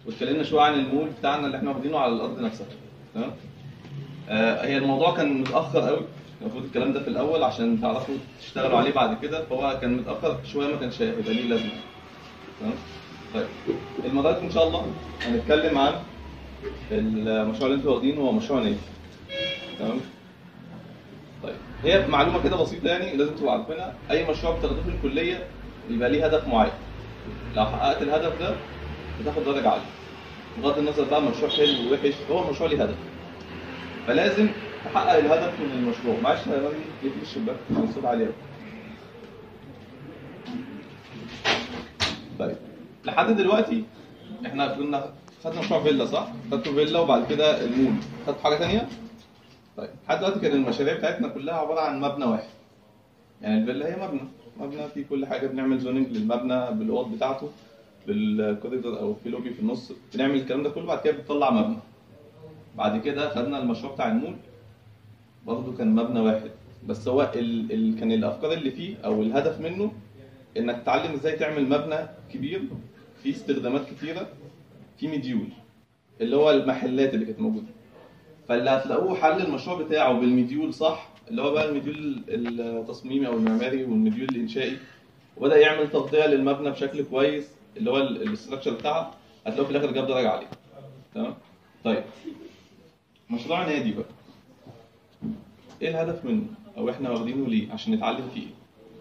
واتكلمنا شويه عن المول بتاعنا اللي احنا واخدينه على الارض نفسها تمام آه هي الموضوع كان متاخر قوي المفروض الكلام ده في الاول عشان تعرفوا تشتغلوا عليه بعد كده فهو كان متاخر شويه ما كانش هيبقى ليه لازمه تمام طيب المره دي ان شاء الله هنتكلم عن المشروع اللي انتوا واخدينه هو مشروع نادي تمام طيب هي معلومه كده بسيطه يعني لازم تبقوا عارفينها اي مشروع بتاخدوه في الكليه يبقى ليه هدف معين لو حققت الهدف ده بتاخد درجه عاليه بغض النظر بقى مشروع حلو ووحش هو المشروع ليه هدف فلازم تحقق الهدف من المشروع معلش يا راجل يقفل الشباك عشان الصوت عالي قوي طيب لحد دلوقتي احنا كنا خدنا مشروع فيلا صح؟ خدتوا فيلا وبعد كده المول خدتوا حاجه ثانيه؟ طيب لحد دلوقتي كان المشاريع بتاعتنا كلها عباره عن مبنى واحد يعني الفيلا هي مبنى مبنى فيه كل حاجه بنعمل زوننج للمبنى بالاوض بتاعته بالكوريدور او في لوبي في النص بنعمل الكلام ده كله بعد كده بنطلع مبنى بعد كده خدنا المشروع بتاع المول برضه كان مبنى واحد بس هو ال... ال... كان الافكار اللي فيه او الهدف منه انك تتعلم ازاي تعمل مبنى كبير فيه استخدامات كتيره فيه مديول اللي هو المحلات اللي كانت موجوده فاللي هتلاقوه حل المشروع بتاعه بالمديول صح اللي هو بقى المديول التصميمي او المعماري والمديول الانشائي وبدا يعمل تغطيه للمبنى بشكل كويس اللي هو الاستراكشر بتاعها هتلاقوه في الاخر جاب درجه عاليه تمام طيب مشروع نادي بقى ايه الهدف منه او احنا واخدينه ليه عشان نتعلم فيه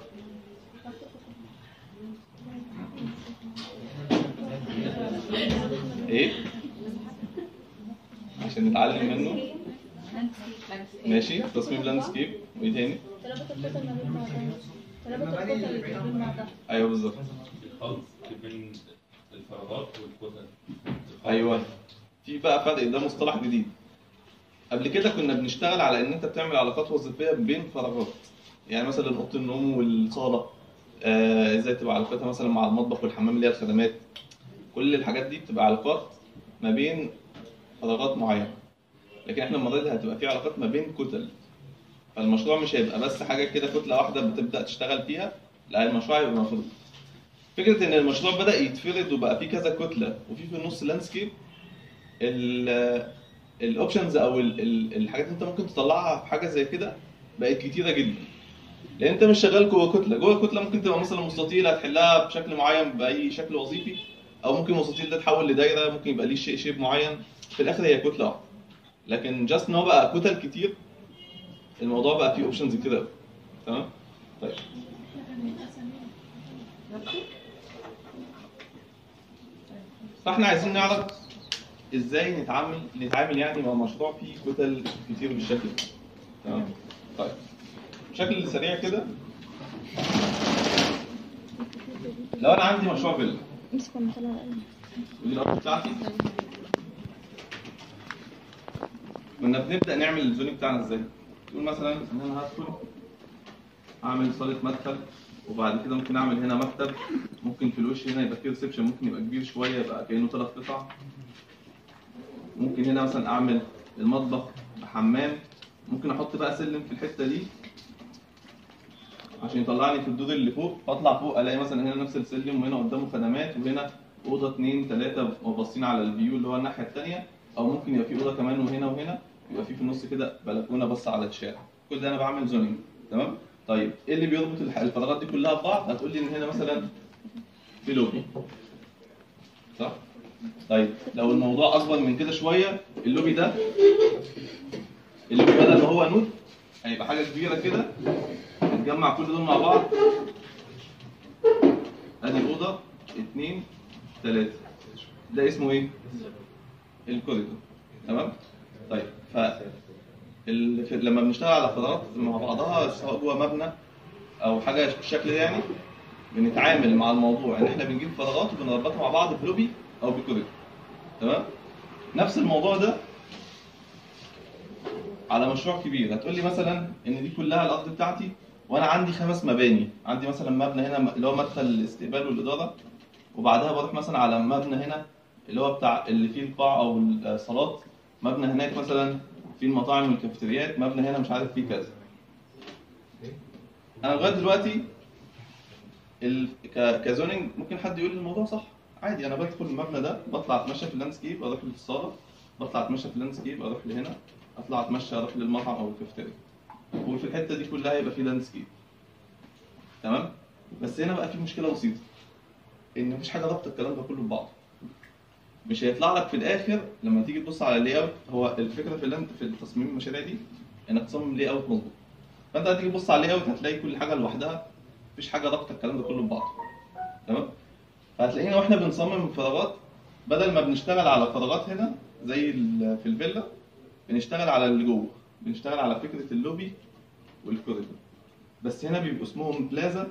ايه عشان نتعلم منه ماشي تصميم لاندسكيب وايه تاني ترابط الكتل ما بين بعضها ترابط الكتل اللي بين بعضها ايوه بالظبط الخلط بين الفراغات والكتل ايوه في بقى فرق ده مصطلح جديد قبل كده كنا بنشتغل على ان انت بتعمل علاقات وظيفيه بين فراغات يعني مثلا اوضه النوم والصاله آه، ازاي تبقى علاقتها مثلا مع المطبخ والحمام اللي هي الخدمات كل الحاجات دي بتبقى علاقات ما بين فراغات معينه لكن احنا المره دي هتبقى في علاقات ما بين كتل فالمشروع مش هيبقى بس حاجه كده كتله واحده بتبدا تشتغل فيها لا المشروع هيبقى مفروض فكره ان المشروع بدا يتفرد وبقى فيه كذا كتله وفي في النص لاندسكيب الاوبشنز او ال- ال- الحاجات اللي انت ممكن تطلعها في حاجه زي كده بقت كتيره جدا لان انت مش شغال جوه كتله جوه الكتله ممكن تبقى مثلا مستطيل هتحلها بشكل معين باي شكل وظيفي او ممكن المستطيل ده تحول لدايره ممكن يبقى ليه شيء شيب معين في الاخر هي كتله واحده لكن جاست ان هو بقى كتل كتير الموضوع بقى فيه اوبشنز كتير قوي تمام طيب فاحنا عايزين نعرف ازاي نتعامل نتعامل يعني مع مشروع فيه كتل كتير بالشكل ده تمام طيب بشكل سريع كده لو انا عندي مشروع فيلا امسك المطلع القلم ودي الارض بتاعتي كنا بنبدا نعمل الزوني بتاعنا ازاي تقول مثلا ان انا هدخل اعمل صاله مدخل وبعد كده ممكن اعمل هنا مكتب ممكن في الوش هنا يبقى فيه ريسبشن ممكن يبقى كبير شويه يبقى كانه ثلاث قطع ممكن هنا مثلا اعمل المطبخ بحمام ممكن احط بقى سلم في الحته دي عشان يطلعني في الدور اللي فوق فاطلع فوق الاقي مثلا هنا نفس السلم وهنا قدامه خدمات وهنا اوضه اثنين ثلاثه وباصين على الفيو اللي هو الناحيه الثانيه او ممكن يبقى في اوضه كمان وهنا وهنا يبقى في في النص كده بلكونه بص على الشارع كل ده انا بعمل زونينج تمام طيب ايه اللي بيربط الح- الفراغات دي كلها ببعض هتقول لي ان هنا مثلا في لوبي صح طيب لو الموضوع اكبر من كده شويه اللوبي ده اللوبي بدل ما هو نود هيبقى حاجه كبيره كده نجمع كل دول مع بعض ادي اوضه اثنين ثلاثه ده اسمه ايه؟ الكوريدور تمام؟ طيب ف ال... في- لما بنشتغل على فراغات مع بعضها سواء جوه مبنى او حاجه بالشكل ده يعني بنتعامل مع الموضوع ان احنا بنجيب فراغات وبنربطها مع بعض بلوبي او بكوريدور تمام؟ نفس الموضوع ده على مشروع كبير هتقول لي مثلا ان دي كلها الارض بتاعتي وانا عندي خمس مباني عندي مثلا مبنى هنا اللي هو مدخل الاستقبال والاداره وبعدها بروح مثلا على مبنى هنا اللي هو بتاع اللي فيه القاع او الصالات مبنى هناك مثلا فيه المطاعم والكافيتريات مبنى هنا مش عارف فيه كذا انا لغايه دلوقتي ال... ك... كزوننج ممكن حد يقول الموضوع صح عادي انا بدخل المبنى ده بطلع اتمشى في اللاندسكيب اروح للصاله بطلع اتمشى في اللاندسكيب اروح لهنا اطلع اتمشى اروح للمطعم او الكافيتيريا وفي الحته دي كلها يبقى في لاندسكيب تمام بس هنا بقى في مشكله بسيطه ان مفيش حاجه رابطه الكلام ده كله ببعض مش هيطلع لك في الاخر لما تيجي تبص على اللاي اوت هو الفكره في اللاند في التصميم المشاريع دي انك تصمم لاي اوت مظبوط فانت هتيجي تبص على اللاي اوت هتلاقي كل حاجه لوحدها مفيش حاجه رابطه الكلام ده كله ببعض تمام فهتلاقينا واحنا بنصمم فراغات بدل ما بنشتغل على فراغات هنا زي ال- في الفيلا بنشتغل على اللي جوه بنشتغل على فكره اللوبي والكوريدور بس هنا بيبقوا اسمهم بلازا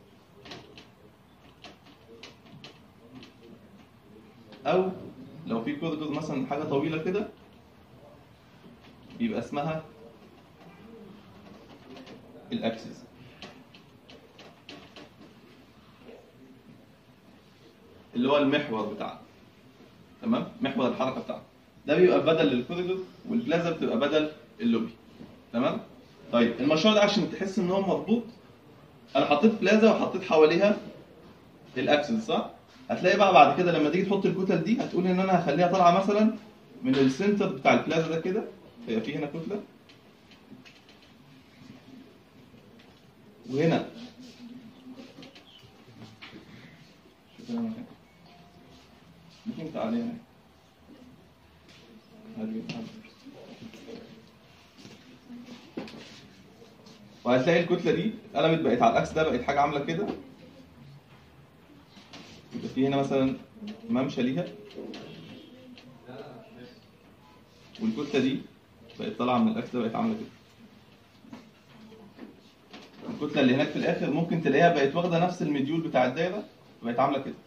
او لو في كوريدور مثلا حاجه طويله كده بيبقى اسمها الاكسس اللي هو المحور بتاعنا تمام محور الحركه بتاعنا ده بيبقى بدل للكوريدور والبلازا بتبقى بدل اللوبي تمام طيب المشروع ده عشان تحس ان هو مربوط انا حطيت بلازا وحطيت حواليها الاكسس صح هتلاقي بقى بعد كده لما تيجي تحط الكتل دي هتقول ان انا هخليها طالعه مثلا من السنتر بتاع البلازا ده كده هي في هنا كتله وهنا شوف هنا مكان ممكن تعالي هنا هذه- هذه. وهتلاقي الكتله دي اتقلبت بقت على الاكس ده بقت حاجه عامله كده يبقى في هنا مثلا ممشى ليها والكتله دي بقت طالعه من الاكس ده بقت عامله كده الكتله اللي هناك في الاخر ممكن تلاقيها بقت واخده نفس المديول بتاع الدايره بقت عامله كده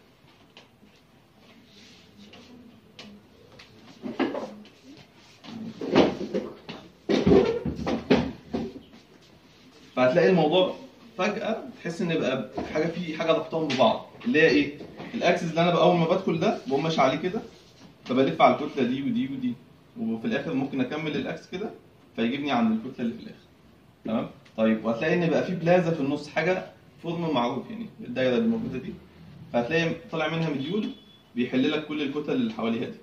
فهتلاقي الموضوع فجأة تحس ان بقى حاجة في حاجة ربطهم ببعض اللي هي ايه؟ الاكسس اللي انا بقى اول ما بدخل ده بقوم ماشي عليه كده فبلف على الكتلة دي ودي ودي وفي الاخر ممكن اكمل الاكس كده فيجيبني عند الكتلة اللي في الاخر تمام؟ طيب وهتلاقي ان بقى في بلازا في النص حاجة فورم معروف يعني الدايرة اللي موجودة دي فهتلاقي طالع منها مديول بيحل لك كل الكتل اللي حواليها دي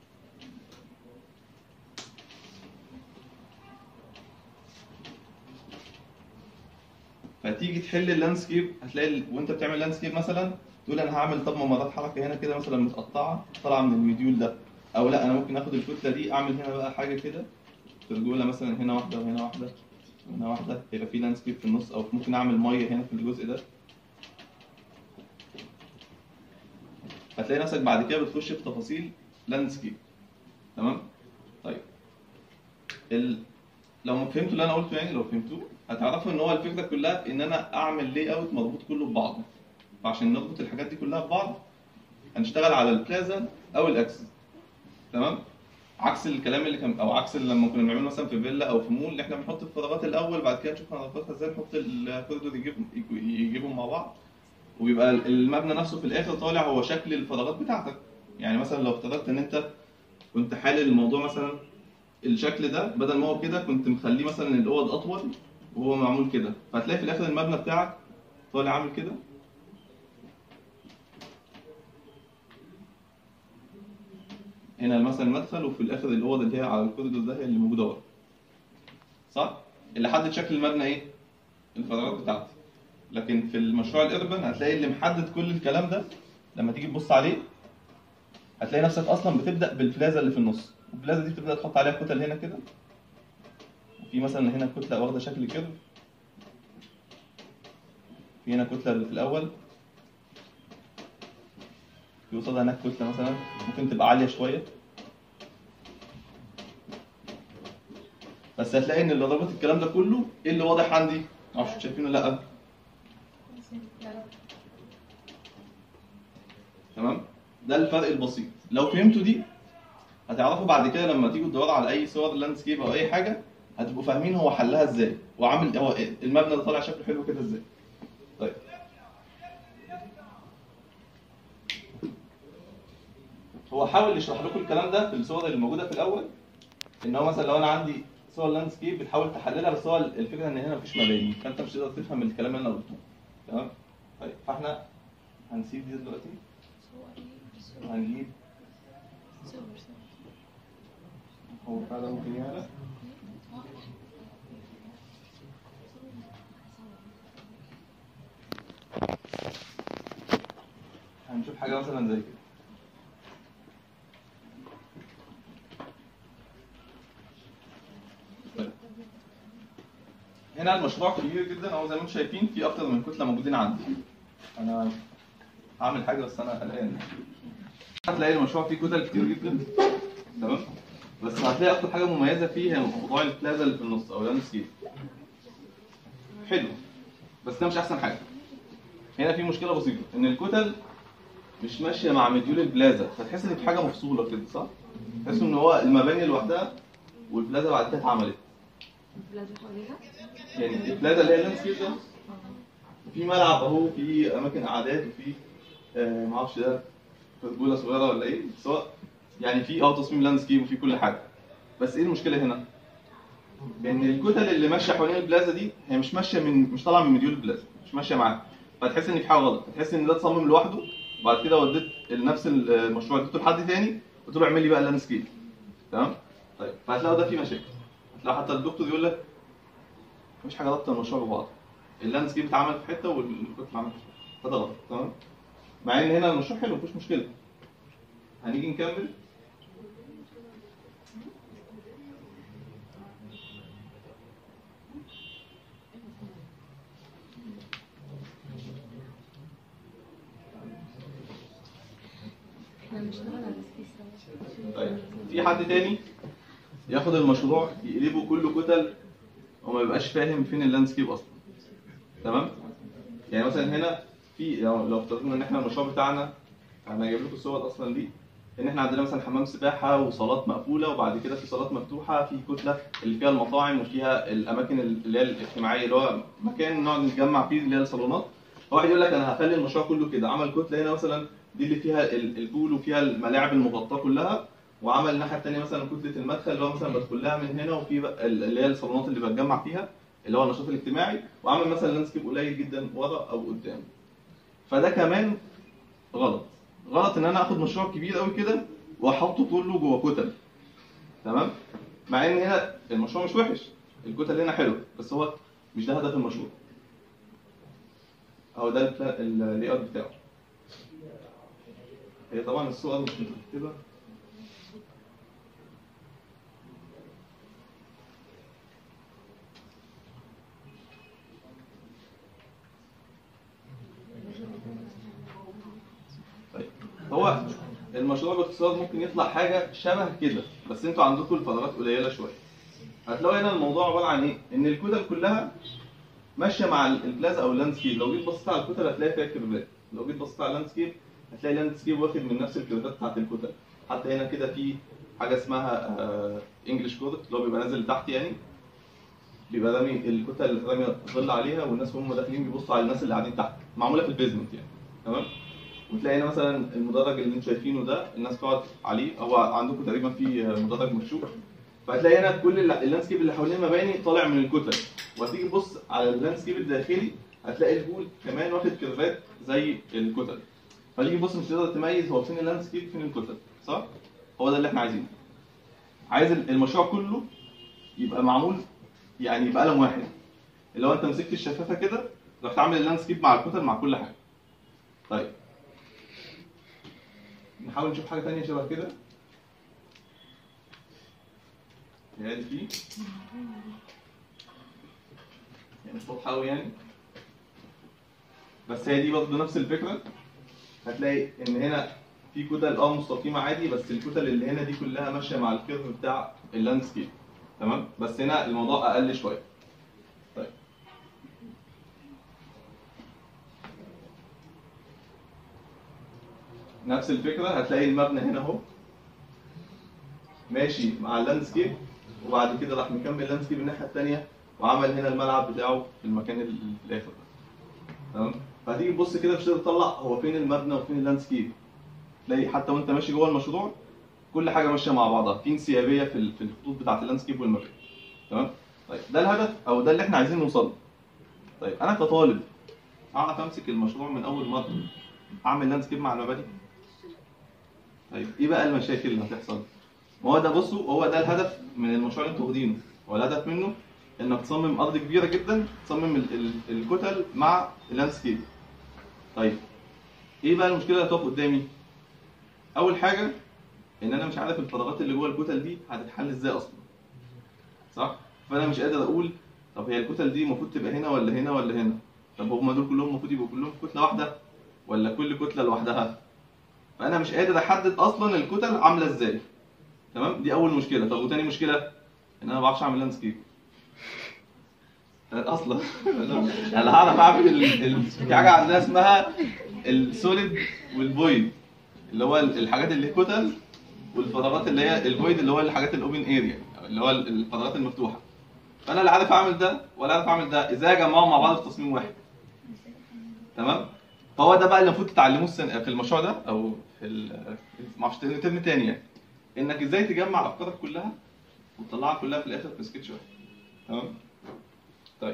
فتيجي تحل اللاندسكيب هتلاقي ال... وانت بتعمل لاندسكيب مثلا تقول انا هعمل طب ممرات حركه هنا كده مثلا متقطعه طالعه من المديول ده او لا انا ممكن اخد الكتله دي اعمل هنا بقى حاجه كده ترجوله مثلا هنا واحده وهنا واحده وهنا واحده يبقى في لاندسكيب في النص او ممكن اعمل ميه هنا في الجزء ده هتلاقي نفسك بعد كده بتخش في تفاصيل لاندسكيب تمام طيب ال... لو ما فهمتوا اللي انا قلته يعني لو فهمتوه هتعرفوا ان هو الفكره كلها ان انا اعمل لاي اوت مربوط كله ببعضه فعشان نربط الحاجات دي كلها ببعض هنشتغل على البلازا او الاكسس تمام عكس الكلام اللي كان او عكس لما كنا بنعمله مثلا في فيلا او في مول اللي احنا بنحط الفراغات الاول بعد كده نشوف هنربطها ازاي نحط الكوريدور يجيبهم يجيبهم مع بعض وبيبقى المبنى نفسه في الاخر طالع هو شكل الفراغات بتاعتك يعني مثلا لو افترضت ان انت كنت حالل الموضوع مثلا الشكل ده بدل ما هو كده كنت مخليه مثلا الاوض اطول وهو معمول كده فهتلاقي في الاخر المبنى بتاعك طالع عامل كده هنا مثلا المدخل وفي الاخر الاوض اللي هي على الكوريدور ده هي اللي موجوده ورا صح اللي حدد شكل المبنى ايه الفراغات بتاعتي لكن في المشروع الاربن هتلاقي اللي محدد كل الكلام ده لما تيجي تبص عليه هتلاقي نفسك اصلا بتبدا بالبلازا اللي في النص البلازا دي بتبدا تحط عليها كتل هنا كده في مثلا هنا كتله واخده شكل كيرف في هنا كتله اللي في الاول في قصادها هناك كتله مثلا ممكن تبقى عاليه شويه بس هتلاقي ان اللي رابط الكلام ده كله ايه اللي واضح عندي معرفش شايفينه ولا لا تمام ده الفرق البسيط لو فهمتوا دي هتعرفوا بعد كده لما تيجوا تدوروا على اي صور لاندسكيب او اي حاجه هتبقوا فاهمين هو حلها ازاي وعامل هو إيه؟ المبنى ده طالع شكله حلو كده ازاي طيب هو حاول يشرح لكم الكلام ده في الصور اللي موجوده في الاول ان هو مثلا لو انا عندي صور لاندسكيب بتحاول تحللها بس هو الفكره ان هنا مفيش مباني فانت مش هتقدر تفهم الكلام اللي انا قلته تمام طيب فاحنا هنسيب دي دلوقتي هو ايه هنجيب صور صور هو فعلا ممكن يعلى هنشوف حاجة مثلا زي كده طيب. هنا المشروع كبير جدا اهو زي ما انتم شايفين في اكتر من كتله موجودين عندي انا هعمل حاجه بس انا قلقان هتلاقي المشروع فيه كتل كتير جدا تمام بس هتلاقي اكتر حاجه مميزه فيه هي موضوع البلازا اللي في النص او اللاندسكيب حلو بس ده مش احسن حاجه هنا في مشكله بسيطه ان الكتل مش ماشيه مع مديول البلازا فتحس ان في حاجه مفصوله كده صح؟ تحس ان هو المباني لوحدها والبلازا بعد كده اتعملت بلازا حواليها يعني البلازا اللي هي اللاندسكيب ده في ملعب اهو في اماكن قعدات وفي آه معرفش ده رجوله صغيره ولا ايه بس هو يعني في اه تصميم لاندسكيب وفي كل حاجه بس ايه المشكله هنا؟ ان الكتل اللي ماشيه حوالين البلازا دي هي مش ماشيه من مش طالعه من مديول البلازا مش ماشيه معاها فتحس ان في حاجه غلط فتحس ان ده اتصمم لوحده وبعد كده وديت نفس المشروع اديته لحد تاني قلت له اعمل لي بقى لاندسكيب تمام؟ طيب فهتلاقوا ده فيه مشاكل هتلاقوا حتى الدكتور يقول لك مفيش حاجه رابطه المشروع ببعض اللاندسكيب اتعمل في حته والكتل اتعمل في حته فده غلط تمام؟ مع ان هنا المشروع حلو مفيش مشكله هنيجي نكمل احنا بنشتغل على سبيس سوا طيب في حد تاني ياخد المشروع يقلبه كله كتل وما يبقاش فاهم فين اللاندسكيب اصلا تمام يعني مثلا هنا في لو لو افترضنا ان احنا المشروع بتاعنا انا جايب لكم الصور اصلا دي ان احنا عندنا مثلا حمام سباحه وصالات مقفوله وبعد كده في صالات مفتوحه في كتله اللي فيها المطاعم وفيها الاماكن اللي هي الاجتماعيه اللي هو مكان نقعد نتجمع فيه اللي هي الصالونات واحد يقول لك انا هخلي المشروع كله كده عمل كتله هنا مثلا دي اللي فيها ال- البول وفيها الملاعب المغطاه كلها وعمل الناحيه الثانيه مثلا كتله المدخل اللي هو مثلا بدخل لها من هنا وفي بقى ال- اللي هي الصالونات اللي بتجمع فيها اللي هو النشاط الاجتماعي وعمل مثلا لاندسكيب قليل جدا ورا او قدام فده كمان غلط غلط ان انا اخد مشروع كبير قوي كده واحطه كله جوه كتل تمام مع ان هنا المشروع مش وحش الكتل هنا حلوه بس هو مش ده هدف المشروع او ده اللي اوت بتاعه هي طبعا الصور مش مترتبه طيب هو المشروع باختصار ممكن يطلع حاجه شبه كده بس انتوا عندكم الفراغات قليله شويه هتلاقوا هنا الموضوع عباره عن ايه ان الكتل كلها ماشيه مع ال- البلازا او اللاندسكيب لو جيت بصيت على الكتل هتلاقي فيها كيرفات لو جيت بصيت على اللاندسكيب هتلاقي اللاندسكيب واخد من نفس الكيرفات بتاعت الكتل حتى هنا كده في حاجه اسمها انجلش كورت اللي هو بيبقى نازل لتحت يعني بيبقى رامي الكتل رامي ظل عليها والناس وهم داخلين بيبصوا على الناس اللي قاعدين تحت معموله في البيزمنت يعني تمام وتلاقي هنا مثلا المدرج اللي انتم شايفينه ده الناس بتقعد عليه هو عندكم تقريبا في مدرج مفتوح فهتلاقي هنا كل الل- اللاندسكيب اللي حوالين المباني طالع من الكتل وهتيجي تبص على اللاندسكيب الداخلي هتلاقي البول كمان واخد كيرفات زي الكتل فتيجي تبص مش تقدر تميز هو فين اللاندسكيب فين الكتل صح؟ هو ده اللي احنا عايزينه عايز ال- المشروع كله يبقى معمول يعني بقلم واحد اللي هو انت مسكت الشفافه كده رحت عامل اللاندسكيب مع الكتل مع كل حاجه طيب نحاول نشوف حاجه ثانيه شبه كده يعني في يعني مش واضحه قوي يعني بس هي دي برضه نفس الفكره هتلاقي ان هنا في كتل اه مستقيمه عادي بس الكتل اللي هنا دي كلها ماشيه مع الكيرف بتاع اللاندسكيب تمام بس هنا الموضوع اقل شويه طيب نفس الفكره هتلاقي المبنى هنا اهو ماشي مع اللاندسكيب وبعد كده راح مكمل اللاندسكيب الناحيه الثانيه وعمل هنا الملعب بتاعه في المكان اللي في الاخر ده تمام فهتيجي تبص كده مش تقدر تطلع هو فين المبنى وفين اللاندسكيب تلاقي حتى وانت ماشي جوه المشروع كل حاجه ماشيه مع بعضها في انسيابيه في ال- في الخطوط بتاعه اللاندسكيب والمباني تمام طيب ده الهدف او ده اللي احنا عايزين نوصل له طيب انا كطالب اعرف امسك المشروع من اول مره اعمل لاندسكيب مع المباني طيب ايه بقى المشاكل اللي هتحصل؟ ما هو ده بصوا هو ده الهدف من المشروع اللي انتوا واخدينه هو الهدف منه انك تصمم ارض كبيره جدا تصمم ال- ال- الكتل مع اللاندسكيب طيب ايه بقى المشكله اللي هتقف قدامي؟ اول حاجه ان انا مش عارف الفراغات اللي جوه الكتل دي هتتحل ازاي اصلا صح؟ فانا مش قادر اقول طب هي الكتل دي المفروض تبقى هنا ولا هنا ولا هنا؟ طب هم دول كلهم المفروض يبقوا كلهم في كتله واحده ولا كل كتله لوحدها؟ فانا مش قادر احدد اصلا الكتل عامله ازاي تمام دي اول مشكله طب وتاني مشكله ان انا ما بعرفش اعمل لاندسكيب اصلا انا هعرف اعمل ال... ال... في حاجه عندنا اسمها السوليد والفويد اللي هو الحاجات اللي هي كتل والفراغات اللي هي الفويد اللي هو الحاجات الاوبن اريا اللي هو الفراغات المفتوحه فانا لا عارف اعمل ده ولا عارف اعمل ده ازاي اجمعهم مع بعض في تصميم واحد تمام فهو ده بقى اللي المفروض تتعلموه السنة في المشروع ده او في ال- ما اعرفش ترم تاني يعني انك ازاي تجمع افكارك كلها وتطلعها كلها في الاخر في سكتش واحد تمام طيب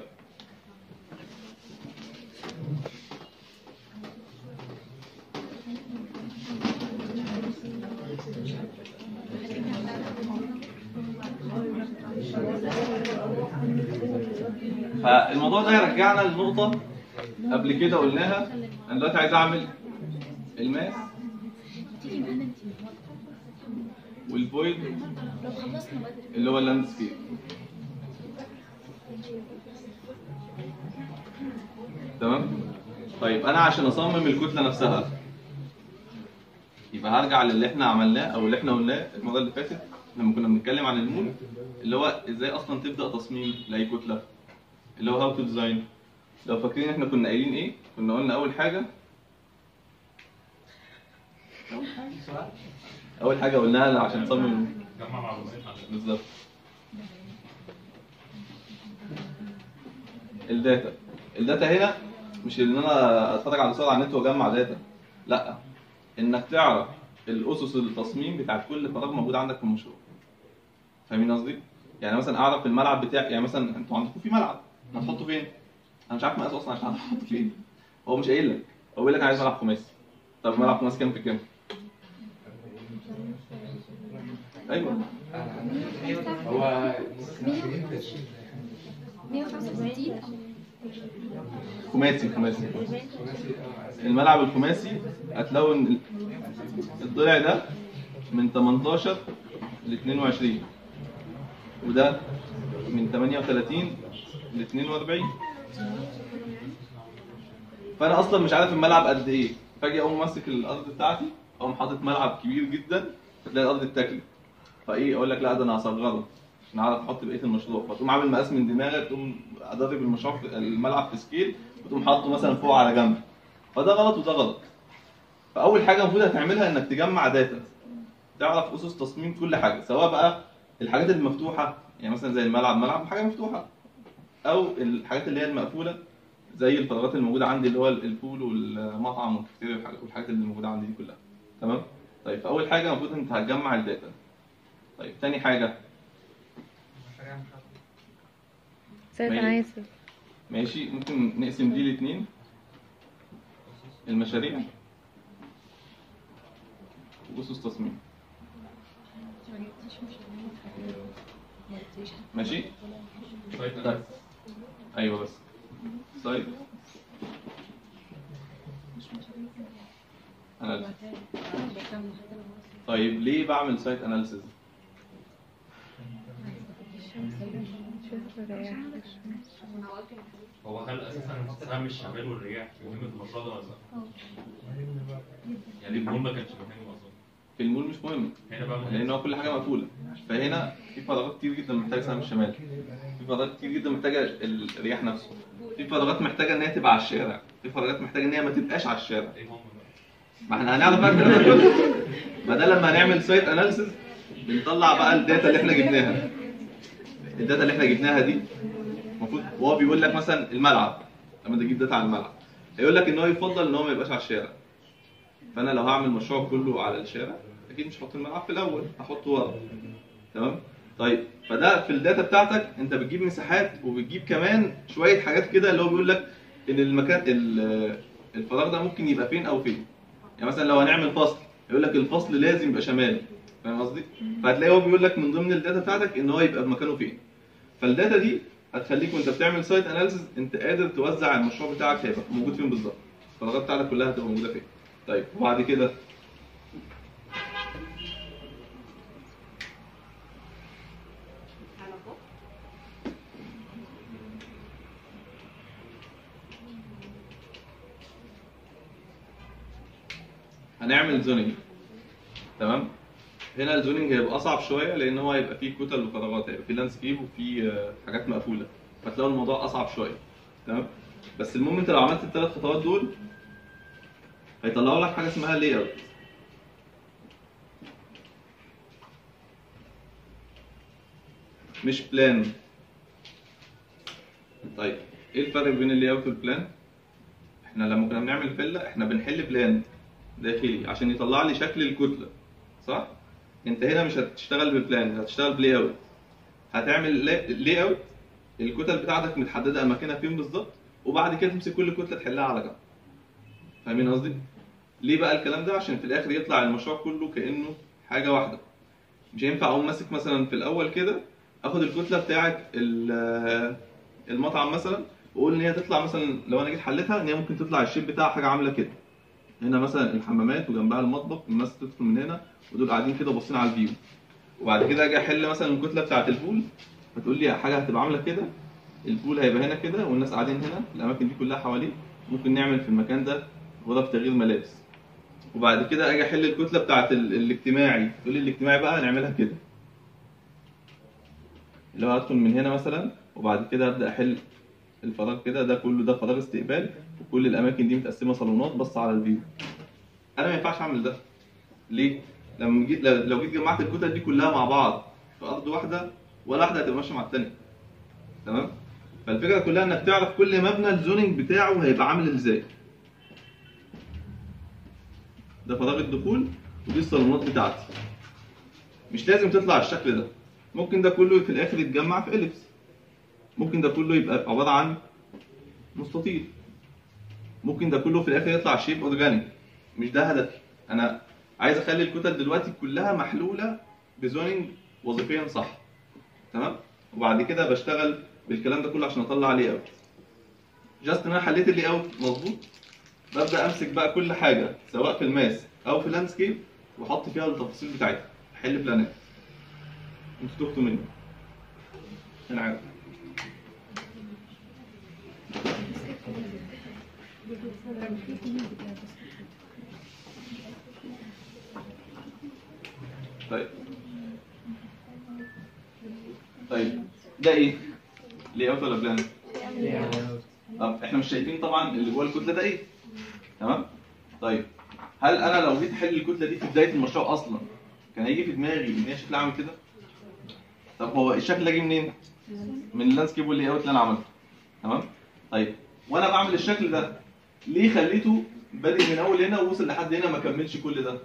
فالموضوع ده يرجعنا لنقطة قبل كده قلناها انا دلوقتي عايز اعمل الماس تيجي معانا انت والفويد لو خلصنا بدري اللي هو اللاندسكيب تمام طيب انا عشان اصمم الكتله نفسها يبقى هرجع للي احنا عملناه او اللي احنا قلناه المره اللي فاتت لما كنا بنتكلم عن المول اللي هو ازاي اصلا تبدا تصميم لاي كتله اللي هو هاو تو ديزاين لو فاكرين احنا كنا قايلين ايه كنا قلنا اول حاجه اول حاجه قلناها عشان نصمم جمع معلومات عن بالظبط الداتا الداتا هنا مش ان انا اتفرج على صور على النت واجمع داتا لا انك تعرف الاسس التصميم بتاعت كل فراغ موجود عندك في المشروع فاهمين قصدي يعني مثلا اعرف الملعب بتاعي يعني مثلا انتوا عندكم في ملعب هتحطه فين انا مش عارف مقاسه اصلا عشان اعرف احطه فين هو مش قايل لك هو بيقول لك انا عايز ملعب خماسي طب ملعب خماسي كام في كام ايوه هو 165 خماسي خماسي الملعب الخماسي هتلاقوا ان الضلع ده من 18 ل 22 وده من 38 ل 42 فانا اصلا مش عارف الملعب قد ايه فاجي اقوم ماسك الارض بتاعتي اقوم حاطط ملعب كبير جدا فتلاقي الارض اتاكلت فايه اقول لك لا ده انا هصغره عشان اعرف احط بقيه المشروع فتقوم عامل مقاس من دماغك تقوم ادرب المشروع في الملعب في سكيل وتقوم حاطه مثلا فوق على جنب فده غلط وده غلط فاول حاجه المفروض هتعملها انك تجمع داتا تعرف اسس تصميم كل حاجه سواء بقى الحاجات المفتوحه يعني مثلا زي الملعب ملعب حاجه مفتوحه او الحاجات اللي هي المقفوله زي الفراغات الموجوده عندي اللي هو البول والمطعم والكافيتيريا والحاجات- والحاجات اللي موجوده عندي دي كلها تمام طيب فاول حاجه المفروض انت هتجمع الداتا طيب تاني حاجه سيد ماشي. انا عايز ماشي ممكن نقسم دي لاثنين المشاريع واسس تصميم ماشي شوية طيب ايوه بس طيب أناليسيس. طيب ليه بعمل سايت اناليسيز هو هل اساسا سهم الشمال والرياح مهم في المشروع ده ولا لا؟ يعني المول ما كانش مهم اصلا في المول مش مهم هنا بقى لان مهم هو كل حاجه مقفوله فهنا في فراغات كتير جدا محتاجه سهم الشمال في فراغات كتير جدا محتاجه الرياح نفسه في فراغات محتاجه ان هي تبقى على الشارع في فراغات محتاجه ان هي ما تبقاش على الشارع ايه هم بقى؟ ما احنا هنعرف بقى الكلام ده كله ما ده لما هنعمل سايت اناليسيز بنطلع بقى الداتا اللي احنا جبناها الداتا اللي احنا جبناها دي المفروض وهو بيقول لك مثلا الملعب لما تجيب داتا على الملعب هيقول لك ان هو يفضل ان هو ما يبقاش على الشارع فانا لو هعمل مشروع كله على الشارع اكيد مش هحط الملعب في الاول هحطه ورا تمام طيب فده في الداتا بتاعتك انت بتجيب مساحات وبتجيب كمان شويه حاجات كده اللي هو بيقول لك ان المكان ال- الفراغ ده ممكن يبقى فين او فين يعني مثلا لو هنعمل فصل يقول لك الفصل لازم يبقى شمال فاهم قصدي؟ فهتلاقي هو بيقول لك من ضمن الداتا بتاعتك ان هو يبقى في مكانه فين فالداتا دي هتخليك وانت بتعمل سايت اناليسيس انت قادر توزع المشروع بتاعك هيبقى موجود فين بالظبط الفراغات بتاعتك كلها هتبقى موجوده فين طيب وبعد كده هنعمل زوننج تمام هنا الزوننج هيبقى اصعب شويه لان هو هيبقى فيه كتل وفراغات هيبقى فيه لاندسكيب وفيه آه، حاجات مقفوله فتلاقوا الموضوع اصعب شويه تمام بس المهم انت لو عملت الثلاث خطوات دول هيطلعوا لك حاجه اسمها لاي اوت مش بلان طيب ايه الفرق بين اللاي اوت والبلان احنا لما كنا بنعمل فيلا احنا بنحل بلان داخلي عشان يطلع لي شكل الكتله صح انت هنا مش هتشتغل ببلان هتشتغل بلاي اوت هتعمل لاي اوت الكتل بتاعتك متحدده اماكنها فين بالظبط وبعد كده تمسك كل كتله تحلها على جنب فاهمين قصدي ليه بقى الكلام ده عشان في الاخر يطلع المشروع كله كانه حاجه واحده مش هينفع اقوم ماسك مثلا في الاول كده اخد الكتله بتاعه ال- المطعم مثلا واقول ان هي تطلع مثلا لو انا جيت حلتها ان هي ممكن تطلع الشيب بتاعها حاجه عامله كده هنا مثلا الحمامات وجنبها المطبخ الناس تدخل من هنا ودول قاعدين كده باصين على الفيو وبعد كده اجي احل مثلا الكتله بتاعه البول فتقول لي حاجه هتبقى عامله كده البول هيبقى هنا كده والناس قاعدين هنا الاماكن دي كلها حواليه ممكن نعمل في المكان ده غرف تغيير ملابس وبعد كده اجي احل الكتله بتاعه ال- الاجتماعي تقول لي الاجتماعي بقى هنعملها كده اللي هو هدخل من هنا مثلا وبعد كده ابدا احل الفراغ كده ده كله ده فراغ استقبال وكل الاماكن دي متقسمه صالونات بص على الفيو انا ما ينفعش اعمل ده ليه لما جيت لو جيت جمعت الكتل دي كلها مع بعض في ارض واحده ولا واحده هتبقى ماشيه مع الثانيه تمام فالفكره كلها انك تعرف كل مبنى الزوننج بتاعه هيبقى عامل ازاي ده فراغ الدخول ودي الصالونات بتاعتي مش لازم تطلع الشكل ده ممكن ده كله في الاخر يتجمع في اليبس ممكن ده كله يبقى عباره عن مستطيل ممكن ده كله في الاخر يطلع شيب اورجانيك مش ده هدفي انا عايز اخلي الكتل دلوقتي كلها محلوله بزوننج وظيفيا صح تمام وبعد كده بشتغل بالكلام ده كله عشان اطلع لي اوت جاست ان انا حليت اللي اوت مظبوط ببدا امسك بقى كل حاجه سواء في الماس او في اللاندسكيب واحط فيها التفاصيل بتاعتها احل بلانات انتوا تهتوا مني انا عارف طيب طيب ده ايه؟ ليه اوت ولا بلان؟ طب احنا مش شايفين طبعا اللي جوه الكتله ده ايه؟ تمام؟ طيب هل انا لو جيت احل الكتله دي في بدايه المشروع اصلا كان هيجي في دماغي ان هي شكلها عامل كده؟ طب هو الشكل ده جه منين؟ من اللاندسكيب واللي اوت اللي انا عملته تمام؟ طيب وانا بعمل الشكل ده ليه خليته بادئ من اول هنا ووصل لحد هنا ما كملش كل ده؟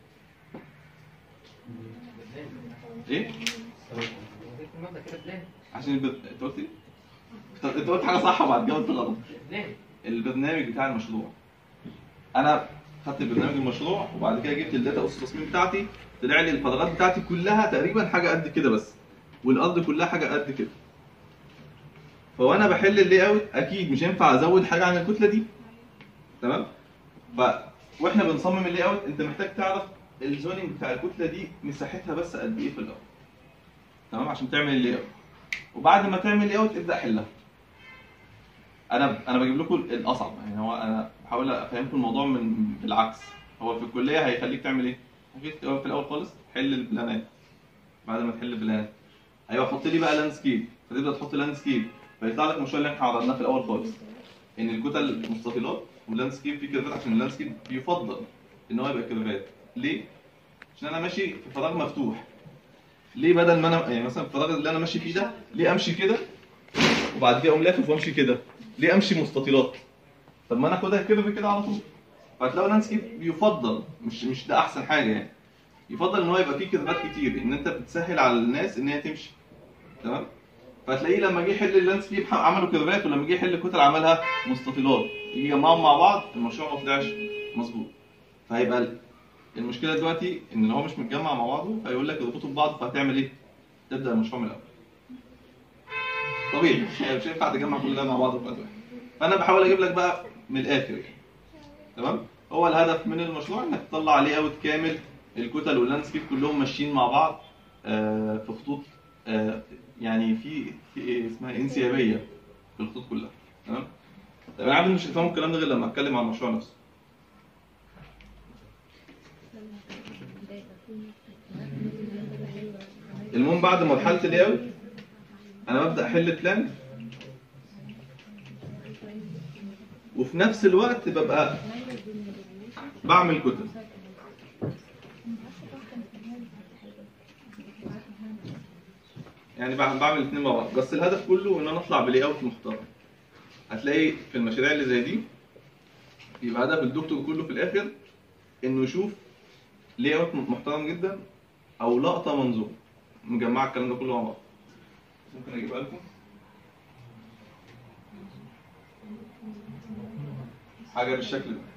ايه؟ المبنى كده بلان عشان الب... انت قلت ايه؟ طب انت قلت حاجه صح وبعد كده قلت غلط بلان البرنامج بتاع المشروع انا خدت البرنامج المشروع وبعد كده جبت الداتا اس التصميم بتاعتي طلع لي الفراغات بتاعتي كلها تقريبا حاجه قد كده بس والارض كلها حاجه قد كده فوانا بحل اللي اوت اكيد مش هينفع ازود حاجه عن الكتله دي تمام ف واحنا بنصمم اللي اوت انت محتاج تعرف الزوننج بتاع الكتله دي مساحتها بس قد ايه في الاول تمام عشان تعمل اللي اوت وبعد ما تعمل اللي اوت ابدا حلها انا انا بجيب لكم الاصعب يعني هو انا بحاول افهمكم الموضوع من بالعكس هو في الكليه هيخليك تعمل ايه؟ هيخليك في الاول خالص حل البلانات بعد ما تحل البلانات ايوه حط لي بقى لاندسكيب فتبدا تحط لاندسكيب فيطلع لك المشروع اللي احنا عرضناه في الاول خالص ان الكتل مستطيلات واللاندسكيب فيه كيرفات عشان اللاندسكيب يفضل ان هو يبقى كيرفات ليه؟ عشان انا ماشي في فراغ مفتوح ليه بدل ما انا يعني مثلا الفراغ اللي انا ماشي فيه ده ليه امشي كده وبعد كده اقوم لافف وامشي كده ليه امشي مستطيلات طب ما انا اخدها كيرف كده على طول فهتلاقوا لاندسكيب يفضل مش مش ده احسن حاجه يعني يفضل ان هو يبقى فيه كيرفات كتير ان انت بتسهل على الناس ان هي تمشي تمام فهتلاقيه لما جه يحل اللاندسكيب عملوا كيرفات ولما جه يحل الكتل عملها مستطيلات يجي يجمعهم مع بعض المشروع ما طلعش مظبوط فهيبقى ال- المشكله دلوقتي ان هو مش متجمع مع بعضه هيقول لك اربطوا ببعض فهتعمل ايه؟ تبدا المشروع من الاول طبيعي يعني مش هينفع تجمع كل ده مع بعض في وقت واحد فانا بحاول اجيب لك بقى من الاخر يعني تمام هو الهدف من المشروع انك تطلع لي اوت كامل الكتل واللاندسكيب كلهم ماشيين مع بعض آه، في خطوط آه، يعني في في إيه اسمها انسيابيه في الخطوط كلها تمام طب انا عارف إن مش هتفهموا الكلام ده غير لما اتكلم عن المشروع نفسه المهم بعد مرحله الاي اوت انا ببدا احل بلان وفي نفس الوقت ببقى بعمل كتب يعني بعمل بعمل الاثنين مع بعض بس الهدف كله ان انا اطلع بلاي اوت محترم هتلاقي في المشاريع اللي زي دي يبقى هدف الدكتور كله في الاخر انه يشوف لاي اوت محترم جدا او لقطه منظور مجمعه الكلام ده كله مع بعض ممكن اجيبها لكم حاجه بالشكل ده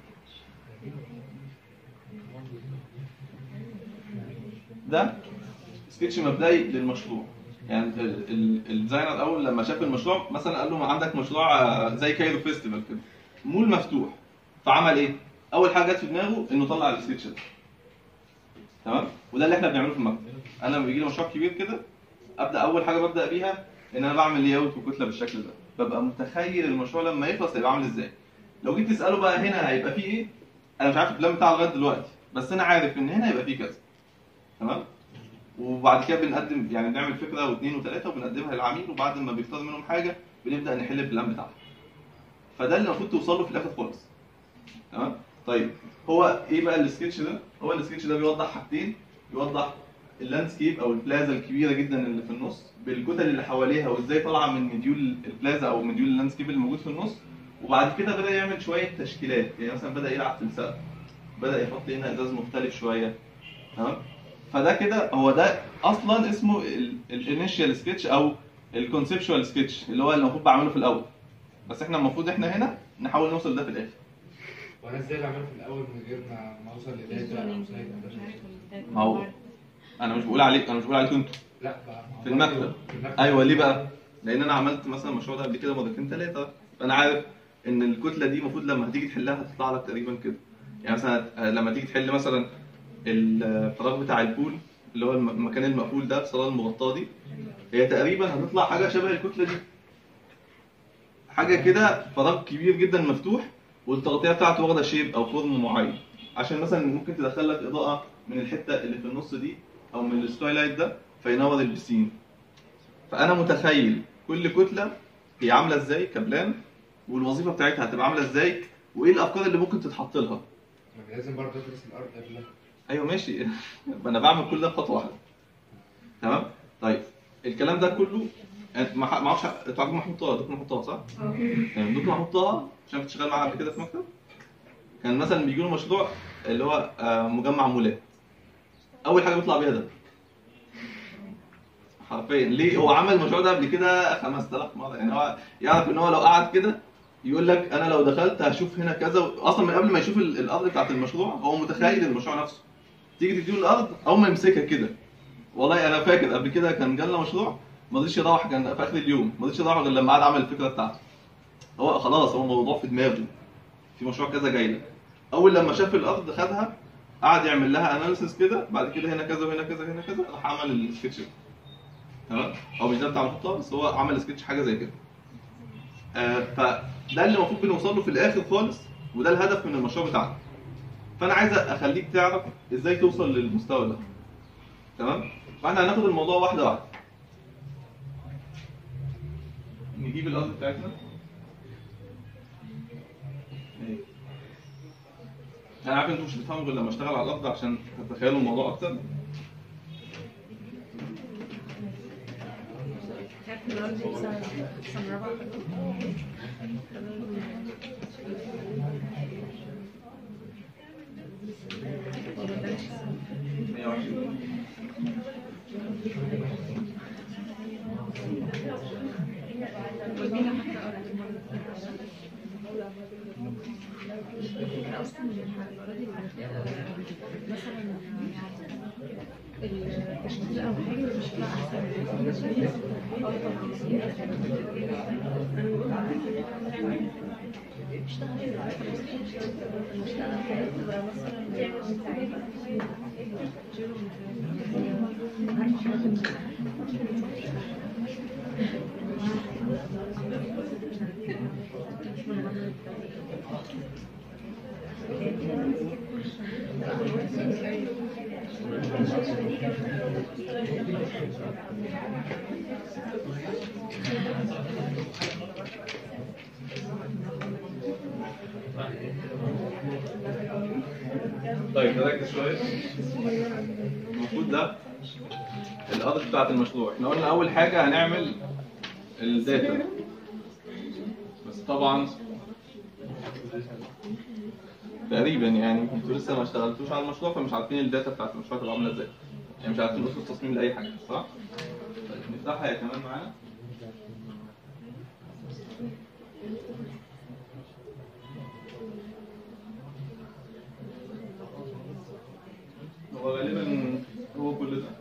ده سكتش مبدئي للمشروع يعني ال- ال- الديزاينر اول لما شاف المشروع مثلا قال له ما عندك مشروع آه، زي كايرو فيستيفال كده مول مفتوح فعمل ايه؟ اول حاجه جت في دماغه انه طلع السكتش ده تمام وده اللي احنا بنعمله في المكتب انا لما بيجي لي مشروع كبير كده ابدا اول حاجه ببدا بيها ان انا بعمل لي اوت وكتله بالشكل ده ببقى متخيل المشروع لما يخلص هيبقى عامل ازاي لو جيت تساله بقى هنا هيبقى فيه ايه انا مش عارف البلان بتاعه لغايه دلوقتي بس انا عارف ان هنا هيبقى فيه كذا تمام وبعد كده بنقدم يعني بنعمل فكره واثنين وثلاثه وبنقدمها للعميل وبعد ما بيختار منهم حاجه بنبدا نحل البلان بتاعها فده اللي المفروض توصل له في الاخر خالص تمام طيب هو ايه بقى السكتش ده هو السكتش ده بيوضح حاجتين بيوضح اللاندسكيب او البلازا الكبيره جدا اللي في النص بالكتل اللي حواليها وازاي طالعه من مديول البلازا او مديول اللاندسكيب اللي موجود في النص وبعد كده بدا يعمل شويه تشكيلات يعني مثلا بدا يلعب في السقف بدا يحط هنا ازاز مختلف شويه تمام فده كده هو ده اصلا اسمه الانيشال سكتش او الكونسبشوال سكتش اللي هو اللي المفروض بعمله في الاول بس احنا المفروض احنا هنا نحاول نوصل ده في الاخر وانا ازاي اللي عمله في الاول من غير ما ما اوصل لداتا او سلايد ما هو انا مش بقول عليك انا مش بقول عليكم انتوا لا بقى في المكتب. في المكتب ايوه ليه بقى؟ لان انا عملت مثلا المشروع ده قبل كده مرتين ثلاثه فانا عارف ان الكتله دي المفروض لما هتيجي تحلها هتطلع لك تقريبا كده يعني مثلا آه، لما تيجي تحل مثلا الفراغ بتاع البول اللي هو الم- المكان المقفول ده الصاله المغطاه دي هي تقريبا هتطلع حاجه شبه الكتله دي حاجه كده فراغ كبير جدا مفتوح والتغطيه بتاعته واخده شيب او فورم معين عشان مثلا ممكن تدخل لك اضاءه من الحته اللي في النص دي او من السكاي ده فينور البسين فانا متخيل كل كتله هي عامله ازاي كبلان والوظيفه بتاعتها هتبقى عامله ازاي وايه الافكار اللي ممكن تتحط لها ما لازم برضه ادرس الارض قبلها ايوه ماشي انا بعمل كل ده في خطوه واحده تمام طيب الكلام ده كله أنت ما ما اعرفش انتوا عارفين محمود طه دكتور محمود طه صح؟ تمام دكتور محمود طه عشان كنت شغال معاه قبل كده في مكتب كان مثلا بيجي له مشروع اللي هو آه، مجمع مولات اول حاجه بيطلع بيها ده حرفيا ليه هو عمل المشروع ده قبل كده 5000 مره يعني هو يعرف ان هو لو قعد كده يقول لك انا لو دخلت هشوف هنا كذا اصلا من قبل ما يشوف ال- الارض بتاعت المشروع هو متخيل المشروع نفسه تيجي تديله الارض اول ما يمسكها كده والله انا فاكر قبل كده كان جالنا مشروع ما رضيش يروح كان في اخر اليوم ما رضيش يروح غير لما قعد عمل الفكره بتاعته هو خلاص هو الموضوع في دماغه في مشروع كذا جاي لك اول لما شاف الارض خدها قعد يعمل لها اناليسيس كده بعد كده هنا كذا وهنا كذا وهنا كذا راح عمل السكتش ده تمام هو مش ده بتاع المحطه بس هو عمل سكتش حاجه زي كده آه فده اللي المفروض بنوصل له في الاخر خالص وده الهدف من المشروع بتاعنا فانا عايز اخليك تعرف ازاي توصل للمستوى ده تمام فاحنا هناخد الموضوع واحده واحده نجيب الارض بتاعتنا اهي. انا عارف انتوا مش هتفهموا غير لما اشتغل على الارض عشان تتخيلوا الموضوع اكتر مية وعشرين. مثلا المشكلة أو حاجة المشكلة طيب نركز شويه المفروض ده الارض بتاعت المشروع احنا قلنا اول حاجه هنعمل الداتا بس طبعا تقريبا يعني انتوا لسه ما اشتغلتوش على المشروع فمش عارفين الداتا بتاعت المشروع تبقى عامله ازاي يعني مش عارفين اسس تصميم لاي حاجه صح؟ طيب نفتحها هي كمان معانا هو غالبا هو كل ده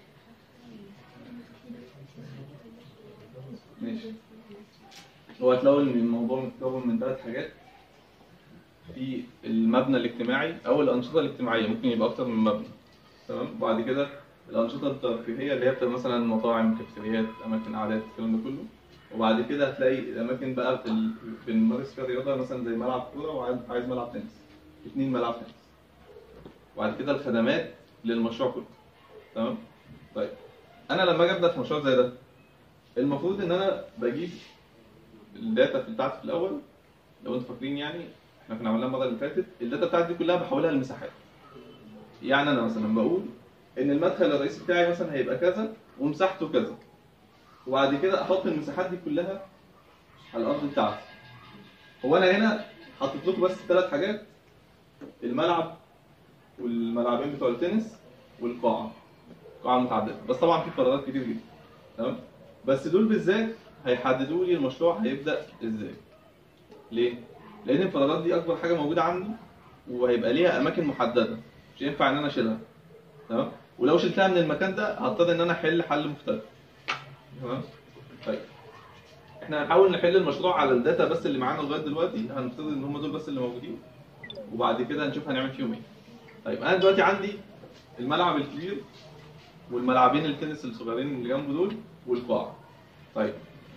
ماشي هو هتلاقوا ان الموضوع متكون من ثلاث حاجات في المبنى الاجتماعي او الانشطه الاجتماعيه ممكن يبقى اكتر من مبنى تمام وبعد كده الانشطه الترفيهيه اللي هي بتبقى مثلا مطاعم كافيتريات اماكن قعدات الكلام ده كله وبعد كده هتلاقي الاماكن بقى في ال... بنمارس فيها رياضه مثلا زي ملعب كوره وعايز عايز ملعب تنس اثنين ملعب تنس وبعد كده الخدمات للمشروع كله تمام طيب انا لما اجي ابدا في مشروع زي ده المفروض ان انا بجيب الداتا بتاعتي في الاول لو انتوا فاكرين يعني احنا كنا عملناها المره اللي فاتت الداتا بتاعتي دي كلها بحولها لمساحات يعني انا مثلا بقول ان المدخل الرئيسي بتاعي مثلا هيبقى كذا ومساحته كذا وبعد كده احط المساحات دي كلها على الارض بتاعتي هو انا هنا حطيت لكم بس ثلاث حاجات الملعب والملعبين بتوع التنس والقاعه قاعه متعدده بس طبعا في قرارات كتير جدا تمام بس دول بالذات هيحددوا لي المشروع هيبدا ازاي ليه لان القرارات دي اكبر حاجه موجوده عندي وهيبقى ليها اماكن محدده مش ينفع ان انا اشيلها تمام ولو شلتها من المكان ده هضطر ان انا احل حل مختلف تمام طيب احنا هنحاول نحل المشروع على الداتا بس اللي معانا لغايه دلوقتي هنفترض ان هم دول بس اللي موجودين وبعد كده هنشوف هنعمل فيهم ايه طيب انا دلوقتي عندي الملعب الكبير والملعبين التنس الصغيرين اللي جنبه دول والقاعه طيب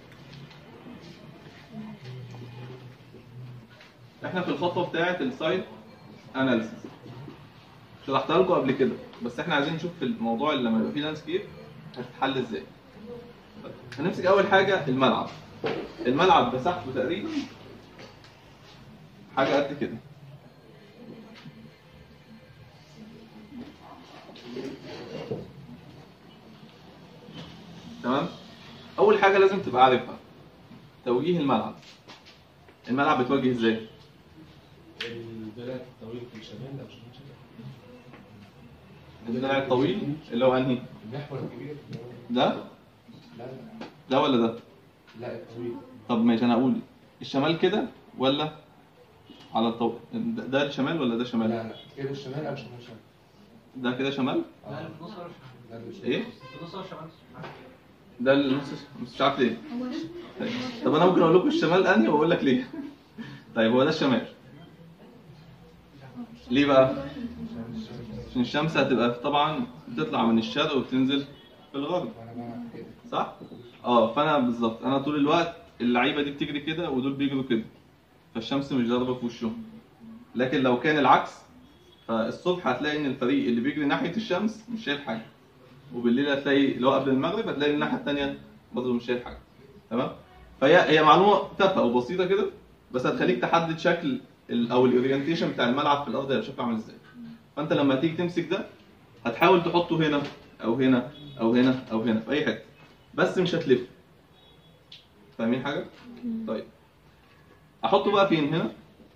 احنا في الخطوه بتاعه السايت اناليسيس شرحتها لكم قبل كده بس احنا عايزين نشوف في الموضوع اللي لما يبقى فيه لاندسكيب هتتحل ازاي طيب. هنمسك اول حاجه الملعب الملعب مساحته تقريبا حاجه قد كده تمام اول حاجه لازم تبقى عارفها توجيه الملعب الملعب بتوجه ازاي البلد الطويل في الشمال او شمال شمال الدراع الطويل اللي هو انهي المحور الكبير اللي هو- ده لا لا ده ولا ده لا الطويل طب ماشي انا اقول الشمال كده ولا على الطويل ده ده الشمال ولا ده لا شمال لا كده الشمال او شمال شمال ده كده شمال اه ده اللي ايه ده النص مش عارف ليه طيب. طب انا ممكن اقول لكم الشمال انهي واقول لك ليه طيب هو ده الشمال ليه بقى عشان الشمس هتبقى طبعا بتطلع من الشرق وبتنزل في الغرب وانا بلعب كده صح؟ اه فانا بالظبط انا طول الوقت اللعيبه دي بتجري كده ودول بيجروا كده فالشمس مش ضاربه في وشهم لكن لو كان العكس فالصبح هتلاقي ان الفريق اللي بيجري ناحيه الشمس مش شايف حاجه وبالليل هتلاقي اللي هو قبل المغرب هتلاقي الناحيه الثانيه برضه مش شايف حاجه تمام فهي هي معلومه تافهه وبسيطه كده بس هتخليك تحدد شكل ال- او الاورينتيشن بتاع الملعب في الارض هيبقى شكله عامل ازاي فانت لما تيجي تمسك ده هتحاول تحطه هنا او هنا او هنا او هنا في اي حته بس مش هتلف فاهمين حاجه طيب احطه بقى فين هنا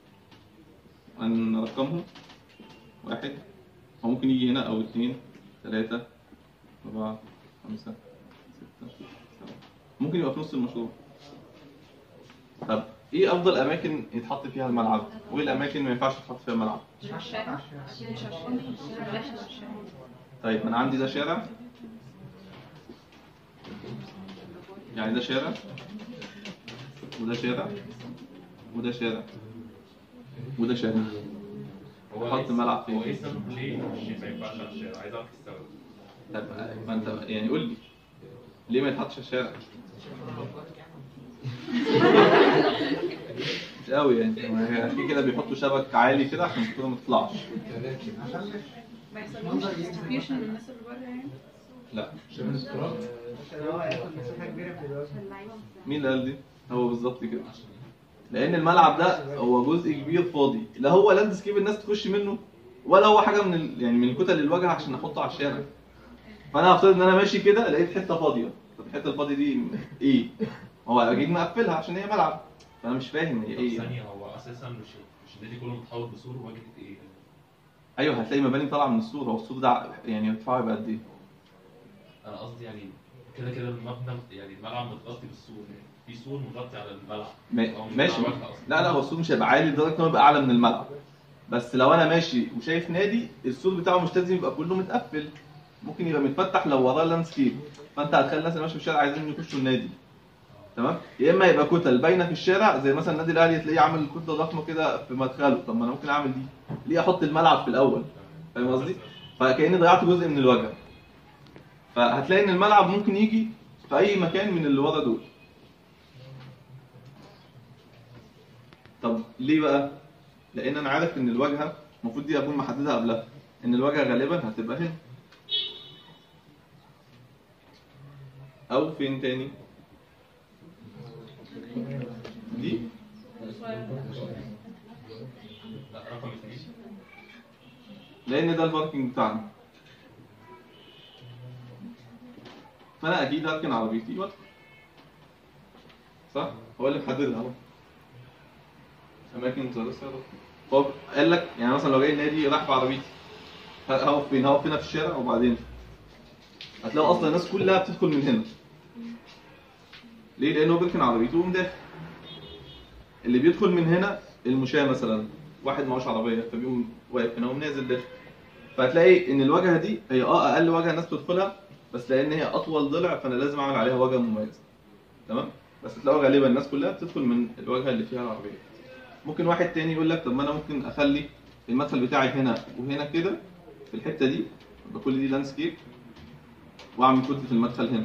هنرقمهم واحد هو ممكن يجي هنا او اثنين ثلاثة أربعة خمسة ستة سبعة ممكن يبقى في نص المشروع طب ايه افضل اماكن يتحط فيها الملعب وايه الاماكن ما ينفعش يتحط فيها الملعب مش على الشارع أكيد مش على الشارع بلاش على الشارع طيب انا عندي ده شارع يعني ده شارع وده شارع وده شارع وده شارع هو حط إيه- الملعب فين؟ هو ايه السبب ليه مش ما ينفعش على الشارع عايز اعرف السبب طب ما انت يعني قول لي ليه ما يتحطش في الشارع؟ مش قوي يعني ما هي في كده بيحطوا شبك عالي كده عشان الكوره ما تطلعش ما يحصلهمش distribution من الناس اللي بره يعني لا عشان التراب عشان هو هياخد مساحه كبيره في الوزن مين اللي قال دي؟ هو بالظبط كده لان الملعب ده هو جزء كبير فاضي لا هو لاندسكيب الناس تخش منه ولا هو حاجه من ال... يعني من الكتل الواجهه عشان احطه على الشارع فانا هفترض ان انا ماشي كده لقيت حته فاضيه طب الحته الفاضيه دي ايه هو اكيد مقفلها عشان هي ملعب فانا مش فاهم هي طب ايه ثانية هو اساسا مش مش النادي كله متحوط بسور واجهة ايه؟ ايوه هتلاقي مباني طالعه من السور هو السور ده يعني ارتفاعه يبقى قد ايه انا قصدي يعني كده كده المبنى يعني الملعب متغطي بالسور يعني في سور مغطي على الملعب ما- هو مش ماشي ملعب واحد أصلاً. لا لا هو السور مش هيبقى عالي لدرجه انه يبقى اعلى من الملعب بس لو انا ماشي وشايف نادي السور بتاعه مش لازم يبقى كله متقفل ممكن يبقى متفتح لو وراه لاندسكيب فانت هتخلي الناس اللي ماشيه في الشارع عايزين يخشوا النادي تمام يا اما يبقى كتل باينه في الشارع زي مثلا النادي الاهلي تلاقيه عامل كتله ضخمه كده في مدخله طب ما انا ممكن اعمل دي ليه احط الملعب في الاول فاهم قصدي فكاني ضيعت جزء من الواجهه فهتلاقي ان الملعب ممكن يجي في اي مكان من اللي ورا دول طب ليه بقى لان انا عارف ان الواجهه المفروض دي اكون محددها قبلها ان الواجهه غالبا هتبقى هنا او فين تاني دي لا رقم اثنين لان ده الباركنج بتاعنا فانا اكيد هركن عربيتي وادخل صح هو اللي محددها اهو اماكن متدرسه هو قال لك يعني مثلا لو جاي النادي رايح بعربيتي هقف فين هقف هنا في الشارع وبعدين هتلاقوا اصلا الناس كلها بتدخل من هنا ليه لانه بيركن عربيته ويقوم داخل اللي بيدخل من هنا المشاة مثلا واحد معهوش عربيه فبيقوم واقف هنا وقوم نازل داخل فهتلاقي ان الواجهه دي هي اه اقل واجهه الناس بتدخلها بس لان هي اطول ضلع فانا لازم اعمل عليها واجهه مميزه تمام بس تلاقوا غالبا الناس كلها بتدخل من الواجهه اللي فيها العربيه ممكن واحد تاني يقول لك طب ما انا ممكن اخلي المدخل بتاعي هنا وهنا كده في الحته دي يبقى كل دي لاندسكيب واعمل كتله المدخل هنا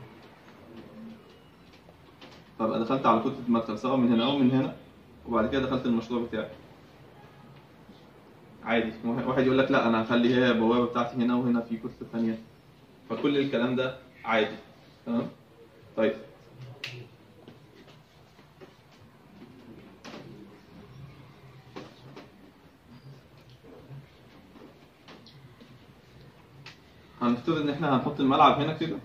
فابقى دخلت على كتله المدخل سواء من هنا او من هنا وبعد كده دخلت المشروع بتاعي عادي واحد يقول لك لا انا هخلي هي البوابه بتاعتي هنا وهنا في كتله ثانيه فكل الكلام ده عادي تمام طيب هنفترض ان احنا هنحط الملعب هنا كده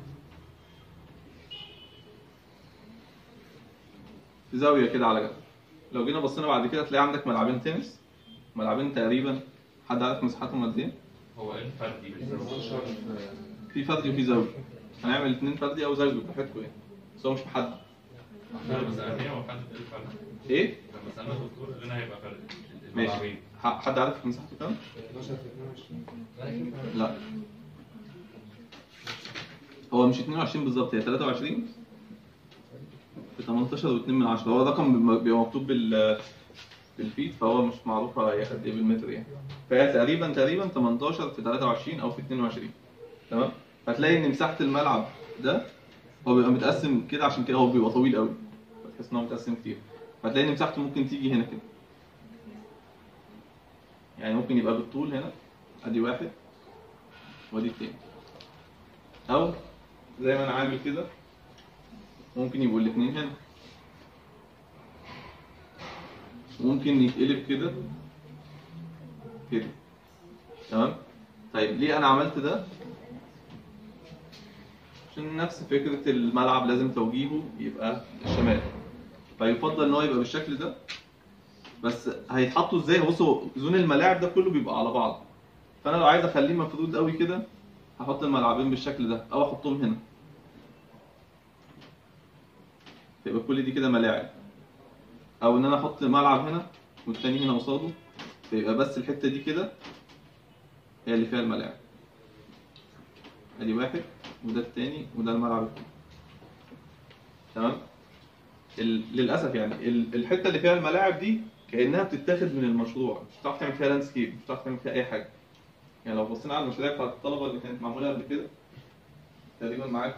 في زاويه كده على جنب لو جينا بصينا بعد كده تلاقي عندك ملعبين تنس ملعبين تقريبا حد عارف مساحتهم قد ايه؟ هو ايه الفردي بالظبط؟ في فردي وفي زوجي هنعمل اتنين فردي او زوجي براحتكم يعني بس هو مش محدد لما سألناه هو حد ايه الفرد؟ ايه؟ لما سألنا الدكتور قال لنا هيبقى فرد ماشي الملعبين. ح- حد عارف مساحته كام؟ 12 في 22 لا هو مش 22 بالظبط هي 23 في 18 و2 من 10 هو رقم بم- بيبقى مكتوب بال بالفيت فهو مش معروف هي قد ايه بالمتر يعني فهي تقريبا تقريبا 18 في 23 او في 22 تمام فتلاقي ان مساحه الملعب ده هو بيبقى متقسم كده عشان كده هو بيبقى طويل قوي فتحس ان هو متقسم كتير فتلاقي ان مساحته ممكن تيجي هنا كده يعني ممكن يبقى بالطول هنا ادي واحد وادي التاني او زي ما انا عامل كده ممكن يبقوا الاتنين هنا ممكن يتقلب كده كده تمام طيب ليه انا عملت ده عشان نفس فكرة الملعب لازم توجيهه يبقى الشمال فيفضل ان هو يبقى بالشكل ده بس هيتحطوا ازاي بصوا زون الملاعب ده كله بيبقى على بعض فانا لو عايز اخليه مفرود قوي كده هحط الملعبين بالشكل ده او احطهم هنا يبقى كل دي كده ملاعب او ان انا احط ملعب هنا والتاني هنا قصاده فيبقى بس الحته دي كده هي اللي فيها الملاعب ادي واحد وده التاني وده الملعب التاني تمام ال... للاسف يعني ال... الحته اللي فيها الملاعب دي كانها بتتاخد من المشروع مش هتعرف تعمل فيها لاندسكيب مش هتعرف تعمل فيها اي حاجه يعني لو بصينا على المشاريع بتاعت الطلبه اللي كانت معموله قبل كده تقريبا معاكم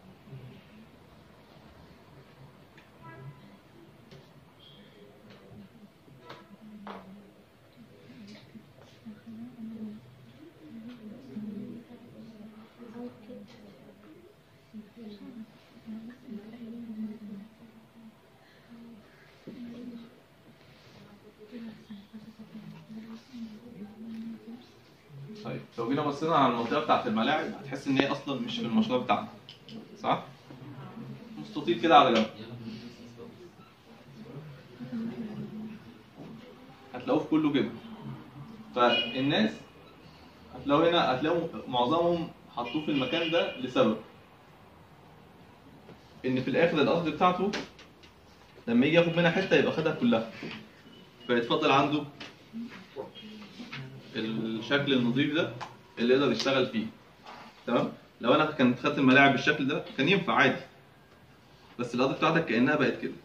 طيب لو جينا بصينا على المنطقه بتاعت الملاعب هتحس ان هي اصلا مش في المشروع بتاعنا صح؟ مستطيل كده على جنب هتلاقوه في كله كده فالناس هتلاقوا هنا هتلاقوا معظمهم حطوه في المكان ده لسبب ان في الاخر الارض بتاعته لما يجي ياخد منها حته يبقى خدها كلها فيتفضل عنده الشكل النظيف ده اللي يقدر يشتغل فيه تمام لو انا كنت خدت الملاعب بالشكل ده كان ينفع عادي بس الارض بتاعتك كانها بقت كده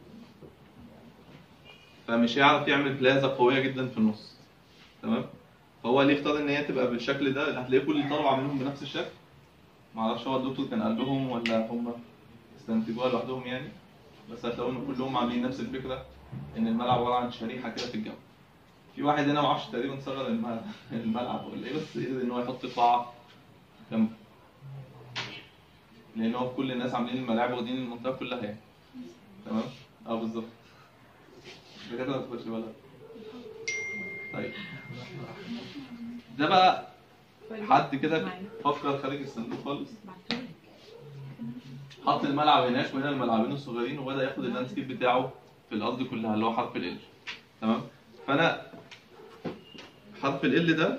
فمش هيعرف يعمل بلازا قويه جدا في النص تمام فهو ليه اختار ان هي تبقى بالشكل ده هتلاقي كل الطلبه عاملينهم بنفس الشكل معرفش هو الدكتور كان قال لهم ولا هم استنتجوها لوحدهم يعني بس هتلاقوا ان كلهم عاملين نفس الفكره ان الملعب عباره عن شريحه كده في الجنب في واحد هنا معرفش تقريبا صغر الملعب, الملعب ولا ايه بس قدر ان هو يحط قاعه جنبه لان هو كل الناس عاملين الملاعب واخدين المنطقه كلها يعني تمام اه بالظبط بجد ما تاخدش بالك طيب ده بقى حد كده فكر خارج الصندوق خالص حط الملعب هناك وهنا الملعبين الصغيرين وبدا ياخد اللاندسكيب بتاعه في الارض كلها اللي هو حرف ال تمام فانا حرف ال ده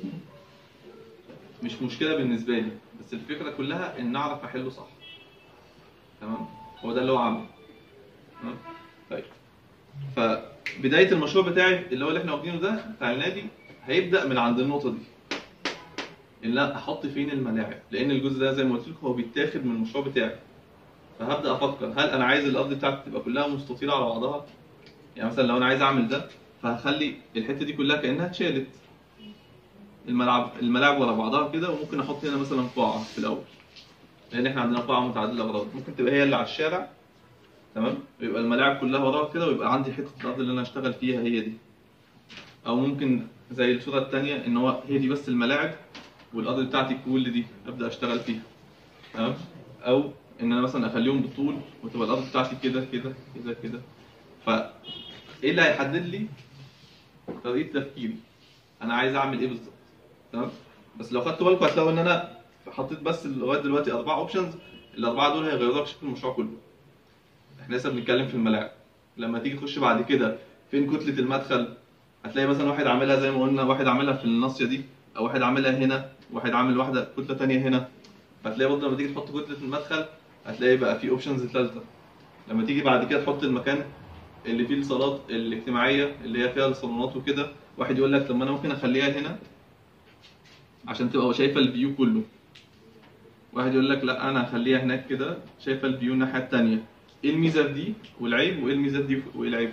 مش مشكله بالنسبه لي بس الفكره كلها ان اعرف احله صح تمام هو ده اللي هو عامله تمام طيب فبدايه المشروع بتاعي اللي هو اللي احنا واخدينه ده بتاع النادي هيبدا من عند النقطه دي ان لا احط فين الملاعب لان الجزء ده زي ما قلت لكم هو بيتاخد من المشروع بتاعي فهبدا افكر هل انا عايز الارض بتاعتي تبقى كلها مستطيله على بعضها يعني مثلا لو انا عايز اعمل ده فهخلي الحته دي كلها كانها اتشالت الملعب الملاعب ورا بعضها كده وممكن احط هنا مثلا قاعه في الاول لان احنا عندنا قاعه متعدده الاغراض ممكن تبقى هي اللي على الشارع تمام ويبقى الملاعب كلها وراها كده ويبقى عندي حته الارض اللي انا اشتغل فيها هي دي او ممكن زي الصوره الثانيه ان هو هي دي بس الملاعب والارض بتاعتي كل دي ابدا اشتغل فيها تمام او ان انا مثلا اخليهم بالطول وتبقى الارض بتاعتي كده كده كده كده ف ايه اللي هيحدد لي طريقه تفكيري انا عايز اعمل ايه بالظبط تمام بس لو خدتوا بالكم هتلاقوا ان انا حطيت بس لغايه دلوقتي اربع اوبشنز الاربعه دول هيغيروا لك شكل المشروع كله احنا لسه بنتكلم في الملاعب لما تيجي تخش بعد كده فين كتله المدخل هتلاقي مثلا واحد عاملها زي ما قلنا واحد عاملها في الناصيه دي او واحد عاملها هنا واحد عامل واحده كتله تانية هنا فتلاقي برضه لما تيجي تحط كتله المدخل هتلاقي بقى في اوبشنز ثالثه لما تيجي بعد كده تحط المكان اللي فيه الصالات الاجتماعيه اللي هي فيها الصالونات وكده واحد يقول لك طب ما انا ممكن اخليها هنا عشان تبقى شايفه الفيو كله واحد يقول لك لا انا هخليها هناك كده شايفه الفيو الناحيه الثانيه ايه الميزه في دي والعيب وايه الميزه في دي وايه العيب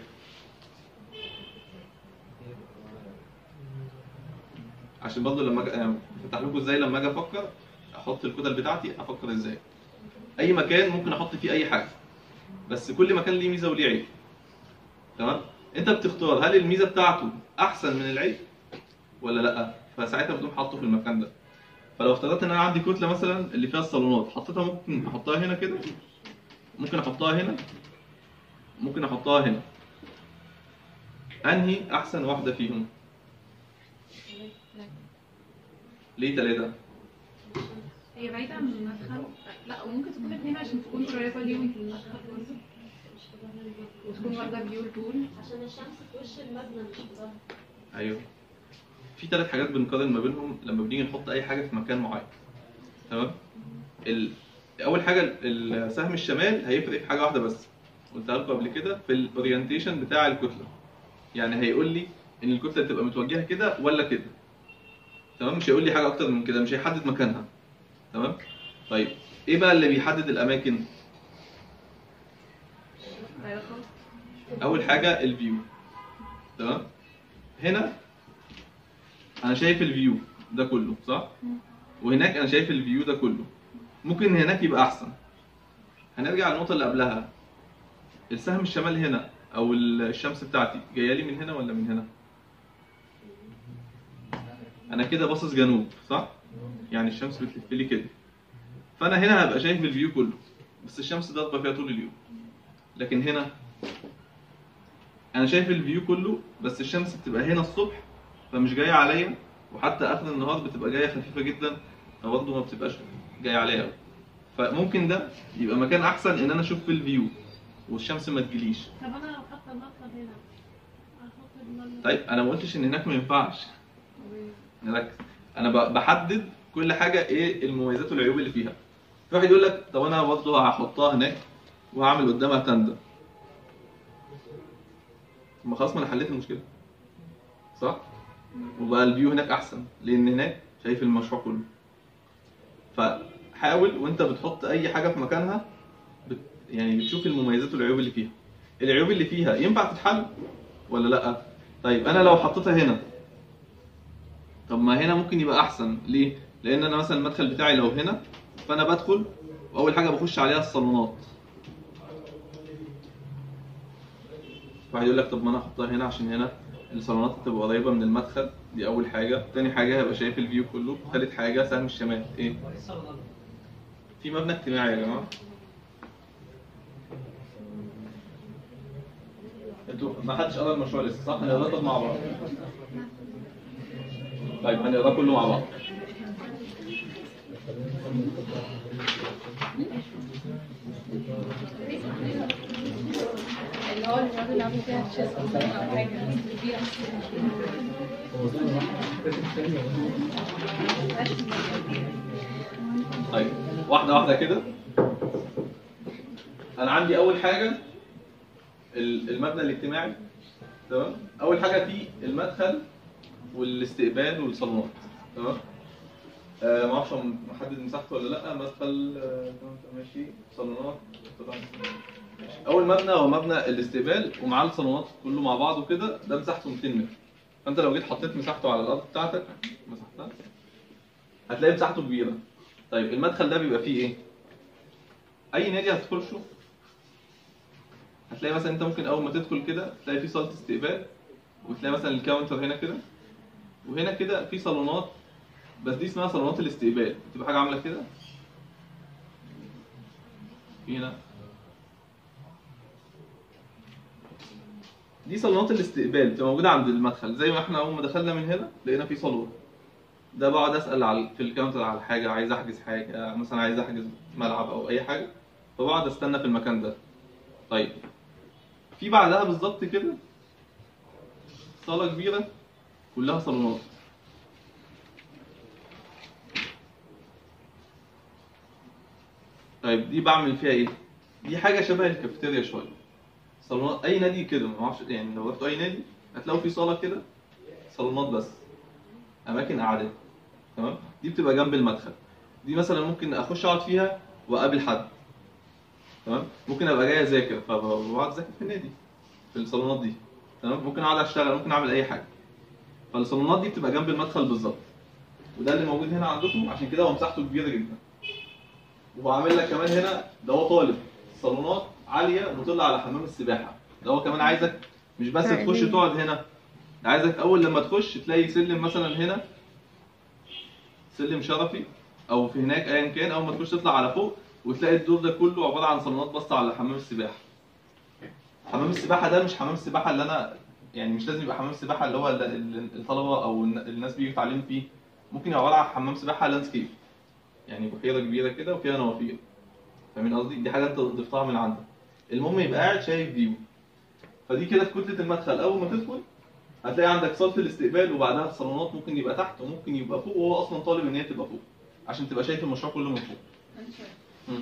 عشان برضه لما اجي أنا بفتح لكم ازاي لما اجي افكر احط الكتل بتاعتي افكر ازاي اي مكان ممكن احط فيه اي حاجه بس كل مكان ليه ميزه وليه عيب تمام انت بتختار هل الميزه بتاعته احسن من العيب ولا لا فساعتها بتقوم حاطه في المكان ده فلو افترضت ان انا عندي كتله مثلا اللي فيها الصالونات حطيتها ممكن احطها هنا كده ممكن احطها هنا ممكن احطها هنا انهي احسن واحده فيهم ليه ثلاثه هي بعيدة عن المدخل لا وممكن تكون اتنين عشان تكون قريبة ليهم في المدخل برضه وتكون واخدة فيو البول عشان الشمس في وش المبنى مش في ظهره ايوه في ثلاث حاجات بنقارن ما بينهم لما بنيجي نحط اي حاجه في مكان معين تمام ال... اول حاجه السهم الشمال هيفرق في حاجه واحده بس قلتها لكم قبل كده في الاورينتيشن بتاع الكتله يعني هيقول لي ان الكتله تبقى متوجهه كده ولا كده تمام مش هيقول لي حاجه اكتر من كده مش هيحدد مكانها تمام طيب ايه بقى اللي بيحدد الاماكن ايوه خلاص اول حاجه الفيو تمام هنا انا شايف الفيو ده كله صح وهناك انا شايف الفيو ده كله ممكن هناك يبقى احسن هنرجع للنقطه اللي قبلها السهم الشمال هنا او الشمس بتاعتي جايه لي من هنا ولا من هنا انا كده باصص جنوب صح يعني الشمس بتلف لي كده فانا هنا هبقى شايف الفيو كله بس الشمس ضاربه فيها طول اليوم لكن هنا انا شايف الفيو كله بس الشمس بتبقى هنا الصبح فمش جايه عليا وحتى اخر النهار بتبقى جايه خفيفه جدا فبرضه ما بتبقاش جايه عليا قوي فممكن ده يبقى مكان احسن ان انا اشوف في الفيو والشمس ما تجيليش طب انا لو حاطه المطلب هنا احط المطلب طيب انا ما قلتش ان هناك ما ينفعش نركز انا ب- بحدد كل حاجه ايه المميزات والعيوب اللي فيها في واحد يقول لك طب انا برضه هحطها هناك وهعمل قدامها تندة ما خلاص ما انا حليت المشكله صح وبقى الفيو هناك احسن لان هناك شايف المشروع كله فحاول وانت بتحط اي حاجه في مكانها بت يعني بتشوف المميزات والعيوب اللي فيها العيوب اللي فيها ينفع تتحل ولا لا طيب انا لو حطيتها هنا طب ما هنا ممكن يبقى احسن ليه لان انا مثلا المدخل بتاعي لو هنا فانا بدخل واول حاجه بخش عليها الصالونات واحد يقول لك طب ما انا احطها هنا عشان هنا الصالونات تبقى قريبه من المدخل دي اول حاجه تاني حاجه هبقى شايف الفيو كله تالت حاجه سهم الشمال ايه في مبنى اجتماعي يا جماعه انتوا ما حدش قرا المشروع لسه صح؟ هنقراه طب مع بعض طيب هنقراه كله مع بعض اللي هو الرياضة اللي عامل فيها تشيس مثلا او حاجة كبيرة طيب واحدة واحدة كده أنا عندي أول حاجة ال- المبنى الاجتماعي تمام أول حاجة فيه المدخل والاستقبال والصالونات تمام آه ما اعرفش محدد مساحته ولا لا مدخل آه ماشي صالونات طبعا ماشي. اول مبنى هو مبنى الاستقبال ومعاه الصالونات كله مع بعضه كده ده مساحته 200 متر فانت لو جيت حطيت مساحته على الارض بتاعتك مساحتها هتلاقي مساحته كبيره طيب المدخل ده بيبقى فيه ايه؟ اي نادي هتخشه هتلاقي مثلا انت ممكن اول ما تدخل كده تلاقي في صاله استقبال وتلاقي مثلا الكاونتر هنا كده وهنا كده في صالونات بس دي اسمها صالونات الاستقبال بتبقى حاجه عامله كده في هنا دي صالونات الاستقبال بتبقى موجوده عند المدخل زي ما احنا اول ما دخلنا من هنا لقينا في صالون ده بقعد اسال على في الكاونتر على حاجه عايز احجز حاجه مثلا عايز احجز ملعب او اي حاجه فبقعد استنى في المكان ده طيب في بعدها بالظبط كده صاله كبيره كلها صالونات طيب دي بعمل فيها ايه دي حاجه شبه الكافيتيريا شويه صالونات اي نادي كده ما اعرفش يعني لو رحتوا اي نادي هتلاقوا في صاله كده صالونات بس اماكن قعدات تمام دي بتبقى جنب المدخل دي مثلا ممكن اخش اقعد فيها واقابل حد تمام ممكن ابقى جاي اذاكر فبقعد اذاكر في النادي في الصالونات دي تمام ممكن اقعد اشتغل ممكن اعمل اي حاجه فالصالونات دي بتبقى جنب المدخل بالظبط وده اللي موجود هنا عندكم عشان كده هو مساحته كبيره جدا وعامل لك كمان هنا ده هو طالب صالونات عاليه مطله على حمام السباحه ده هو كمان عايزك مش بس تعليم. تخش تقعد هنا ده عايزك اول لما تخش تلاقي سلم مثلا هنا سلم شرفي او في هناك ايا كان اول ما تخش تطلع على فوق وتلاقي الدور ده كله عباره عن صالونات باصه على حمام السباحه حمام السباحه ده مش حمام السباحه اللي انا يعني مش لازم يبقى حمام السباحه اللي هو ال- ال- الطلبه او الن- الناس بيجوا يتعلموا فيه ممكن يبقى عباره عن حمام سباحه لاندسكيب يعني بحيره كبيره كده وفيها نوافير فاهمين قصدي دي حاجه انت ضفتها من عندك المهم يبقى قاعد شايف فيو فدي كده في كتله المدخل اول ما تدخل هتلاقي عندك صاله الاستقبال وبعدها الصالونات ممكن يبقى تحت وممكن يبقى فوق وهو اصلا طالب ان هي تبقى فوق عشان تبقى شايف المشروع كله من فوق مم.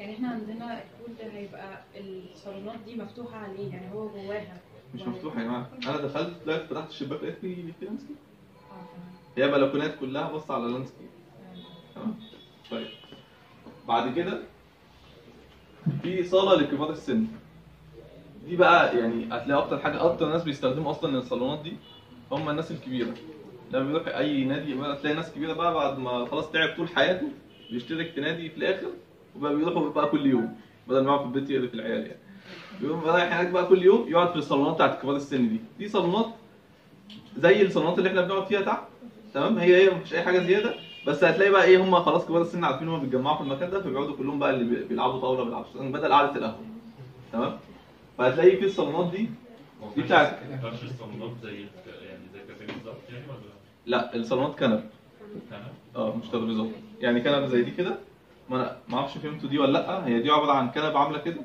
يعني احنا عندنا البول ده هيبقى الصالونات دي مفتوحة عليه يعني هو جواها مش مفتوحه يا جماعه انا دخلت دلوقتي فتحت الشباك لقيت في في لاندسكيب اه تمام هي بلكونات كلها بص على لاندسكيب تمام طيب بعد كده في صاله لكبار السن دي بقى يعني هتلاقي اكتر حاجه اكتر ناس بيستخدموا اصلا الصالونات دي هم الناس الكبيره لما بيروح اي نادي بقى تلاقي ناس كبيره بقى بعد ما خلاص تعب طول حياته بيشترك في نادي في الاخر وبقى بيروحوا بقى كل يوم بدل ما يقعد في البيت يقرف العيال يعني بيقوم رايح هناك بقى كل يوم يقعد في الصالونات بتاعت كبار السن دي دي صالونات زي الصالونات اللي احنا بنقعد فيها تحت تمام هي هي مفيش اي حاجه زياده بس هتلاقي بقى ايه هم خلاص كبار السن عارفين هم بيتجمعوا في المكان ده فبيقعدوا كلهم بقى اللي بي- بيلعبوا طاوله بيلعبوا شطرنج بدل قعده القهوه تمام فهتلاقي في الصالونات دي دي بتاعت فرش الصندوق زي يعني زي كافيه بالظبط يعني ولا لا الصالونات كنب كنب؟ اه مش ترابيزات يعني كنبه زي دي كده ما انا ما اعرفش فهمتوا دي ولا لا هي دي عباره عن كنبه عامله كده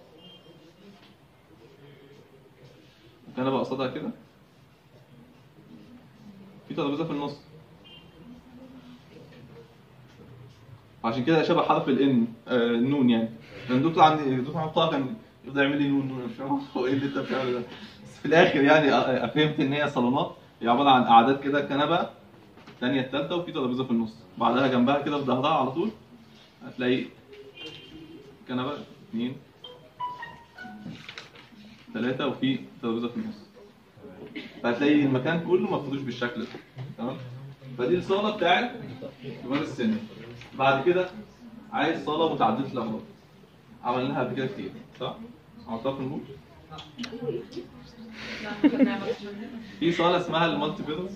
وكنبه قصادها كده في ترابيزه في النص عشان كده شبه حرف الان آه النون يعني لان الدكتور عندي الدكتور محمد طه كان يفضل يعمل لي نون نون مش فاهم هو ايه اللي انت بتعمله ده بس في الاخر يعني آه، فهمت ان هي صالونات هي عباره عن قعدات كده كنبه الثانيه الثالثه وفي ترابيزه في النص بعدها جنبها كده في ظهرها على طول هتلاقي كنبه اثنين ثلاثه وفي ترابيزه في النص فهتلاقي المكان كله مفروش بالشكل ده تمام فدي الصاله بتاعت كبار السن بعد كده عايز صاله متعدده الاغراض عملناها قبل كده كتير صح؟ عملتها في النور لا ما بنعملش في صاله اسمها المالتي بيرز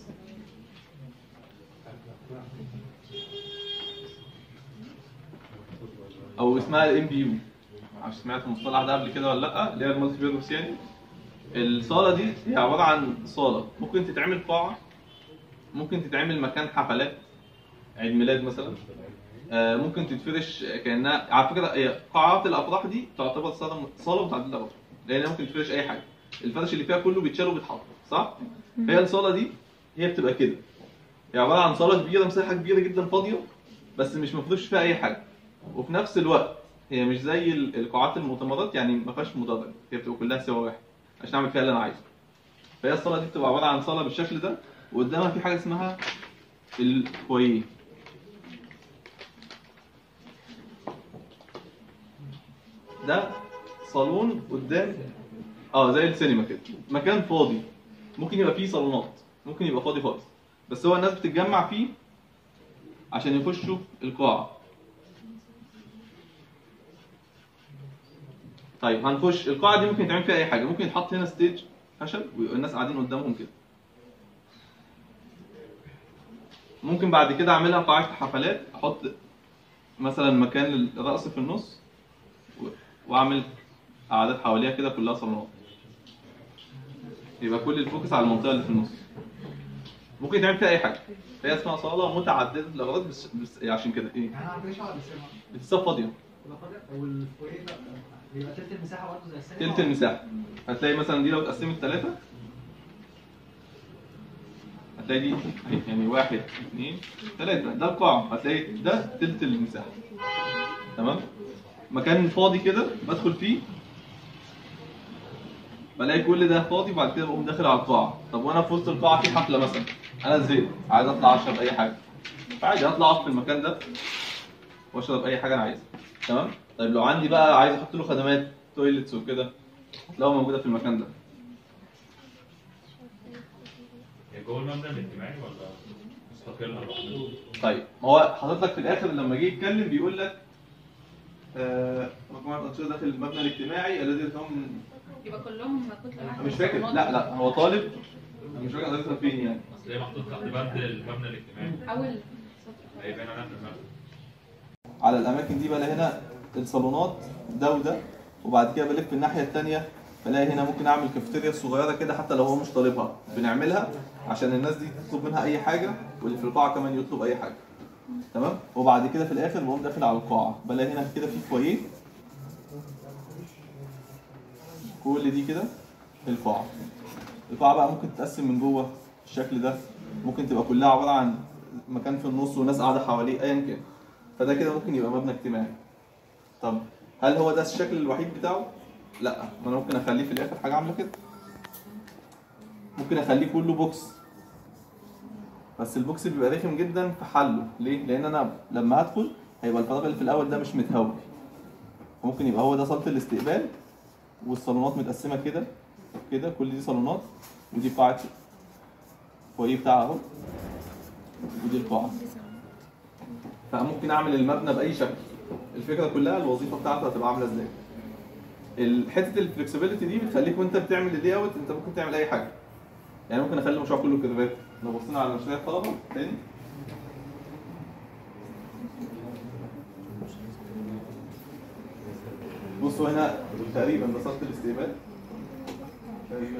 او اسمها الام بي يو معرفش سمعت المصطلح ده قبل كده ولا لا اللي هي المالتي بيرز يعني الصاله دي هي عباره عن صاله ممكن تتعمل قاعه ممكن تتعمل مكان حفلات عيد ميلاد مثلا آه، ممكن تتفرش كانها على فكره هي قاعات الافراح دي تعتبر صاله صاله متعدده الاغراض لان ممكن تفرش اي حاجه الفرش اللي فيها كله بيتشال وبيتحط صح هي الصاله دي هي بتبقى كده هي عباره عن صاله كبيره مساحه كبيره جدا فاضيه بس مش مفروش فيها اي حاجه وفي نفس الوقت هي مش زي ال- القاعات المؤتمرات يعني ما فيهاش مدرج هي بتبقى كلها سوا واحد عشان اعمل فيها اللي انا عايزه فهي الصاله دي بتبقى عباره عن صاله بالشكل ده وقدامها في حاجه اسمها الفويه ده صالون قدام اه زي السينما كده مكان فاضي ممكن يبقى فيه صالونات ممكن يبقى فاضي خالص بس هو الناس بتتجمع فيه عشان يخشوا القاعة طيب هنخش القاعة دي ممكن يتعمل فيها أي حاجة ممكن يتحط هنا ستيج خشب ويبقى الناس قاعدين قدامهم كده ممكن بعد كده أعملها قاعة حفلات أحط مثلا مكان الرقص في النص و- وأعمل قعدات حواليها كده كلها صالونات يبقى كل الفوكس على المنطقة اللي في النص ممكن تعمل فيها أي حاجة فهي اسمها صالة متعددة الأغراض بس, بس عشان كده إيه؟ يعني انا عندي شعر السينما بتتصاب فاضية تبقى فاضية والفويه بقى بيبقى تلت المساحه برضه زي السينما تلت المساحة هتلاقي مثلا دي لو اتقسمت ثلاثة هتلاقي دي أهي، يعني واحد اثنين ثلاثة ده القاع هتلاقي ده تلت المساحة تمام مكان فاضي كده بدخل فيه بلاقي كل ده فاضي وبعد كده بقوم داخل على القاعة طب وانا في وسط القاعة في حفلة مثلا انا زهقت عايز اطلع اشرب اي حاجة عادي اطلع اقف في المكان ده واشرب اي حاجة انا عايزها تمام طيب لو عندي بقى عايز احط له خدمات تويلتس وكده هتلاقوها موجودة في المكان ده هي جوه المبنى الاجتماعي ولا مستقلة لوحدها؟ طيب ما هو حاطط لك في الاخر لما جه يتكلم بيقول لك آه، مجموعة أنشطة داخل المبنى الاجتماعي الذي يتضمن يبقى كلهم كتله أنا واحده مش فاكر لا لا هو طالب أنا مش فاكر حضرتك فين يعني اصل هي محطوط تحت بند المبنى الاجتماعي اول هيبان عليها في المبنى على الأماكن دي بلاقي هنا الصالونات ده وده وبعد كده بلف الناحية التانية بلاقي هنا ممكن أعمل كافيتيريا صغيرة كده حتى لو هو مش طالبها بنعملها عشان الناس دي تطلب منها أي حاجة واللي في القاعة كمان يطلب أي حاجة تمام وبعد كده في الآخر بقوم داخل على القاعة بلاقي هنا كده في فويه كل دي كده القاعة القاعة بقى ممكن تتقسم من جوه بالشكل ده ممكن تبقى كلها عبارة عن مكان في النص وناس قاعدة حواليه أيا كان فده كده ممكن يبقى مبنى اجتماعي طب هل هو ده الشكل الوحيد بتاعه؟ لا ما انا ممكن اخليه في الاخر حاجه عامله كده ممكن اخليه كله بوكس بس البوكس بيبقى رخم جدا في حله ليه؟ لان انا لما هدخل هيبقى الفراغ اللي في الاول ده مش متهوي ممكن يبقى هو ده صاله الاستقبال والصالونات متقسمه كده كده كل دي صالونات ودي قاعه فوقيه بتاعها اهو ودي القاعه فممكن اعمل المبنى باي شكل الفكره كلها الوظيفه بتاعته هتبقى عامله ازاي ال- حته الفلكسبيليتي دي بتخليك وانت بتعمل اللاي اوت انت ممكن تعمل اي حاجه يعني ممكن اخلي المشروع كله كيرفات لو بصينا على مشاريع الطلبه تاني بصوا هنا تقريبا ده صاله الاستقبال تقريبا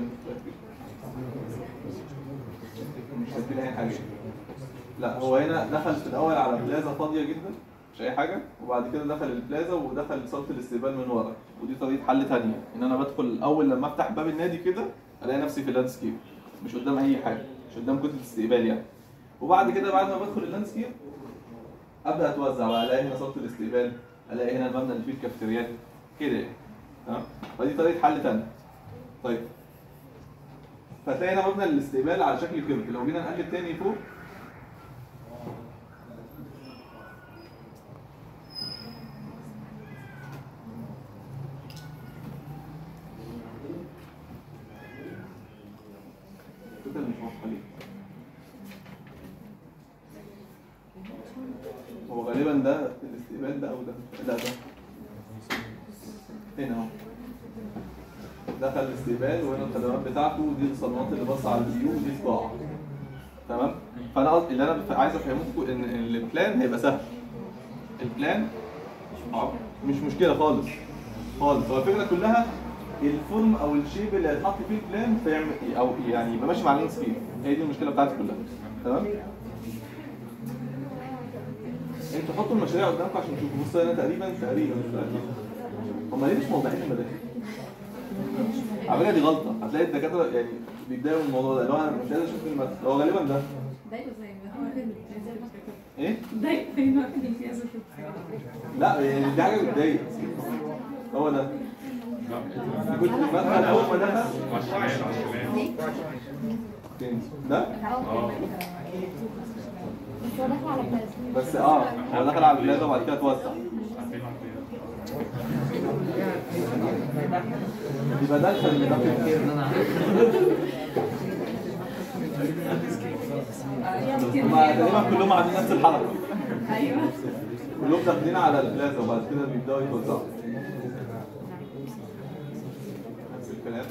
مش شايفين اي حاجه لا هو هنا دخل في الاول على بلازا فاضيه جدا مش اي حاجه وبعد كده دخل البلازا ودخل صاله الاستقبال من ورا ودي طريقه حل ثانيه ان انا بدخل اول لما افتح باب النادي كده الاقي نفسي في اللاندسكيب مش قدام اي حاجه مش قدام كتله الاستقبال يعني وبعد كده بعد ما بدخل اللاندسكيب ابدا اتوزع بقى الاقي هنا صاله الاستقبال الاقي هنا المبنى اللي فيه الكافتريات كده يعني تمام فدي طريقه حل ثانيه طيب فتلاقي هنا مبنى الاستقبال على شكل كيرف لو جينا نقلب تاني فوق كده مش واضحه ليه هو غالبا ده الاستقبال ده او ده لا ده هنا اهو دخل الاستقبال وهنا الخدمات بتاعته ودي الصالونات اللي باصه على الفيو ودي القاعه تمام فانا قصدي اللي انا بف- عايز افهمكم ان إن البلان هيبقى سهل البلان آه، مش مشكله خالص خالص هو الفكره كلها الفورم او الشيب اللي هيتحط فيه البلان فيعمل او يعني يبقى ماشي مع اللاندسكيب هي دي المشكله بتاعتي كلها تمام انتوا حطوا المشاريع قدامكم عشان تشوفوا بصوا هنا تقريبا تقريبا مش تقريبا هم ليه مش موضحين المداخل؟ على فكره دي غلطه هتلاقي الدكاتره يعني بيتضايقوا من الموضوع ده اللي هو انا مش قادر اشوف المدخل هو غالبا ده ضايقه زي ما هو كده ايه؟ ضايقه زي ما هو كده لا يعني دي حاجه بتضايق هو ده كنت المدخل اول ما دخل على الشمال على الشمال فين؟ ده اه بس هو داخل على بلاس بس اه هو دخل على البلاد وبعد كده اتوسع عارفين عارفين يبقى ده الفرق اللي داخل هما تقريبا كلهم عاملين نفس الحركه ايوه كلهم داخلين على البلازا وبعد كده بيبداوا يتوزعوا نفس الكلام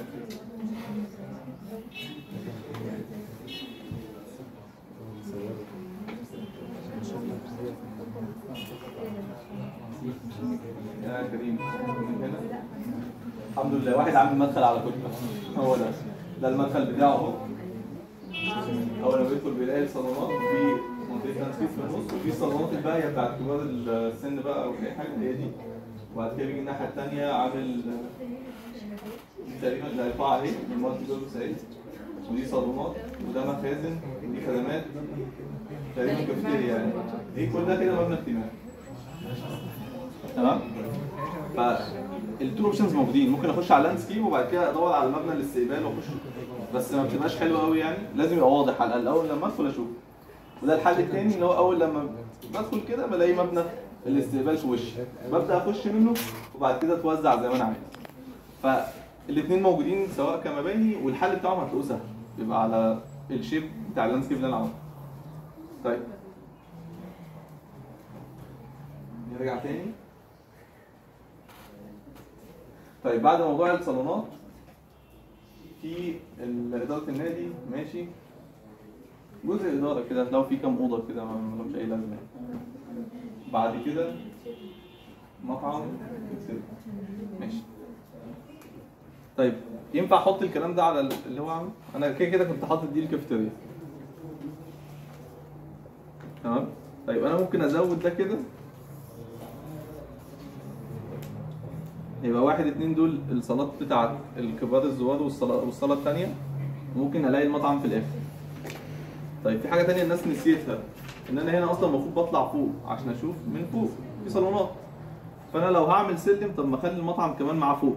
يا كريم من هنا الحمد لله واحد عامل مدخل على كل هو ده ده المدخل بتاعه اهو اول ما بيدخل بيلاقي الصالونات في منطقه تنسيق في النص وفي الصالونات الباقيه بتاعت كبار السن بقى او اي حاجه هي دي وبعد كده بيجي الناحيه الثانيه عامل دي تقريبا ده القاعه اهي من مالتي بيربس اهي ودي صالونات وده مخازن ودي خدمات تقريبا كافيتيريا يعني دي كل ده كده مبنى اجتماعي تمام فالتو اوبشنز موجودين ممكن اخش على اللاندسكيب وبعد كده ادور على مبنى الاستقبال واخش بس ما بتبقاش حلوه قوي يعني لازم يبقى واضح على الاقل اول لما ادخل اشوف وده الحل الثاني اللي هو اول لما بدخل كده بلاقي مبنى الاستقبال في وشي ببدا اخش منه وبعد كده اتوزع زي ما انا عايز فالاثنين موجودين سواء كمباني والحل بتاعهم هتلاقوه سهل بيبقى على الشيب بتاع اللاندسكيب اللي انا عامله طيب نرجع تاني طيب بعد موضوع الصالونات في ال- إدارة النادي ماشي جزء إدارة كده هتلاقوا فيه كام أوضة كده ما ما لهمش أي لازمة بعد كده مطعم كده. ماشي طيب ينفع أحط الكلام ده على ال- اللي هو عامله؟ أنا كده كده كنت حاطط دي الكافيتيريا تمام؟ طيب أنا ممكن أزود ده كده يبقى واحد اتنين دول الصالات بتاعت الكبار الزوار والصلاة والصالة التانية وممكن الاقي المطعم في الاخر طيب في حاجة تانية الناس نسيتها ان انا هنا اصلا المفروض بطلع فوق عشان اشوف من فوق في صالونات فانا لو هعمل سلم طب ما اخلي المطعم كمان معاه فوق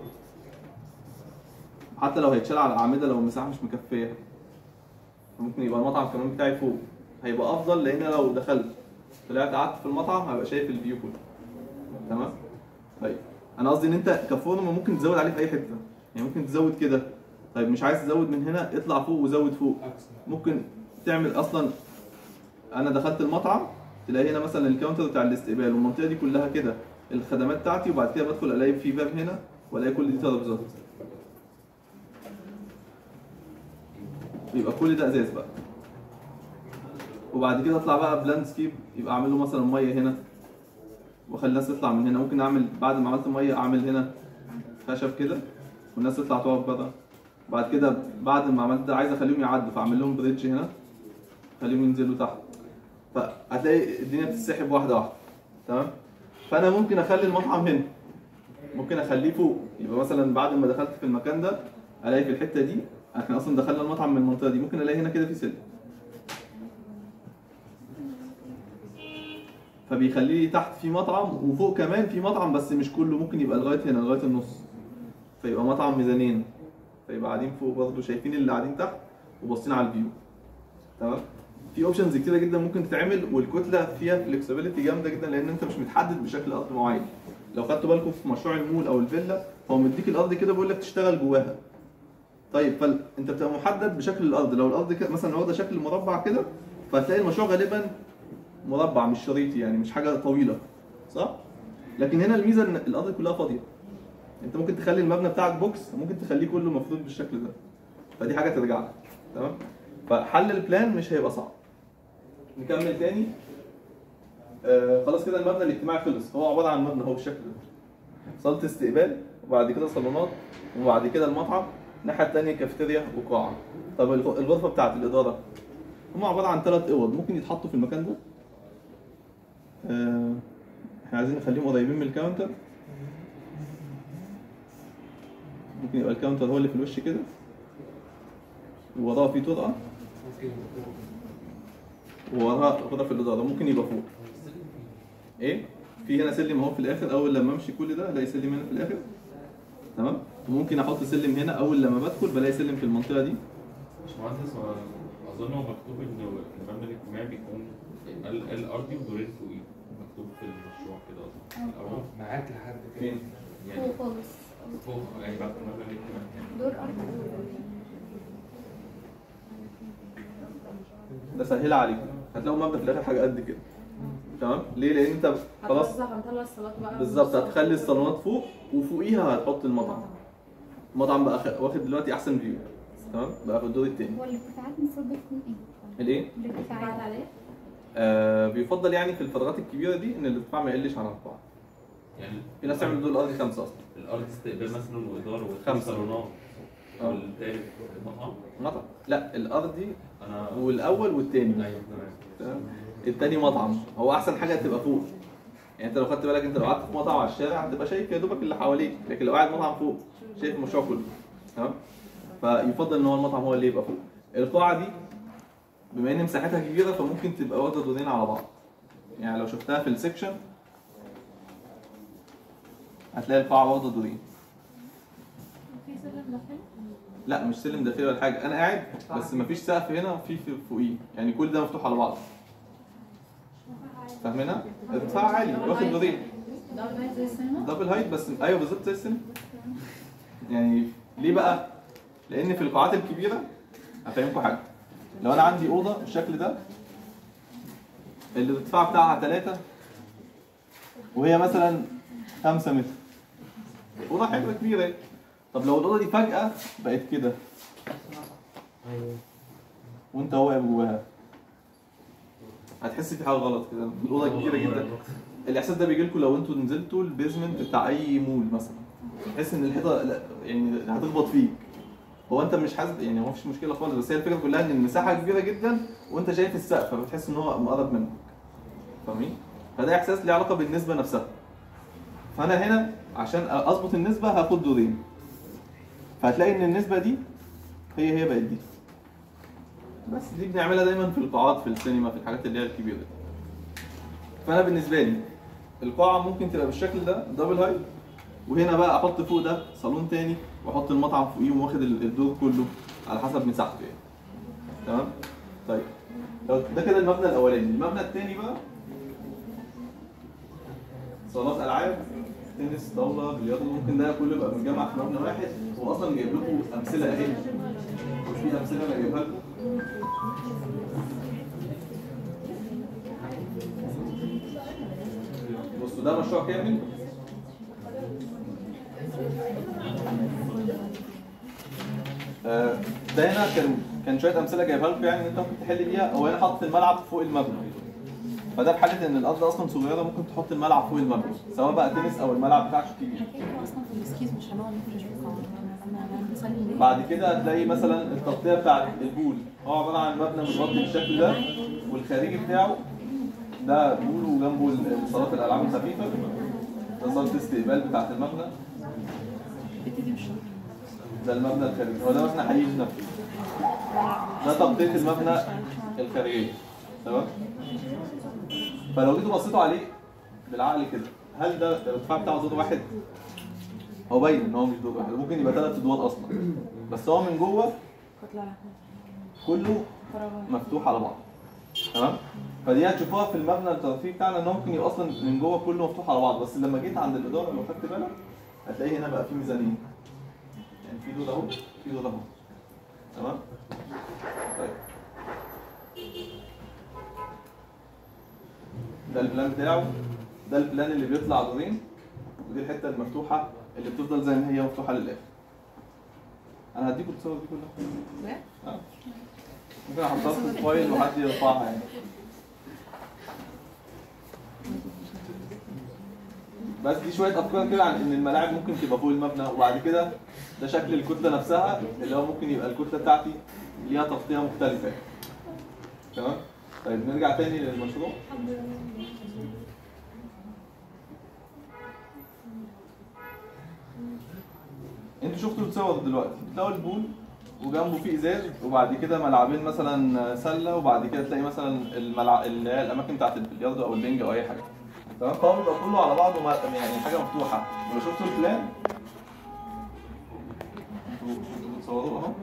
حتى لو هيتشال على الاعمده لو المساحه مش مكفيه ممكن يبقى المطعم كمان بتاعي فوق هيبقى افضل لان أنا لو دخلت طلعت قعدت في المطعم هبقى شايف الفيو كله تمام طيب انا قصدي ان انت كفورم ممكن تزود عليه في اي حته يعني ممكن تزود كده طيب مش عايز تزود من هنا اطلع فوق وزود فوق ممكن تعمل اصلا انا دخلت المطعم تلاقي هنا مثلا الكاونتر بتاع الاستقبال والمنطقه دي كلها كده الخدمات بتاعتي وبعد كده بدخل الاقي في باب هنا والاقي كل دي ترابيزات يبقى كل ده ازاز بقى وبعد كده اطلع بقى بلاندسكيب يبقى اعمل له مثلا ميه هنا واخلي الناس تطلع من هنا ممكن اعمل بعد ما عملت ميه اعمل هنا خشب كده والناس تطلع تقعد بره بعد كده بعد ما عملت ده عايز اخليهم يعدوا فاعمل لهم بريدج هنا خليهم ينزلوا تحت فهتلاقي الدنيا بتتسحب واحده واحده تمام فانا ممكن اخلي المطعم هنا ممكن اخليه فوق يبقى مثلا بعد ما دخلت في المكان ده الاقي في الحته دي احنا اصلا دخلنا المطعم من المنطقه دي ممكن الاقي هنا كده في سلم فبيخلي لي تحت في مطعم وفوق كمان في مطعم بس مش كله ممكن يبقى لغايه هنا لغايه النص فيبقى مطعم ميزانين فيبقى قاعدين فوق برضه شايفين اللي قاعدين تحت وباصين على الفيو تمام في اوبشنز كتيره جدا ممكن تتعمل والكتله فيها فلكسبيليتي جامده جدا لان انت مش متحدد بشكل ارض معين لو خدتوا بالكم في مشروع المول او الفيلا هو مديك الارض كده بيقول لك تشتغل جواها طيب فانت بتبقى محدد بشكل الارض لو الارض كده مثلا واخده شكل مربع كده فهتلاقي المشروع غالبا مربع مش شريطي يعني مش حاجه طويله صح لكن هنا الميزه ان الارض كلها فاضيه انت ممكن تخلي المبنى بتاعك بوكس ممكن تخليه كله مفروض بالشكل ده فدي حاجه ترجع لك تمام فحل البلان مش هيبقى صعب نكمل تاني آه خلاص كده المبنى الاجتماعي خلص هو عباره عن مبنى هو بالشكل ده صاله استقبال وبعد كده صالونات وبعد كده المطعم الناحيه الثانيه كافيتيريا وقاعه طب الغ- الغرفه بتاعت الاداره هم عباره عن ثلاث اوض ممكن يتحطوا في المكان ده آه، احنا عايزين نخليهم قريبين من الكاونتر ممكن يبقى الكاونتر هو اللي في الوش كده ووراه في طرقه ممكن ووراها غرف الاداره ممكن يبقى فوق ايه في هنا سلم اهو في الاخر اول لما امشي كل ده الاقي سلم هنا في الاخر تمام وممكن احط سلم هنا اول لما بدخل بلاقي سلم في المنطقه دي مش مهندس هو اظن هو مكتوب ان المبنى الاجتماعي بيكون ال- الارضي ودورين فوقيه مكتوب في المشروع كده اصلا الاول معاك لحد كده فين يعني فوق خالص فوق يعني بعد المبنى الاجتماعي دور أرض ده سهلها عليكم هتلاقوا المبنى في الاخر حاجه قد كده تمام ليه لان انت خلاص هتوزع هنطلع الصالات بقى بالظبط هتخلي الصالونات فوق وفوقيها هتحط المطعم المطعم بقى خ- واخد دلوقتي احسن فيو تمام بقى في الدور الثاني هو الارتفاعات المفروض بتكون ايه؟ الايه الارتفاعات عليه آه بيفضل يعني في الفترات الكبيره دي ان الارتفاع ما يقلش عن اربعه يعني في ناس تعمل الدور الارضي خمسه اصلا الارض استقبال مثلا واداره خمسة. وصالونات اه. والتالت مطعم مطعم لا الارضي انا والاول والثاني ايوه تمام تمام التاني مطعم هو احسن حاجه تبقى فوق يعني انت لو خدت بالك انت لو قعدت في مطعم على الشارع هتبقى شايف يا دوبك اللي حواليك لكن لو قاعد مطعم فوق شايف المشروع كله تمام فيفضل ان هو المطعم هو اللي يبقى فوق القاعه دي بما ان مساحتها كبيره فممكن تبقى واخده دورين على بعض يعني لو شفتها في السكشن هتلاقي القاعه واخده دورين في سلم داخلي لا مش سلم داخلي ولا حاجه انا قاعد بس مفيش سقف هنا وفي في فوقيه يعني كل ده مفتوح على بعض فاهمينها؟ ارتفاع عالي واخد دورين ده قريب زي السينما دبل هايت بس ايوه بالظبط زي السينما يعني ليه بقى؟ لان في القاعات الكبيره هفهمكم حاجه لو انا عندي اوضه بالشكل ده الارتفاع بتاعها 3 وهي مثلا 5 متر اوضه حلوه كبيره اهي. طب لو الاوضه دي فجاه بقت كده وانت واقف جواها هتحس في حاجه غلط كده الاوضه كبيره جدا الاحساس ده بيجي لكم لو انتوا نزلتوا البيزمنت بتاع اي مول مثلا تحس ان الحيطه لا يعني هتخبط فيك هو انت مش حاسس يعني هو مفيش مشكله خالص بس هي الفكره كلها ان المساحه كبيره جدا وانت شايف السقف فبتحس ان هو مقرب منك فاهمين فده احساس ليه علاقه بالنسبه نفسها فانا هنا عشان اظبط النسبه هاخد دورين فهتلاقي ان النسبه دي هي هي بقت دي بس دي بنعملها دايما في القاعات في السينما في الحاجات اللي هي الكبيره دي. فانا بالنسبه لي القاعه ممكن تبقى بالشكل ده دبل هاي وهنا بقى احط فوق ده صالون تاني واحط المطعم فوقيه واخد ال- الدور كله على حسب مساحته يعني تمام طيب لو ده كده المبنى الاولاني المبنى الثاني بقى صالات العاب تنس طاوله بلياردو ممكن ده كله يبقى متجمع في مبنى واحد هو اصلا جايب لكم امثله اهي وفي امثله انا جايبها لكم بصوا ده مشروع كامل آه، ده هنا كان كان شويه امثله جايبها لكم يعني ان انت ممكن تحل بيها هو هنا حاطط الملعب فوق المبنى فده في حاله ان الارض اصلا صغيره ممكن تحط الملعب فوق المبنى سواء بقى تنس او الملعب بتاعك كبير احنا اصلا في السكيز مش هنقعد نخرج انا بنسلي ليه؟ بعد كده هتلاقي مثلا التغطيه بتاعت البول هو عباره عن مبنى متغطي بالشكل ده والخارجي بتاعه ده بول وجنبه ال- صالات الالعاب الخفيفه ده صاله الاستقبال بتاعت المبنى بتدي مش ده المبنى الخارجي هو ده مبنى حقيقي نفسه ده تغطيه المبنى الخارجيه تمام فلو جيتوا بصيتوا عليه بالعقل كده هل ده الارتفاع بتاعه دور واحد هو باين ان هو مش دور واحد ممكن يبقى ثلاث ادوار اصلا بس هو من جوه كتلة كله فراغ مفتوح على بعض تمام فدي هتشوفوها في المبنى الترفيه بتاعنا ان هو ممكن يبقى اصلا من جوه كله مفتوح على بعض بس لما جيت عند الاداره لو خدت بالك هتلاقي هنا بقى في ميزانيه يعني في دول اهو في دول اهو تمام طيب ده البلان بتاعه ده البلان اللي بيطلع دورين ودي الحته المفتوحه اللي بتفضل زي ما هي مفتوحه للاخر انا هديكم الصور دي كلها آه. ممكن احطها في الفايل وحد يرفعها يعني بس دي شويه افكار كده عن ان الملاعب ممكن تبقى فوق المبنى وبعد كده ده شكل الكتله نفسها اللي هو ممكن يبقى الكتله بتاعتي ليها تغطيه مختلفه يعني. تمام طيب نرجع تاني للمشروع انتوا شفتوا الصور دلوقتي بتلاقوا البول وجنبه فيه ازاز وبعد كده ملعبين مثلا سله وبعد كده تلاقي مثلا الملع... اللي هي الاماكن بتاعت البلياردو او البنج او اي حاجه تمام فهو بيبقى كله على بعضه ما- يعني حاجه مفتوحه لو شفتوا البلان انتوا انتوا بتصوروه اهو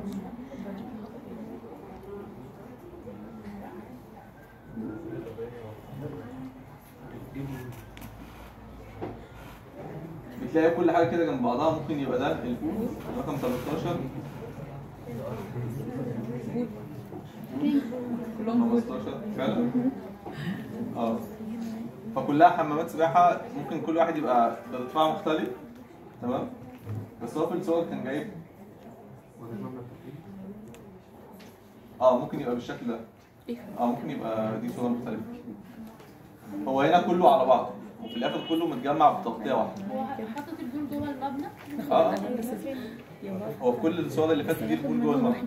بتلاقي كل حاجه كده جنب بعضها ممكن يبقى ده البول رقم 13 كلهم 15 فعلا اه فكلها حمامات سباحه ممكن كل واحد يبقى بارتفاع مختلف تمام بس هو في الصور كان جايب اه ممكن يبقى بالشكل ده اه ممكن يبقى دي صوره مختلفه هو هنا كله على بعضه وفي الاخر كله متجمع بتغطيه واحده هو حاطط البول جوه المبنى اه هو في كل الصور اللي فاتت دي البول جوه المبنى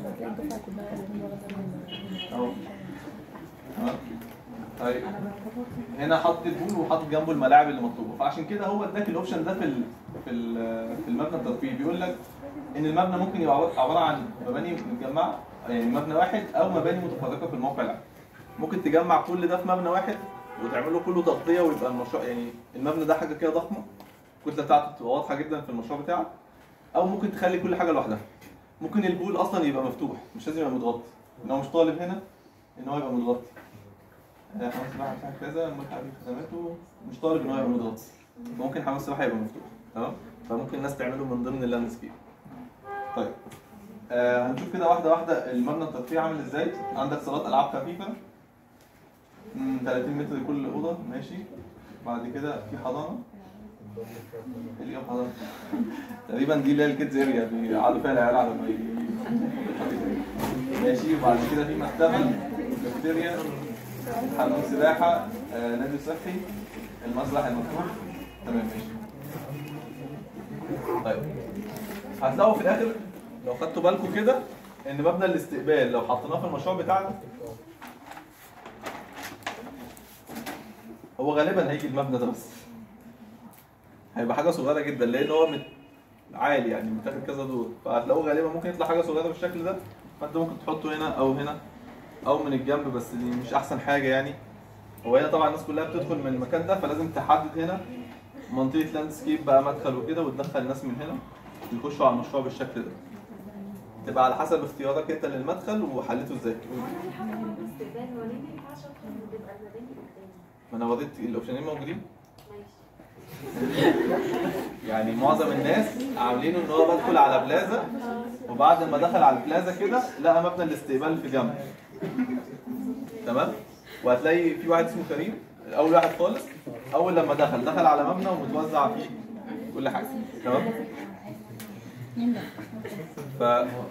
اهو تمام طيب هنا حاطط البول وحاطط جنبه الملاعب اللي مطلوبه فعشان كده هو اداك الاوبشن ده في ال في ال في المبنى الترفيهي بيقول لك ان المبنى ممكن يبقى عبارة- عباره عن مباني متجمعه يعني مبنى واحد او مباني متفرقه في الموقع العام ممكن تجمع كل ده في مبنى واحد وتعمله كله تغطيه ويبقى المشروع يعني المبنى ده حاجه كده ضخمه الكتله بتاعته تبقى واضحه جدا في المشروع بتاعك او ممكن تخلي كل حاجه لوحدها ممكن البول اصلا يبقى مفتوح مش لازم يبقى متغطي ان هو مش طالب هنا ان هو يبقى متغطي آه، حمام السباحه بتاعك كذا الملحق دي خدماته مش طالب ان هو يبقى متغطي ممكن حمام السباحه يبقى مفتوح تمام فممكن الناس تعمله من ضمن اللاندسكيب طيب آه هنشوف كده واحده واحده المبنى الترفيهي عامل ازاي عندك صالات العاب خفيفه مم، 30 متر لكل اوضه ماشي بعد كده في حضانه ايه اللي هي حضانه تقريبا دي اللي هي الكيدز اريا بيقعدوا فيها العيال على ما ي- ماشي وبعد كده في مكتبه كافيتيريا حمام سباحه آه، نادي صحي المسرح المفتوح تمام ماشي طيب هتلاقوا في الاخر لو خدتوا بالكم كده ان مبنى الاستقبال لو حطيناه في المشروع بتاعنا هو غالبا هيجي المبنى ده بس هيبقى حاجه صغيره جدا لان هو مت... عالي يعني متاخد كذا دور فهتلاقوه غالبا ممكن يطلع حاجه صغيره بالشكل ده فانت ممكن تحطه هنا او هنا او من الجنب بس دي مش احسن حاجه يعني هو هنا طبعا الناس كلها بتدخل من المكان ده فلازم تحدد هنا منطقه لاندسكيب بقى مدخل وكده وتدخل الناس من هنا يخشوا على المشروع بالشكل ده تبقى على حسب اختيارك انت للمدخل وحلته ازاي ما انا وريت الاوبشنين موجودين يعني معظم الناس عاملينه ان هو بدخل على بلازا وبعد ما دخل على البلازا كده لقى مبنى الاستقبال في جنب تمام وهتلاقي في واحد اسمه كريم اول واحد خالص اول لما دخل دخل على مبنى ومتوزع فيه كل حاجه تمام ف